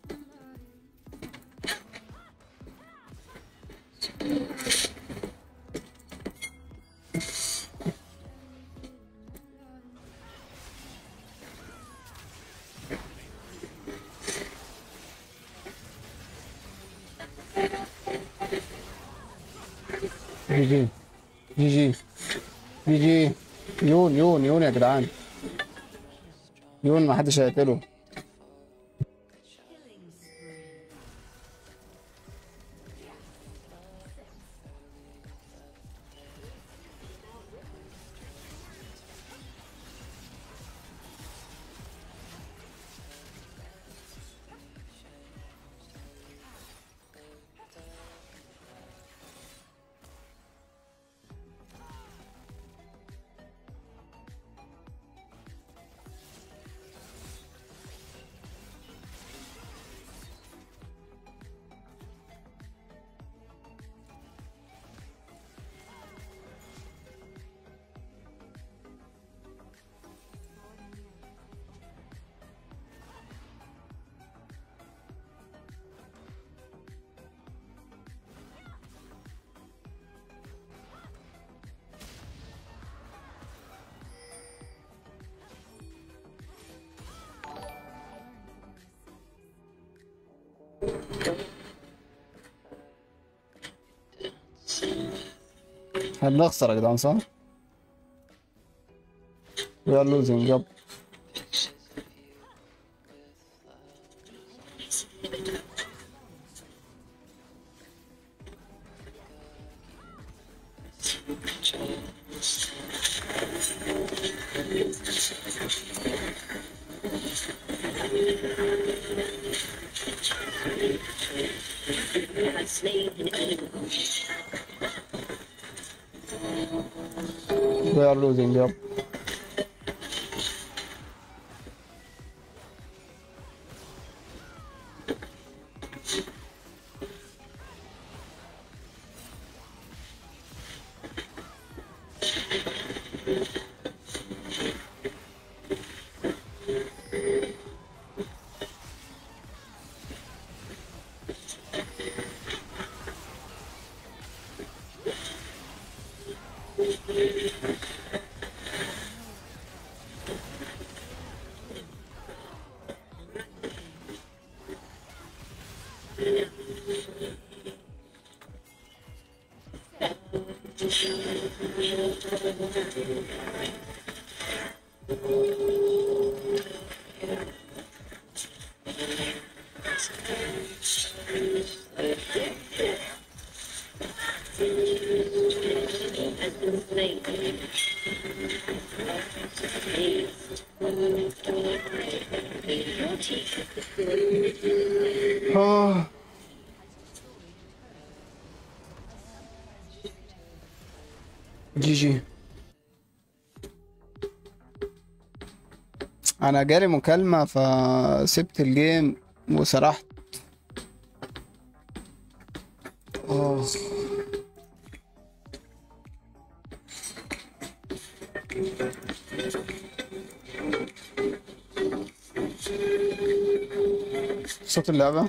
Speaker 1: جي جي جي جي جي جي يون يون يون يا جدعان يون ما حدش هيقتله هنخسر يا جدعان صح؟ We are losing يب
Speaker 2: has slain an enemy.
Speaker 1: We are losing يب
Speaker 2: has been slain. Your team
Speaker 1: اه جي جي انا جالي مكالمة فسبت الجيم وسرحت اه صوت اللعبة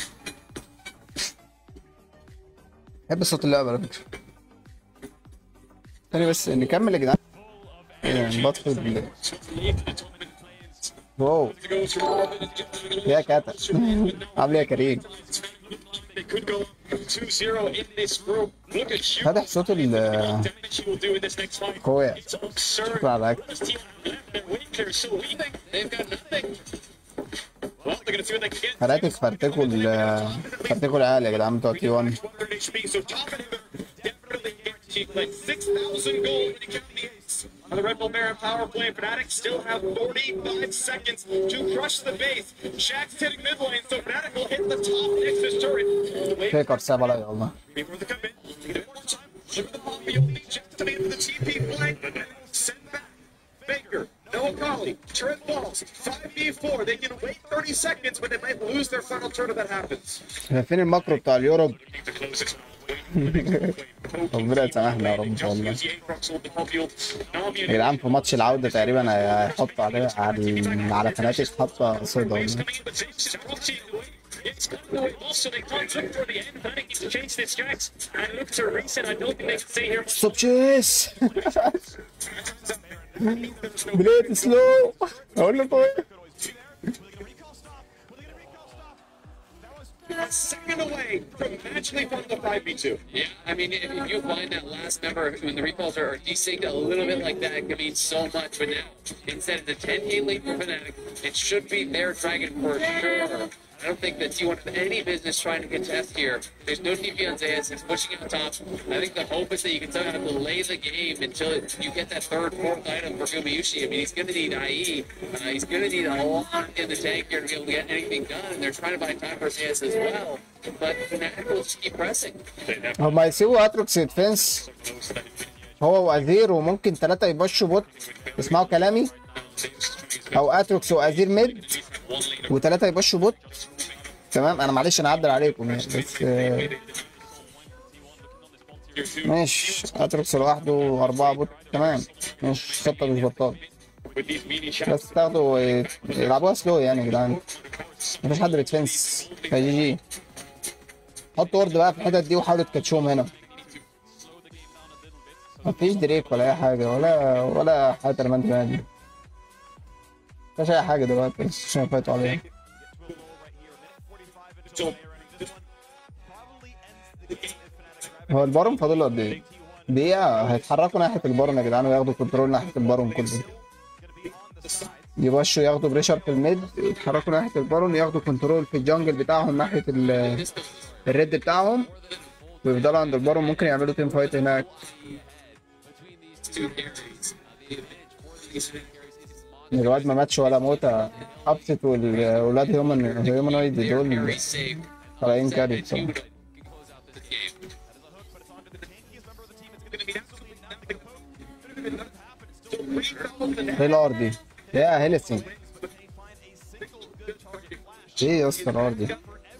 Speaker 1: بحب صوت اللعبة على فكرة تاني بس نكمل يا جدعان إيه، بطفي ال- واو يا كاتا عامل ايه يا كريم
Speaker 3: They could go 2-0 in this group. Look at you.
Speaker 1: فاتح صوت ال
Speaker 3: Damage he will do in this next fight.
Speaker 1: اخويا
Speaker 3: It's absurd.
Speaker 1: شكرا على
Speaker 3: This team left their wing clear is so weak. They've got nothing. Well, they're gonna see what they can get.
Speaker 1: فراتك فرتكوا ال فرتكوا العيال يا جدعان بتوع تي 1
Speaker 3: 100 HP, so top inhibitor definitely guaranteed like 6,000 gold when you count the ace. On the Red Bull Baron power play, Fnatic still have 45 seconds to crush the base. Shaq's hitting mid lane, so Fnatic will hit the top Nexus turret. Wait
Speaker 1: فيكر ساب عليا والله
Speaker 3: for the commit. Take a bit more time. Look at the pop. He only just to the end of the TP flank. Send back. Baker, no Akali, turret falls. 5v4. They can wait 30 seconds, but they might lose their final turn if that happens.
Speaker 1: فين الماكرو بتاع اليوروب
Speaker 3: Need to close this.
Speaker 1: ربنا يسامحنا يا رب والله
Speaker 3: The Aatrox will the field. Nami
Speaker 1: يا
Speaker 3: and
Speaker 1: جدعان في ماتش العودة تقريبا هيحط عليه على على فناتك حاطة صيدة
Speaker 3: Waves
Speaker 1: والله
Speaker 3: coming in, but James is rotating away. It's coming away also. They can't look for the end. Fnatic needs to change this Jax and look to reset. I don't think they can stay here.
Speaker 1: ستوب تشيس بليت سلو اقول لكم ايه
Speaker 3: a second away from magically from the 5v2.
Speaker 4: Yeah, I mean, if, if you find that last number when the recalls are, are desynced a little bit like that, it can mean so much. But now, instead of the 10k lead for Fnatic, it should be their dragon for sure. I don't think that T1 has any business trying to contest here. There's no TP on Zayas. It's pushing out top. I think the hope is that you can somehow delay the game until it, you get that third, fourth item for Gumayushi. I mean, he's going to need IE. Uh, he's going to need a lot in the tank here to be able to get anything done. And they're trying to buy time for Zayas as well. But Fnatic will just keep pressing.
Speaker 1: هما يسيبوا اتروكس ديفنس هو وازير وممكن ثلاثة يبشوا بوت اسمعوا كلامي او اتروكس وازير ميد وثلاثة يبشوا بوت تمام انا معلش انا هعدل عليكم يعني بس آه، ماشي اتروكس لوحده واربعة بوت تمام مش خطة مش بطال
Speaker 3: With these meaty shots,
Speaker 1: بس تاخدوا يلعبوها سلو يعني يا جدعان مفيش حد بيتفنس يا جي جي حطوا ورد بقى في الحتت دي وحاولوا تكاتشوهم هنا مفيش دريك ولا اي حاجه ولا ولا حاجه ترمانت دي مفيش اي حاجه دلوقتي بس عشان فاتوا عليها
Speaker 3: so
Speaker 1: هو البارون فاضل له قد ايه؟ دقيقة هيتحركوا ناحية البارون يا جدعان وياخدوا كنترول ناحية البارون كله يبشوا ياخدوا بريشر في الميد يتحركوا ناحية البارون ياخدوا كنترول في الجنجل بتاعهم ناحية ال- الريد بتاعهم ويفضلوا عند البارون ممكن يعملوا تيم فايت هناك
Speaker 4: two carries. The advantage for these carries is
Speaker 1: الواد ما ماتش ولا موتة ابسط والولاد هيومن هيومنويد دول
Speaker 4: very safe.
Speaker 1: طالعين كاري
Speaker 4: Two
Speaker 1: بصراحة
Speaker 4: to close out this game.
Speaker 1: ايه الار دي؟ يا هيلسين ايه يا اسطى الار دي؟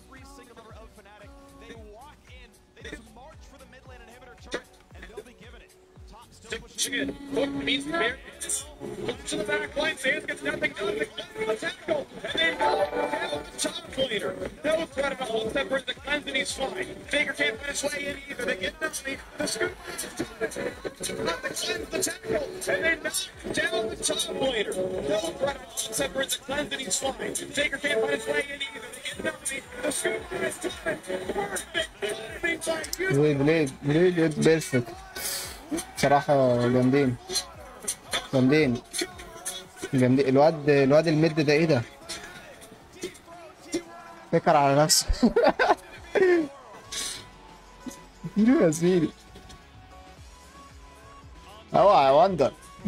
Speaker 3: Michigan. Hook means Bears. Hook to the back line. Sands gets nothing done. They go for the tackle. And they go down the top later. No threat at all. Step for the cleanse and he's fine. Faker can't find his way in either. They get Nani. The scoop. Not the cleanse, the tackle. And they knock down the top later. No threat at all. Step for the cleanse and he's fine. Faker can't find his way in either. They get Nani. The scoop is time. Perfect. timing by you.
Speaker 1: بليد بليد بليد بيرفكت بصراحة جامدين جامدين جامدين الواد الواد المد ده ايه ده؟ فكر على نفسه اديله يا زميلي اوعى يا وندر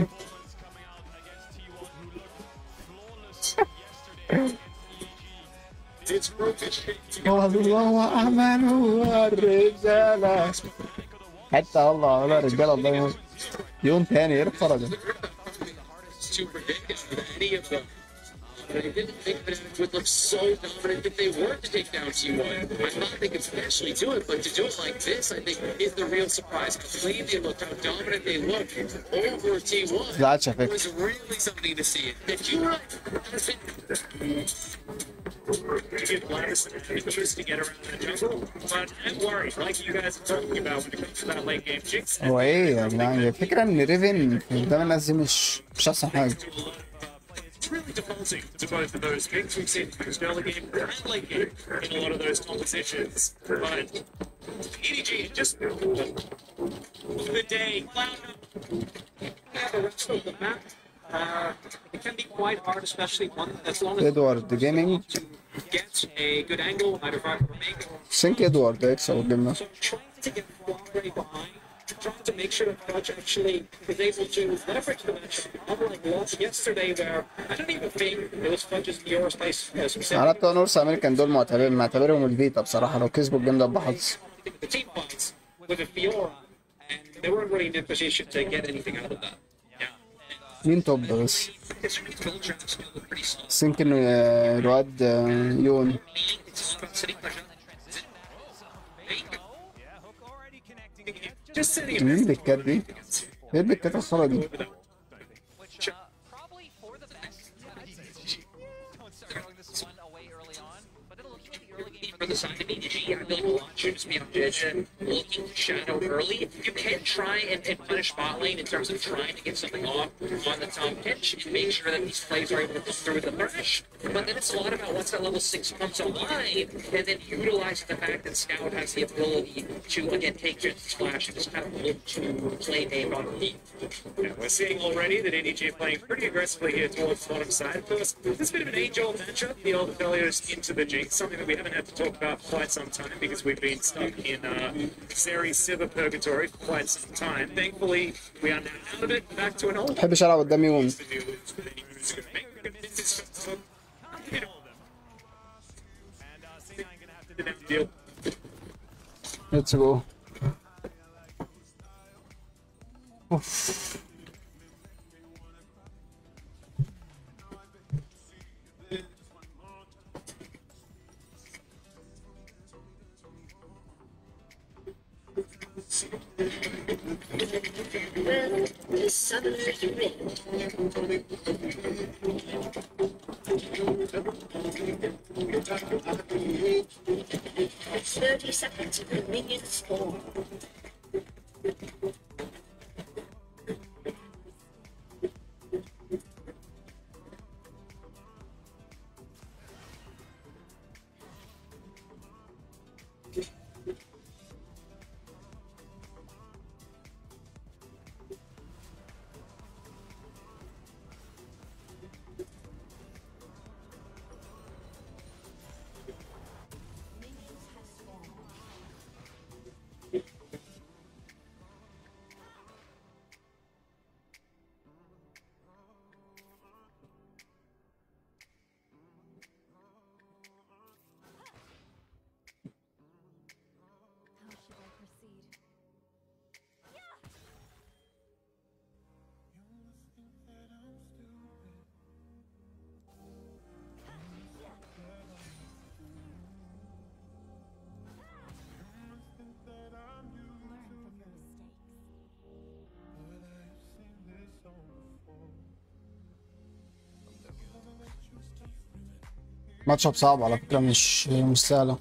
Speaker 3: It's broken.
Speaker 1: والله عملوا الرجالة حتى والله عملوا الرجالة الله يموت يوم تاني يرفع رجل
Speaker 4: to predict any of them. But I didn't think that it would look so dominant if they were to take down T1. I thought they could potentially do it, but to do it like this, I think, is the real surprise. How clean they looked, how dominant they looked over T1
Speaker 1: زعلتش يا فكر
Speaker 4: was really something to see. If you were has been
Speaker 3: to give Glavis some interest to get around the jungle, but I'm worried, like you guys are talking about when it comes to that late game jinx.
Speaker 1: هو ايه يا جدعان الفكرة ان ريفن قدام الناس دي مش مش احسن حاجة
Speaker 3: It's really defaulting to both of those picks. We've seen post early game and late game in a lot of those compositions. But EDG just the day, cloud
Speaker 10: Yeah, the rest of the map, uh, it can be quite hard, especially one as long as
Speaker 1: ادوارد جيمنج
Speaker 10: to get a good angle, either five or make.
Speaker 1: سينك ادوارد هيكسب الجيم ده
Speaker 10: So trying to get Huawei behind, trying to make sure that Dodge actually is able to leverage the match, unlike lost yesterday where I don't even think it was Fudge's Euro space uh,
Speaker 1: انا
Speaker 10: specific.
Speaker 1: بتوع نورث امريكان دول معتبر معتبرهم الفيتا بصراحة لو كسبوا الجيم ده بحظ
Speaker 10: The team fights with a Fiora, and they weren't really in a position to get anything out of that.
Speaker 1: مين توب بس
Speaker 10: Considering Gold Trap still look pretty solid.
Speaker 1: سينك انه آه، الواد آه، يون
Speaker 10: It's about sitting there.
Speaker 3: just sitting
Speaker 1: مين البيكات دي؟ ايه البيكات الخرا دي؟
Speaker 6: Which, uh, probably for the best. Don't start throwing this one away early on. But then looking at the early game
Speaker 4: for the side of EDG, I feel like a lot should just be on Vision, looking to shadow early. You can try and, and punish bot lane in terms of trying to get something off on the top pitch and make sure that these plays are able to come through the thrash. But then it's a lot about once that level six comes online, and then utilize the fact that Scout has the ability to again take your splash and just kind of look to play name on the
Speaker 3: Yeah, we're seeing already that ADG are playing pretty aggressively here towards the bottom side. Of course, this is a bit of an age-old matchup, the old Felios into the Jinx, something that we haven't had to talk about for quite some time because we've been stuck in uh, Series Silver Purgatory for quite some time. Thankfully, we are now out of it, back to an old
Speaker 1: ما بحبش العب قدام يون
Speaker 3: to deal with with any moves you can make. Hit all of them. And uh, C9 gonna have to didn't have to deal
Speaker 1: ليتس جو
Speaker 2: Well, the summoner's rift. Thirty seconds of the minions spawn.
Speaker 1: ماتش اب صعب على فكره مش مش سهله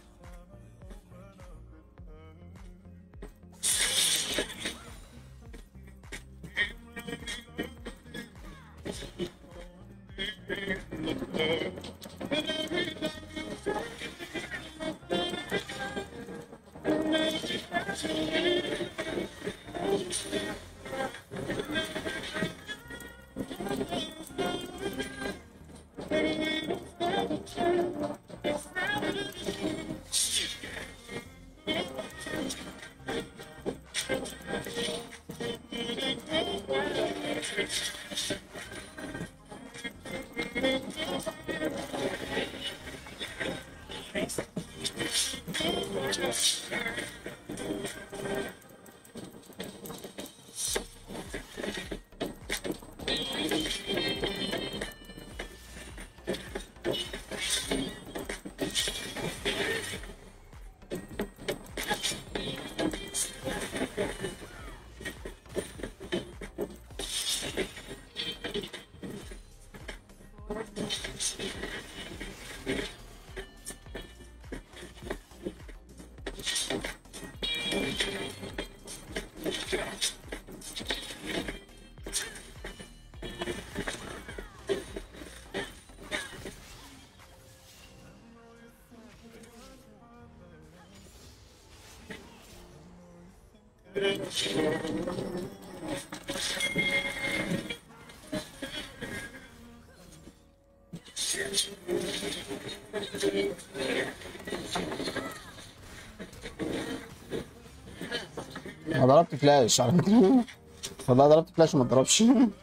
Speaker 1: انا ضربت فلاش على فكره والله ضربت فلاش وما اتضربش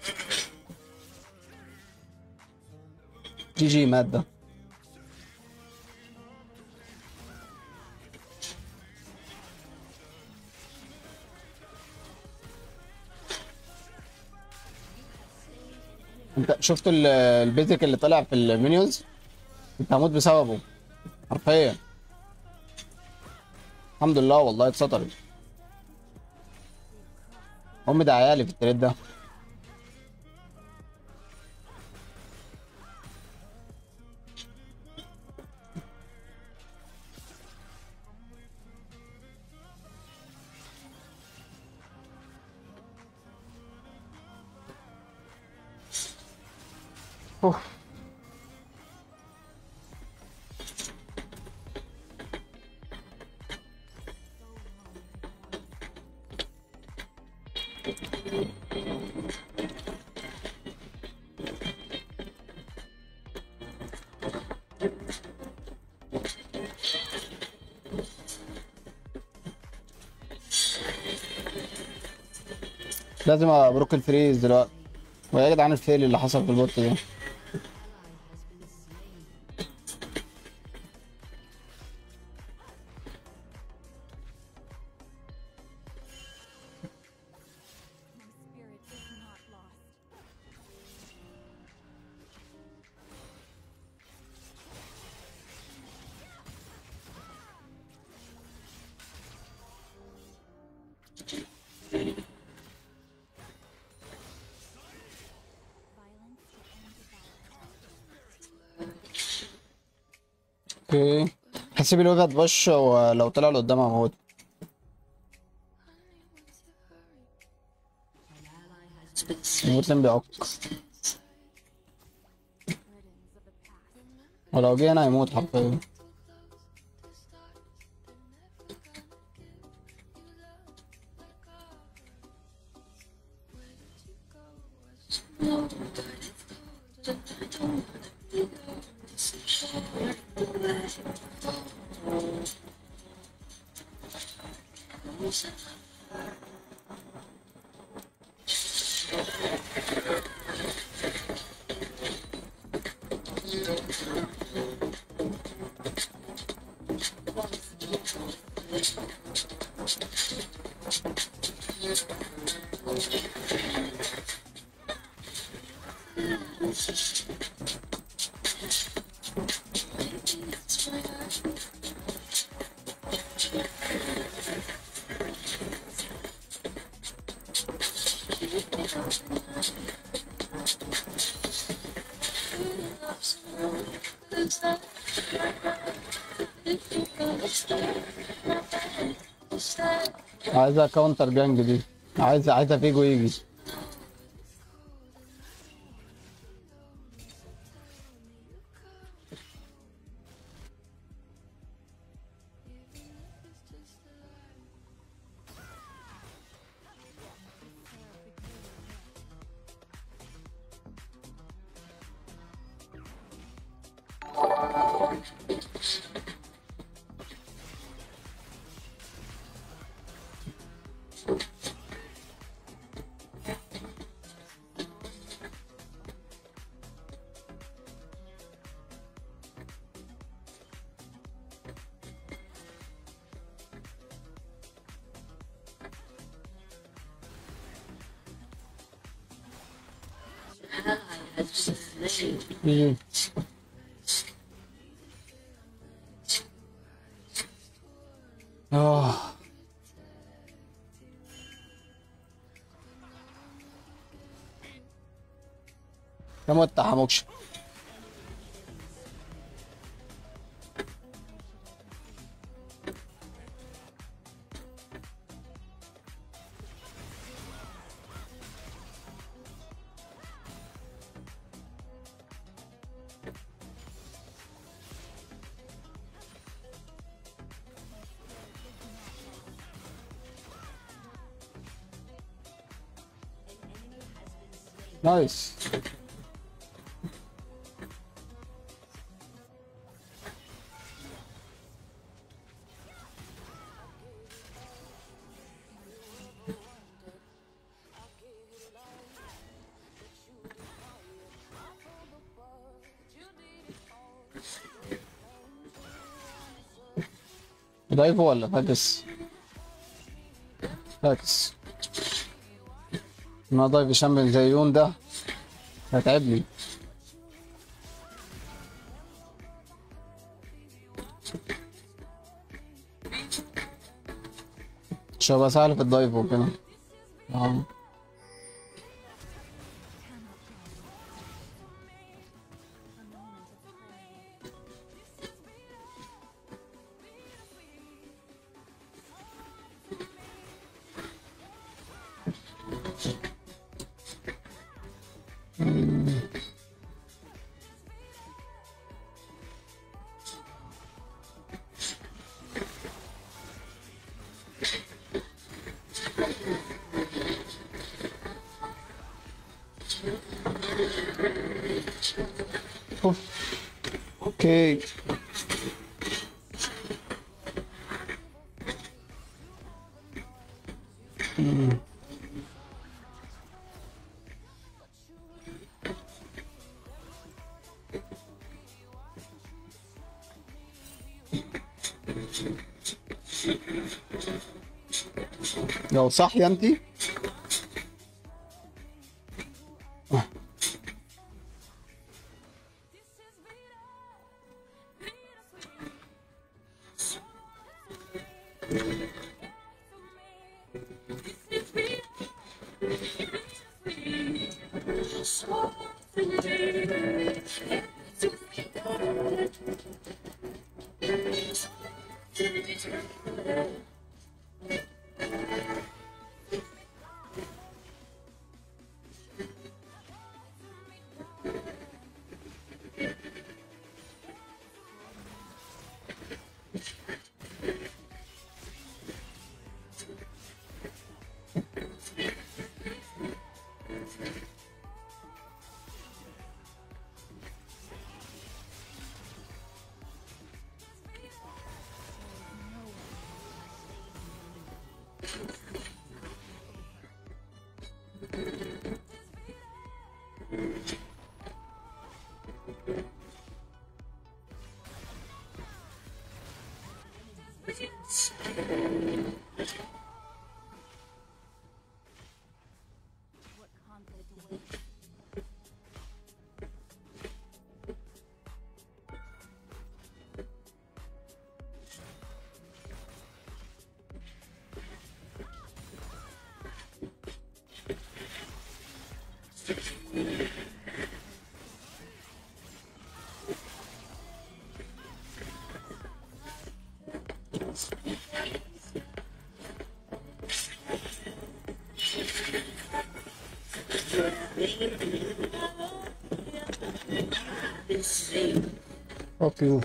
Speaker 1: جي جي مادة انت شفت ال- البيزك اللي طلع في المنيوز كنت هموت بسببه حرفيا الحمد لله والله اتسطرت امي ده عيالي في التريد ده أوف. لازم ابروك الفريز دلوقتي ويا جدعان الفيل اللي حصل في البوت ده
Speaker 8: My spirit is not lost. Violence to end
Speaker 1: اوكي حسيب الوجهة بوش ولو طلع له قدام هموت
Speaker 2: Has been slain.
Speaker 1: يموت لين بيعك
Speaker 8: burdens of the past.
Speaker 1: ولو جه هنا هيموت حرفيا عايزة كاونتر جانج دي عايزة عايزة فيجو يجي
Speaker 2: ally has been slain.
Speaker 1: مم. اه كم التحمكش نايس دايف ولا فاكس فاكس ما ضايف شامبيون زي يون ده هتعبني مش هبقى سهل في الدايف وكده اه أوف. اوكي مم. لو صح يا انتي
Speaker 2: slain. Been slain.
Speaker 1: Fuck you.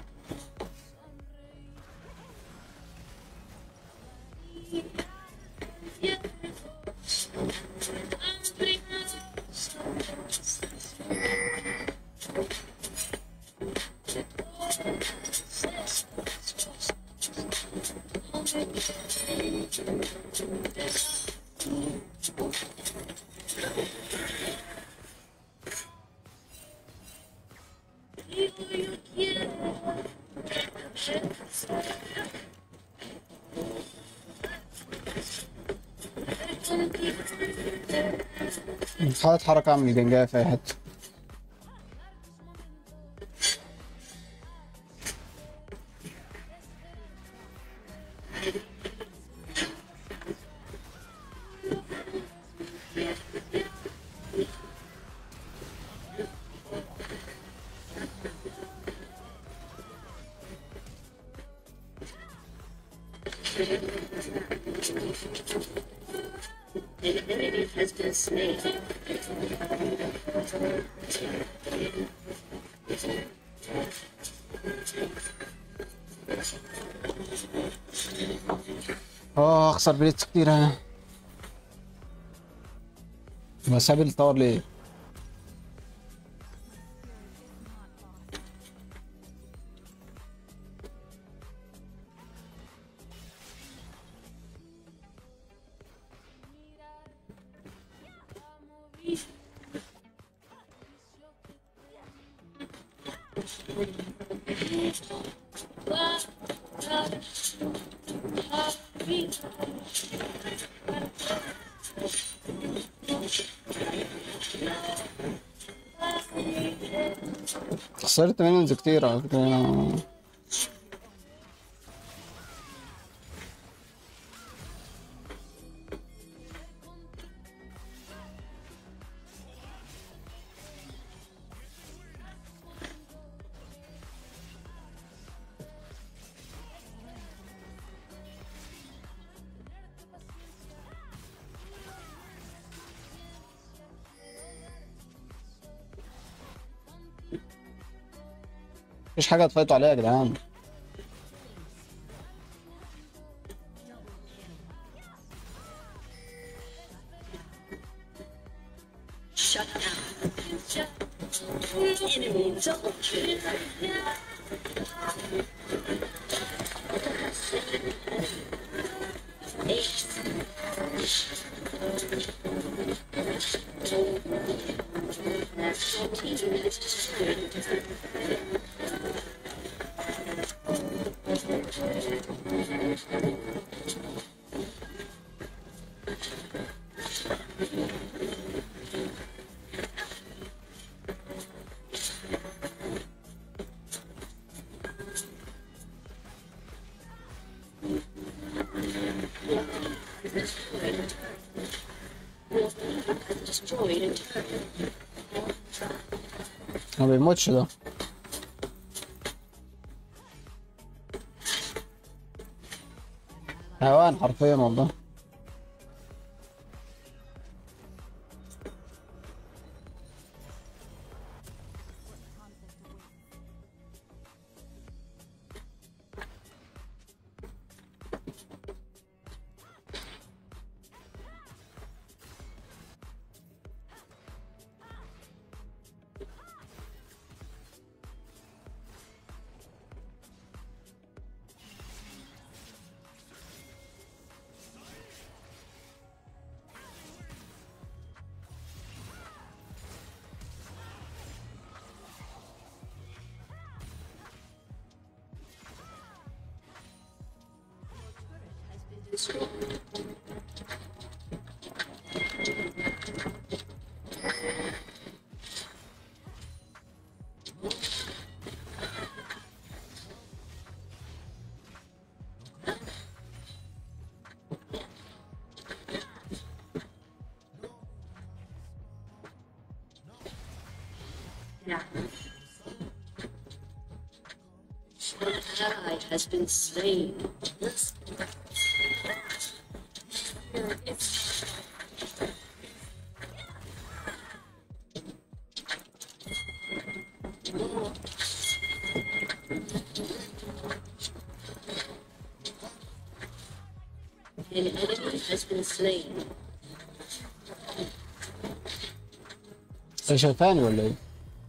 Speaker 1: بحاول اتحرك اعمل جنجايه في اي حته
Speaker 2: An enemy has been slain.
Speaker 1: اه اخسر بليتس كتير انا بس ساب التاور ليه؟ خسرت مينيونز كتير على فكرة أنا مفيش حاجة تفايتوا عليها يا جدعان
Speaker 2: Shut down. Enemy double kill. Ace. Team has destroyed. destroyed a turret.
Speaker 1: ما بيموتش ده حيوان حرفيا والله
Speaker 2: Now. An ally has been slain. has been slain.
Speaker 1: انت شايفاني ولا ايه؟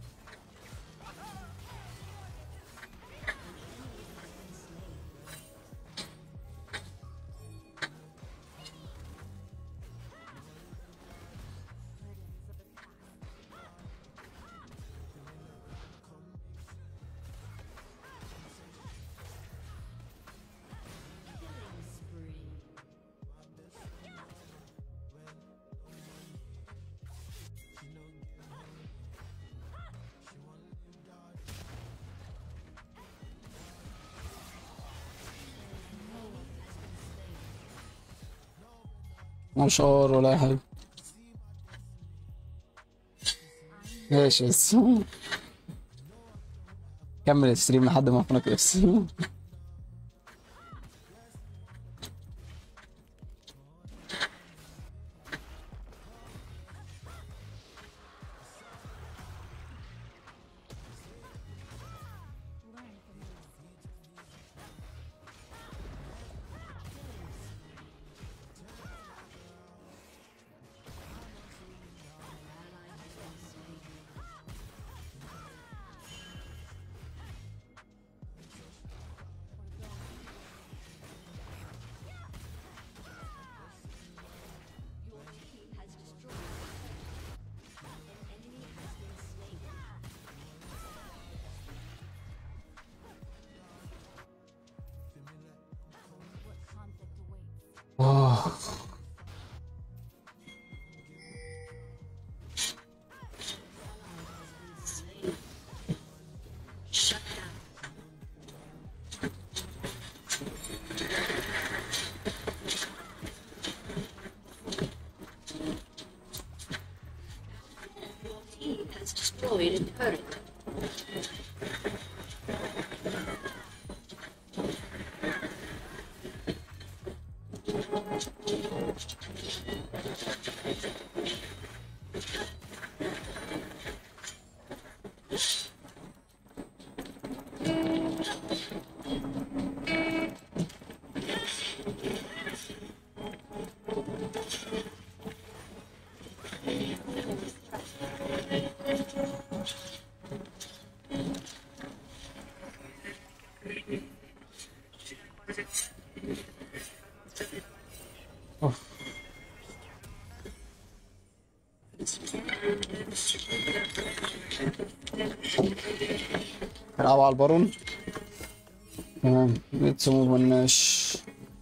Speaker 1: مش شعور ولا اي حاجة ماشي بس كمل الستريم لحد ما افنك بس
Speaker 8: Learn from this. What conflict awaits?
Speaker 1: آه.
Speaker 2: Shut down. Your team has destroyed a turret.
Speaker 1: نلعب على البارون تمام لسه ما قلناش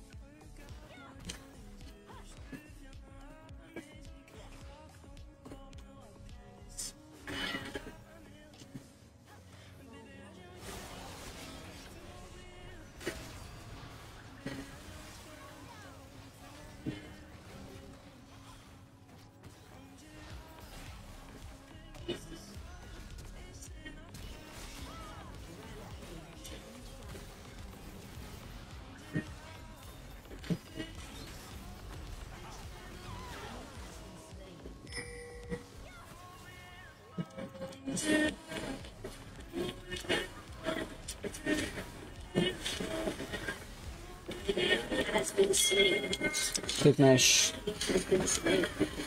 Speaker 2: Has been slain.
Speaker 1: تتناش
Speaker 2: Has been slain.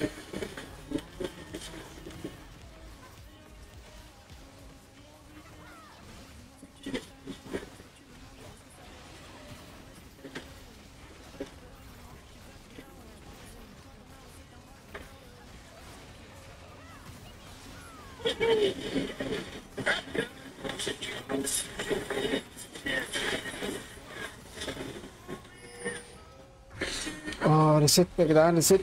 Speaker 1: اه ريست يا جدعان ريست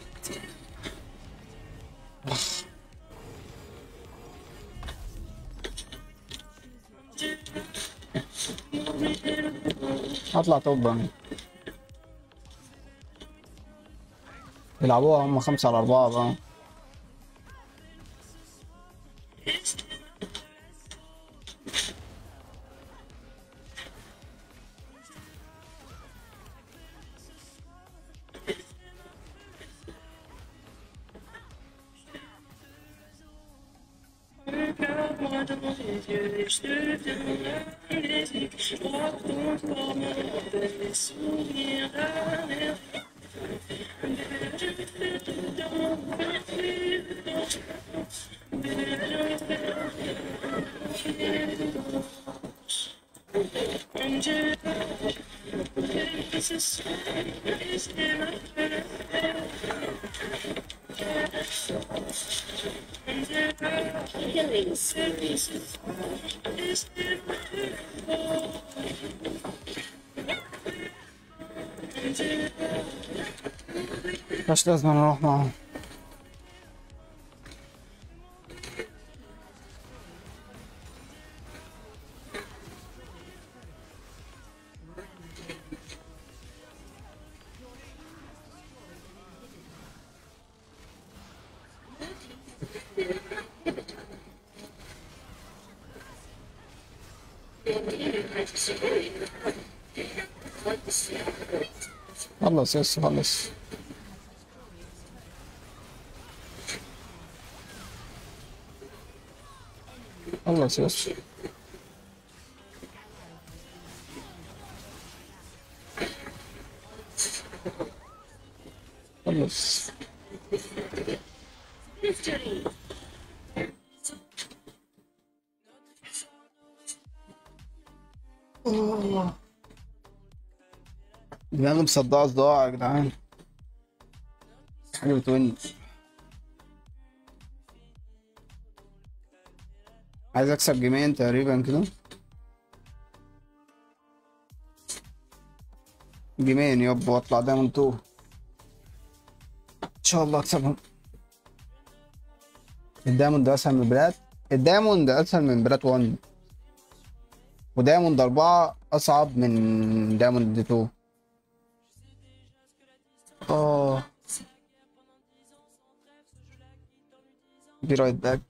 Speaker 1: هطلع توب بقى. يلعبوها هم خمسة على أربعة بقى
Speaker 2: Killing spree.
Speaker 1: مش لازم نروح معاهم خلص يس خلص خلص يس خلص
Speaker 2: Victory.
Speaker 1: دماغي مصدعة صداع يا جدعان حاجة بتوني عايز اكسب جيمين تقريبا كده جيمين يابا واطلع دايموند 2 ان شاء الله اكسبهم الدايموند اسهل من بلاد الدايموند اسهل من بلاد 1 ودايموند 4 اصعب من دايموند 2 اه Be right back.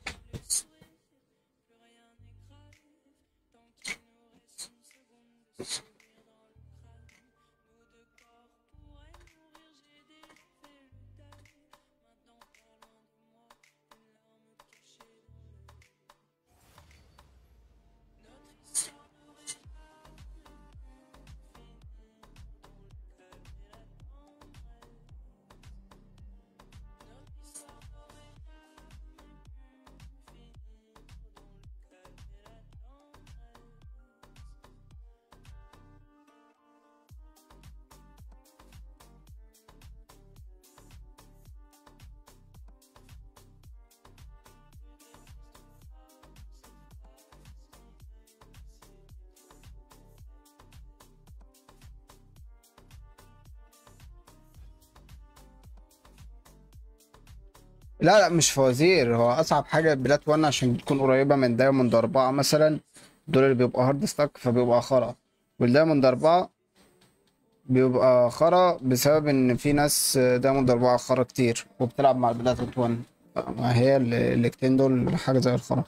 Speaker 1: لا لا مش فوازير هو اصعب حاجه بلات 1 عشان تكون قريبه من دايموند 4 مثلا دول اللي بيبقى هارد ستاك فبيبقى خرا والدايموند 4 بيبقى خرا بسبب ان في ناس دايموند 4 خرا كتير وبتلعب مع البلات 1 ما هي ال- الاتنين دول حاجه زي الخرا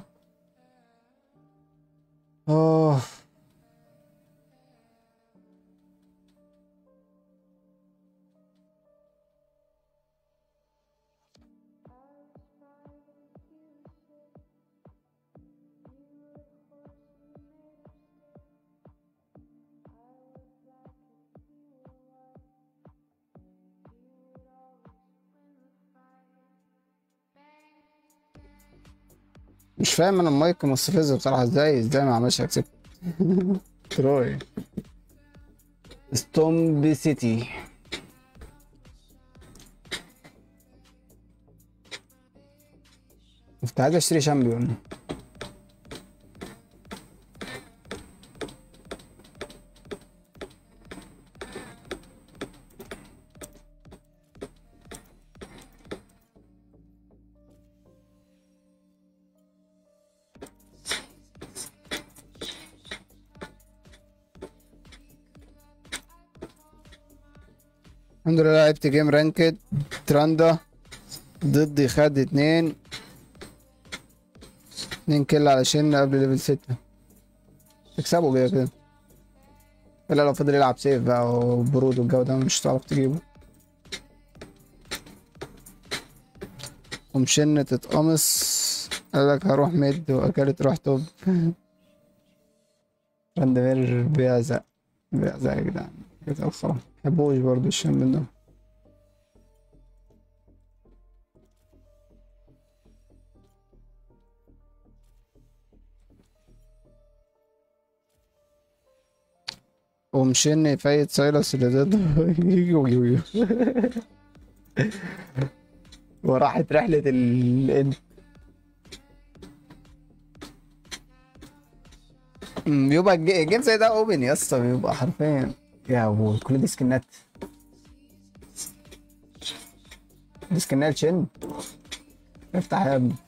Speaker 1: اه مش فاهم انا المايك مستفز بصراحه ازاي ازاي ما عملش اكسبت تروي ستومبي سيتي كنت عايز اشتري شامبيون الحمد لله لعبت جيم رانكد تراندا ضدي خد اتنين اتنين كيل على شن قبل ليفل ستة تكسبه كده كده الا لو فضل يلعب سيف بقى وبرود والجو ده مش هتعرف تجيبه ومشن تتقمص قالك هروح ميد واكلت روح توب راندمير بيعزق بيعزق يا جدعان كده الصراحة مبحبوش برضه الشامبيون ده ومشن فايت سايلس اللي ضده وراحت رحلة ال أمم، بيبقى الج- الجيم زي ده اوبن يا اسطى بيبقى حرفيا يا ابوي كل دي سكنات دي سكنات شن افتح يا ابني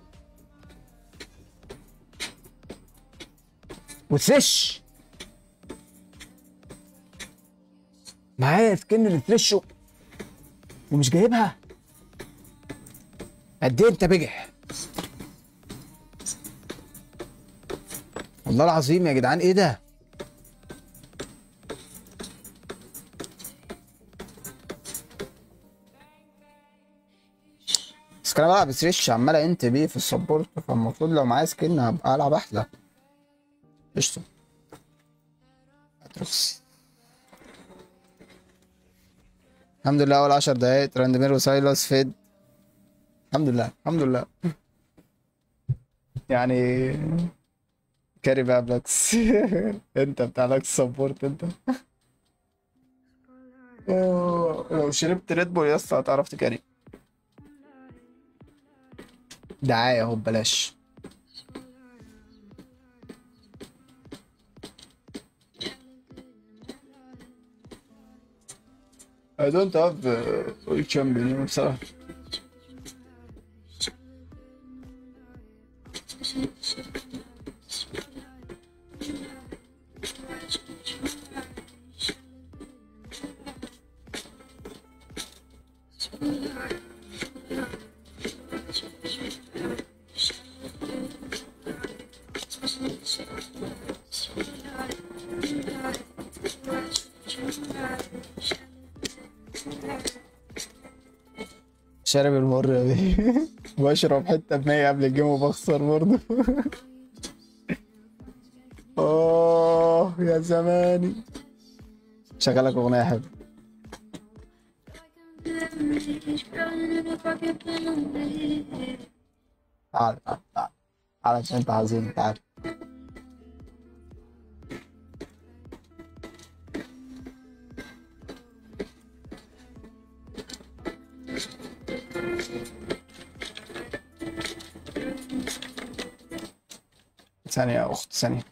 Speaker 1: وترش معايا سكن اللي ترشه ومش جايبها قد ايه انت بجح والله العظيم يا جدعان ايه ده بس كان بلعب بسريش عمال انت بيه في السبورت فالمفروض لو معايا سكن هبقى العب احلى قشطة اتروكس الحمد لله اول 10 دقايق تراندمير وسايلوس فيد الحمد لله الحمد لله يعني كاري بقى بلاكس انت بتاع لاكس سبورت انت أوه، لو شربت ريد بول يا اسطى هتعرف تكاري دعاية اهو ببلاش I don't have uh, oil champion بصراحة شارب المرة دي بشرب حتة بمية قبل الجيم وبخسر برضه اوه يا زماني شغلك اغنية حلوة تعال تعال تعال تعال عشان انت عظيم تعال ثانية يا أخت ثانية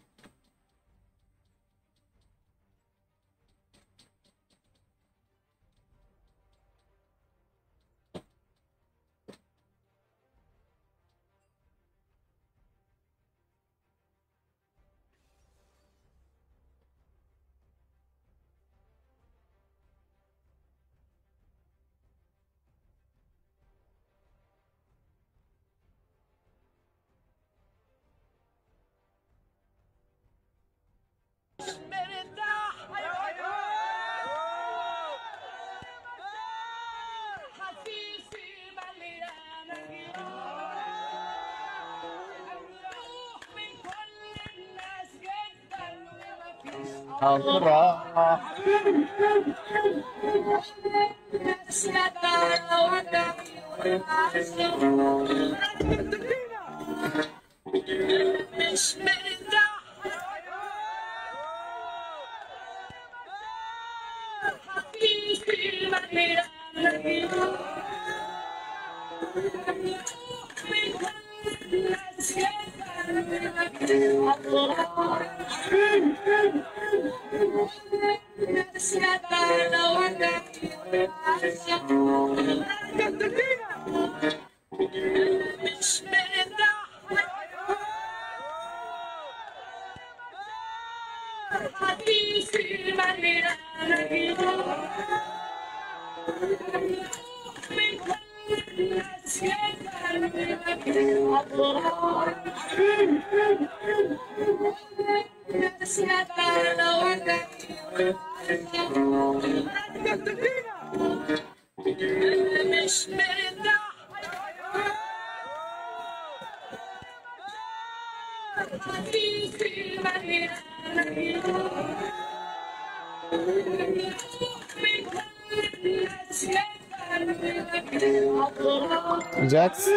Speaker 1: جاكس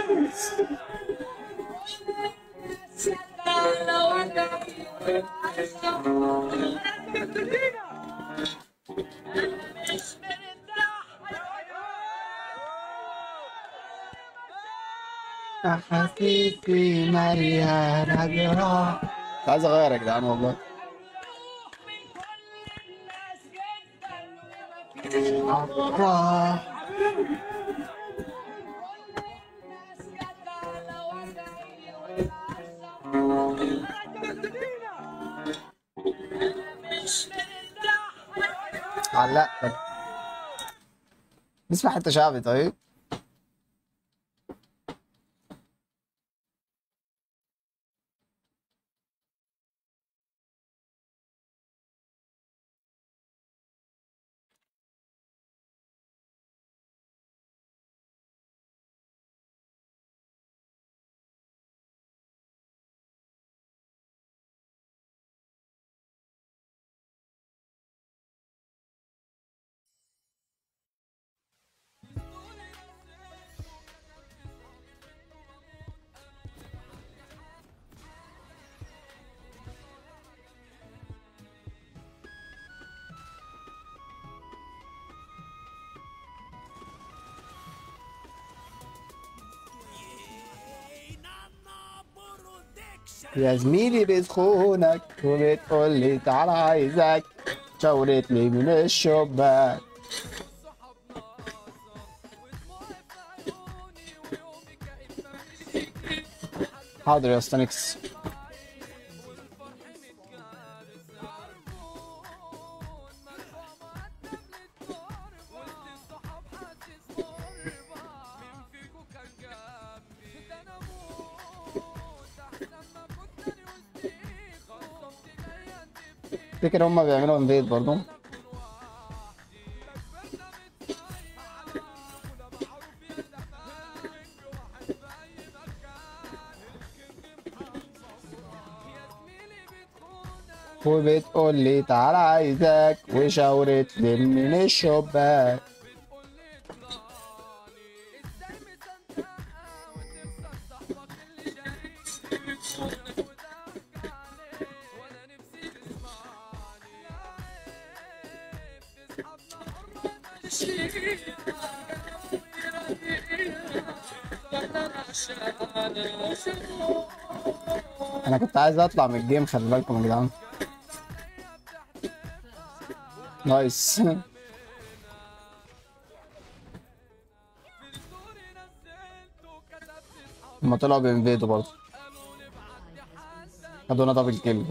Speaker 1: أحاسيسي مليانة جراح عايز اغير يا جدعان والله أفراح علقت نسمع حتى شعبي طيب يا زميلي بتخونك وبتقول لي تعالى عايزك شاورت لي من الشباك حاضر يا اسطى نكس تفتكر هما بيعملوا انفيد برضو وبتقول لي تعالى عايزك وشاورت لي من الشباك انا كنت عايز اطلع من الجيم خلي بالكم يا جدعان نايس هما طلعوا بينفيدوا برضه خدونا دبل كيل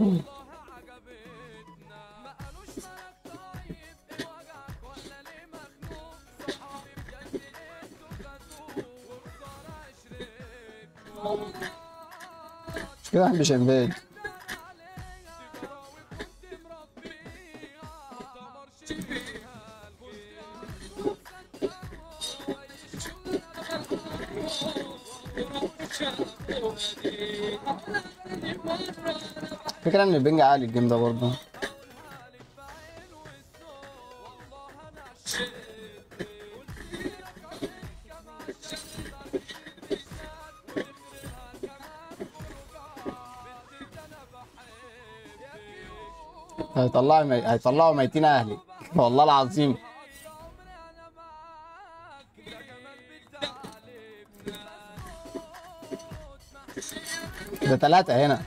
Speaker 1: مش كده احنا مش انفيد فكرة ان البنج عالي الجيم ده برضه هيطلعوا مي... هيطلعوا ميتين اهلي والله العظيم ده ثلاثة هنا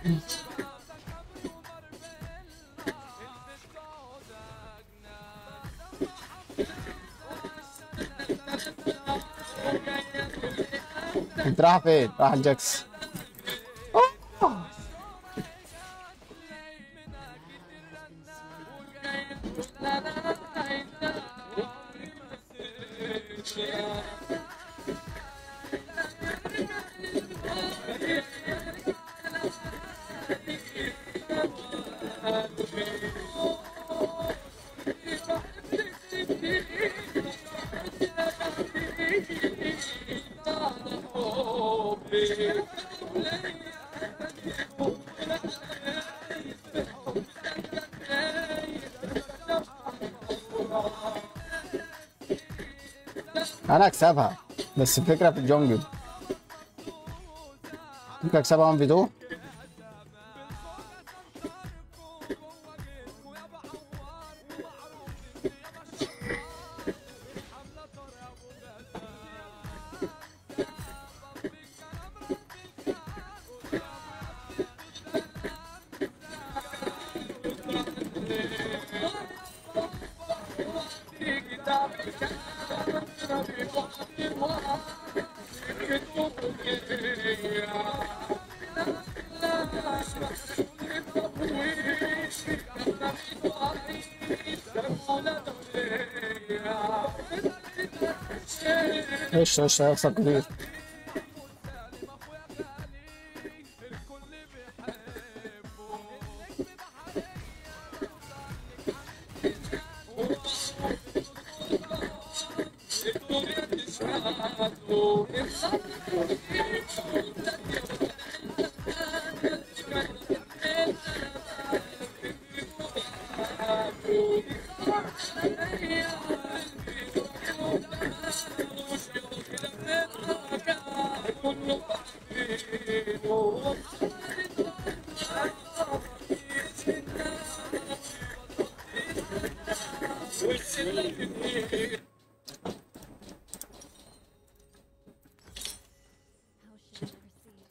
Speaker 1: انت رايح فين؟ رايح الجاكس انا اكسبها بس الفكره في الجونجل ممكن اكسبها 1 في 2 ايش ايش هيحصل كتير
Speaker 8: How should I proceed?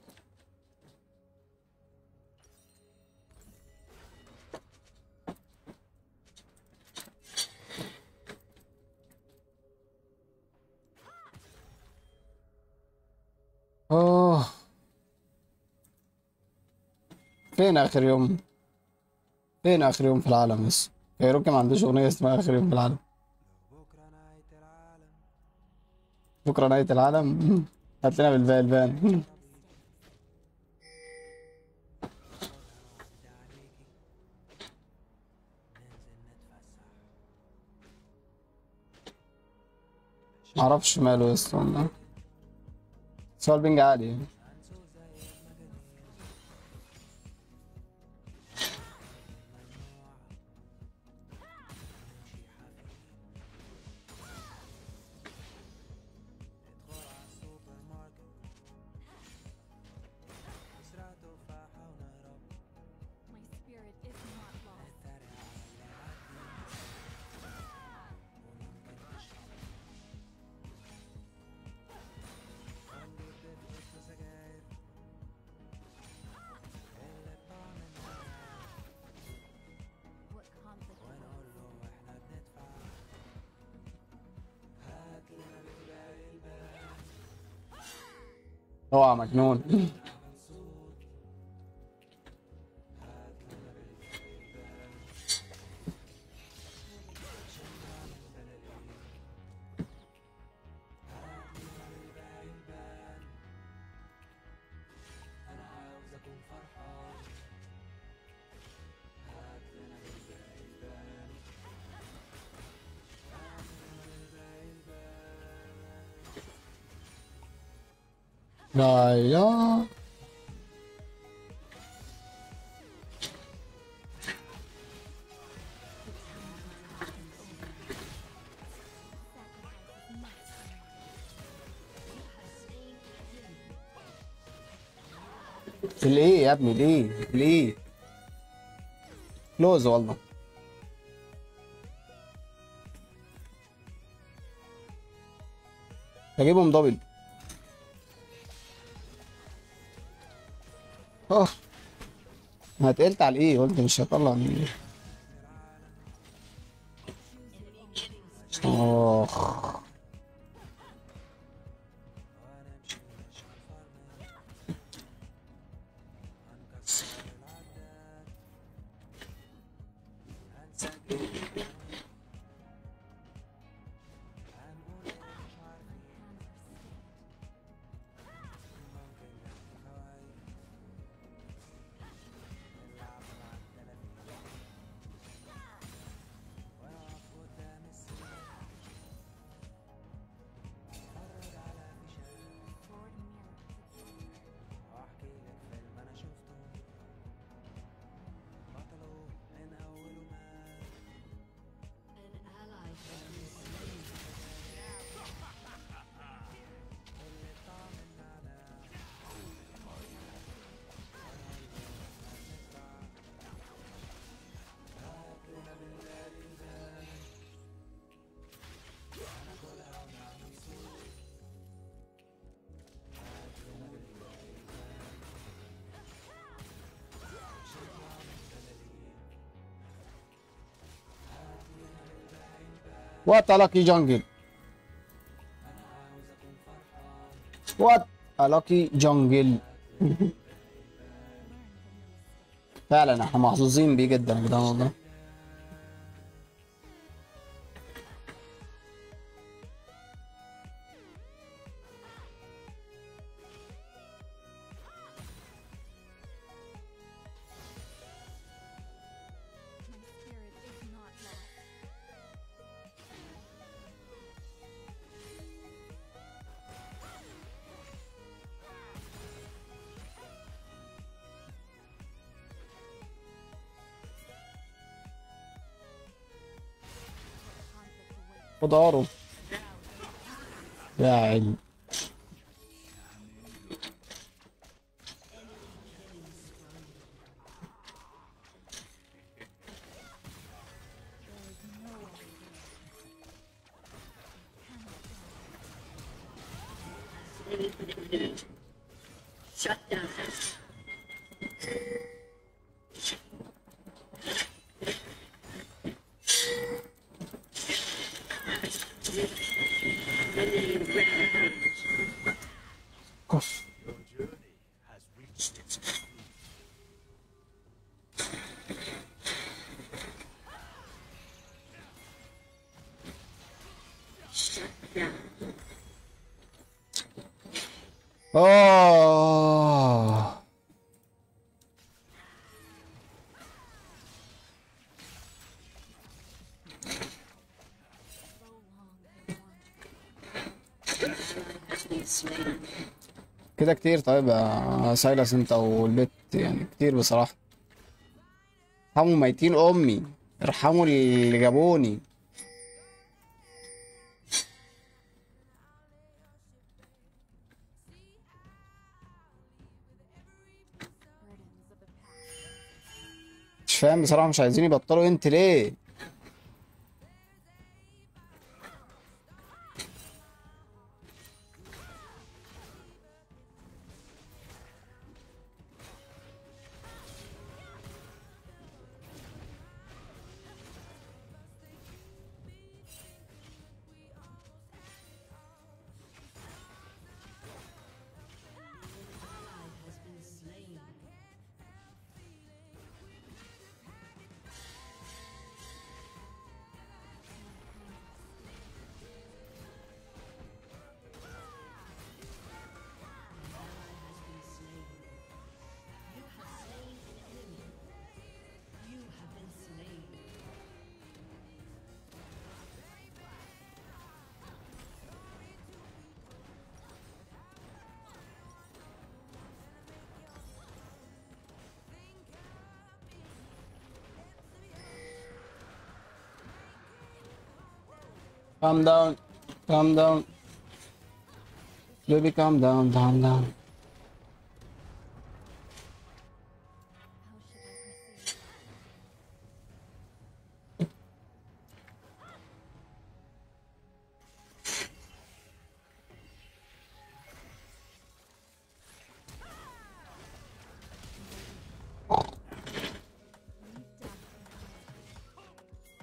Speaker 1: اه فين اخر يوم فين اخر يوم في العالم بس كايروكي ما عندوش اغنيه اسمها اخر يوم في العالم بكره نهايه العالم هات لنا بالباقي البان معرفش ماله يا اسطى والله بس هو البنج عالي يعني.
Speaker 8: My spirit is not lost. What conflict
Speaker 1: اوعى مجنون لا يا في الايه يا ابني ليه ليه كلوز والله هجيبهم دبل اه انا اتقلت على ايه قلت مش هطلع من ايه اخ What a lucky jungle. What a lucky jungle. فعلا احنا محظوظين بيه جدا يا جدعان والله
Speaker 8: My spirit is not lost.
Speaker 1: خضاره يا عيني
Speaker 2: Shut down.
Speaker 1: كف
Speaker 2: Shut down.
Speaker 1: آه
Speaker 2: Has been slain.
Speaker 1: كده كتير طيب يا سايلس انت والبت يعني كتير بصراحة ارحموا ميتين امي ارحموا اللي جابوني
Speaker 8: Burdens of the past.
Speaker 1: مش فاهم بصراحة مش عايزين يبطلوا انت ليه calm down calm down baby calm down calm down
Speaker 8: How should I proceed? Leave death behind.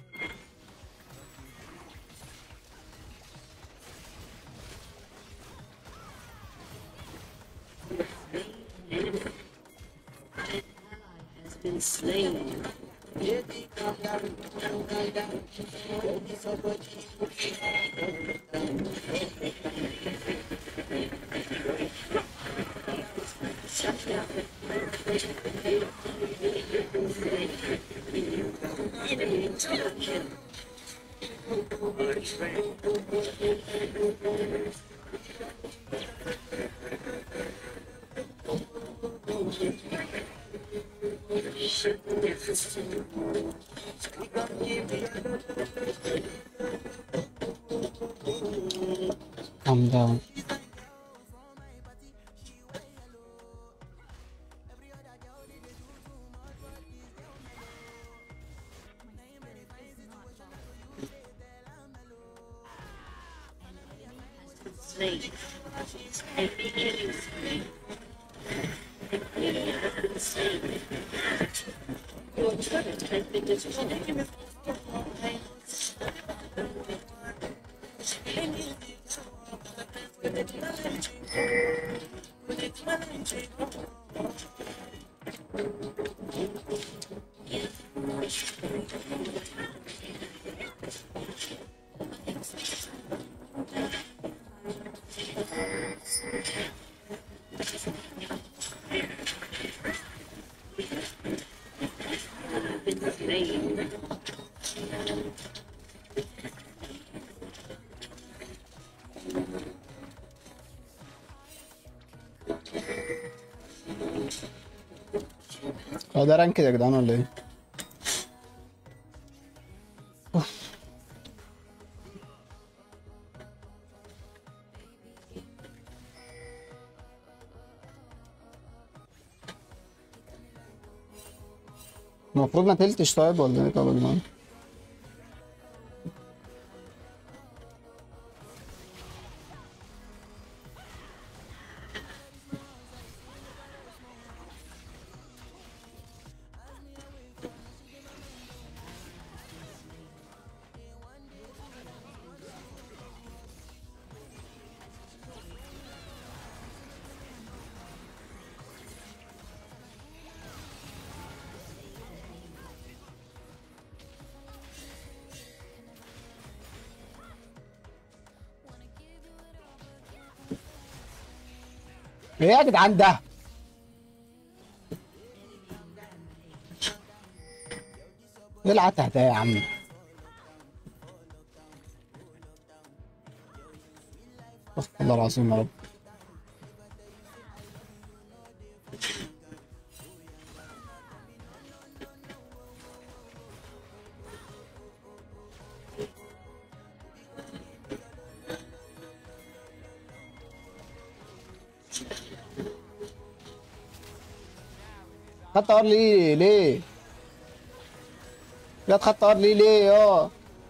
Speaker 2: Has been slain. Shut down. Enemy double kill.
Speaker 1: calm down
Speaker 2: Slain. An enemy slain. An enemy has been slain. Your turret has been destroyed. been slain.
Speaker 1: هو ده رانك يا جدعان ولا ايه؟ المفروض ما تلتش طيب ولا ايه طب يا جدعان؟ ايه يا جدعان ده؟ ايه العته ده يا عم؟ استغفر الله العظيم يا رب خدت ار ليه ليه؟ جت خدت ار ليه ليه اه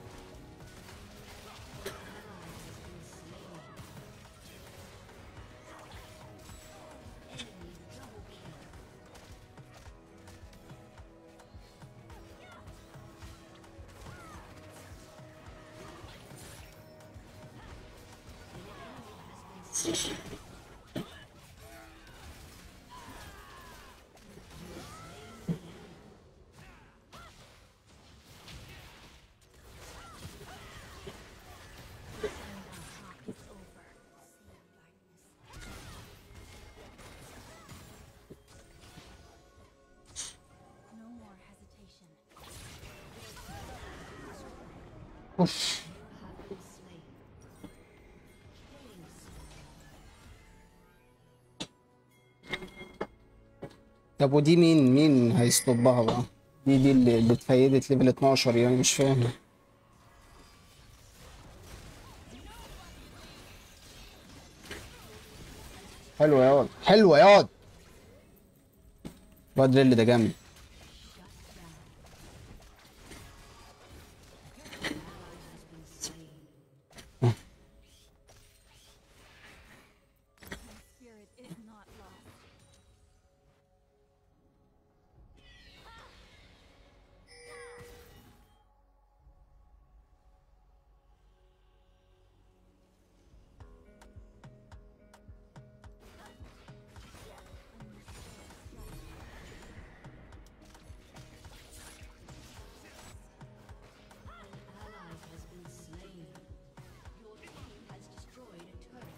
Speaker 8: No more hesitation.
Speaker 1: اوف طب ودي مين مين هيستوبها بقى؟ دي دي اللي, اللي اتفيدت ليفل 12 يعني مش فاهم حلو يا واد حلو يا واد الواد اللي ده جامد
Speaker 8: Spirit is not lost.
Speaker 2: ally has been slain. Your team has destroyed a turret.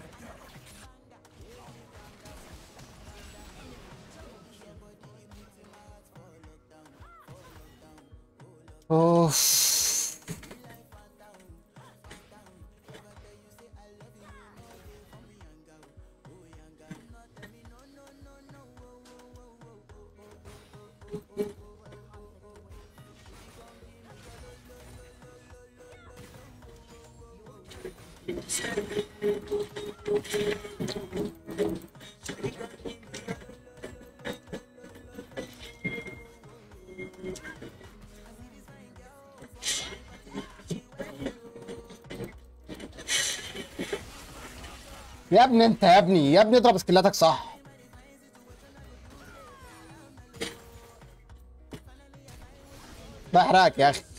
Speaker 1: اوف يا ابني انت يا ابني يا ابني اضرب سكيلاتك صح بحرقك يا اخي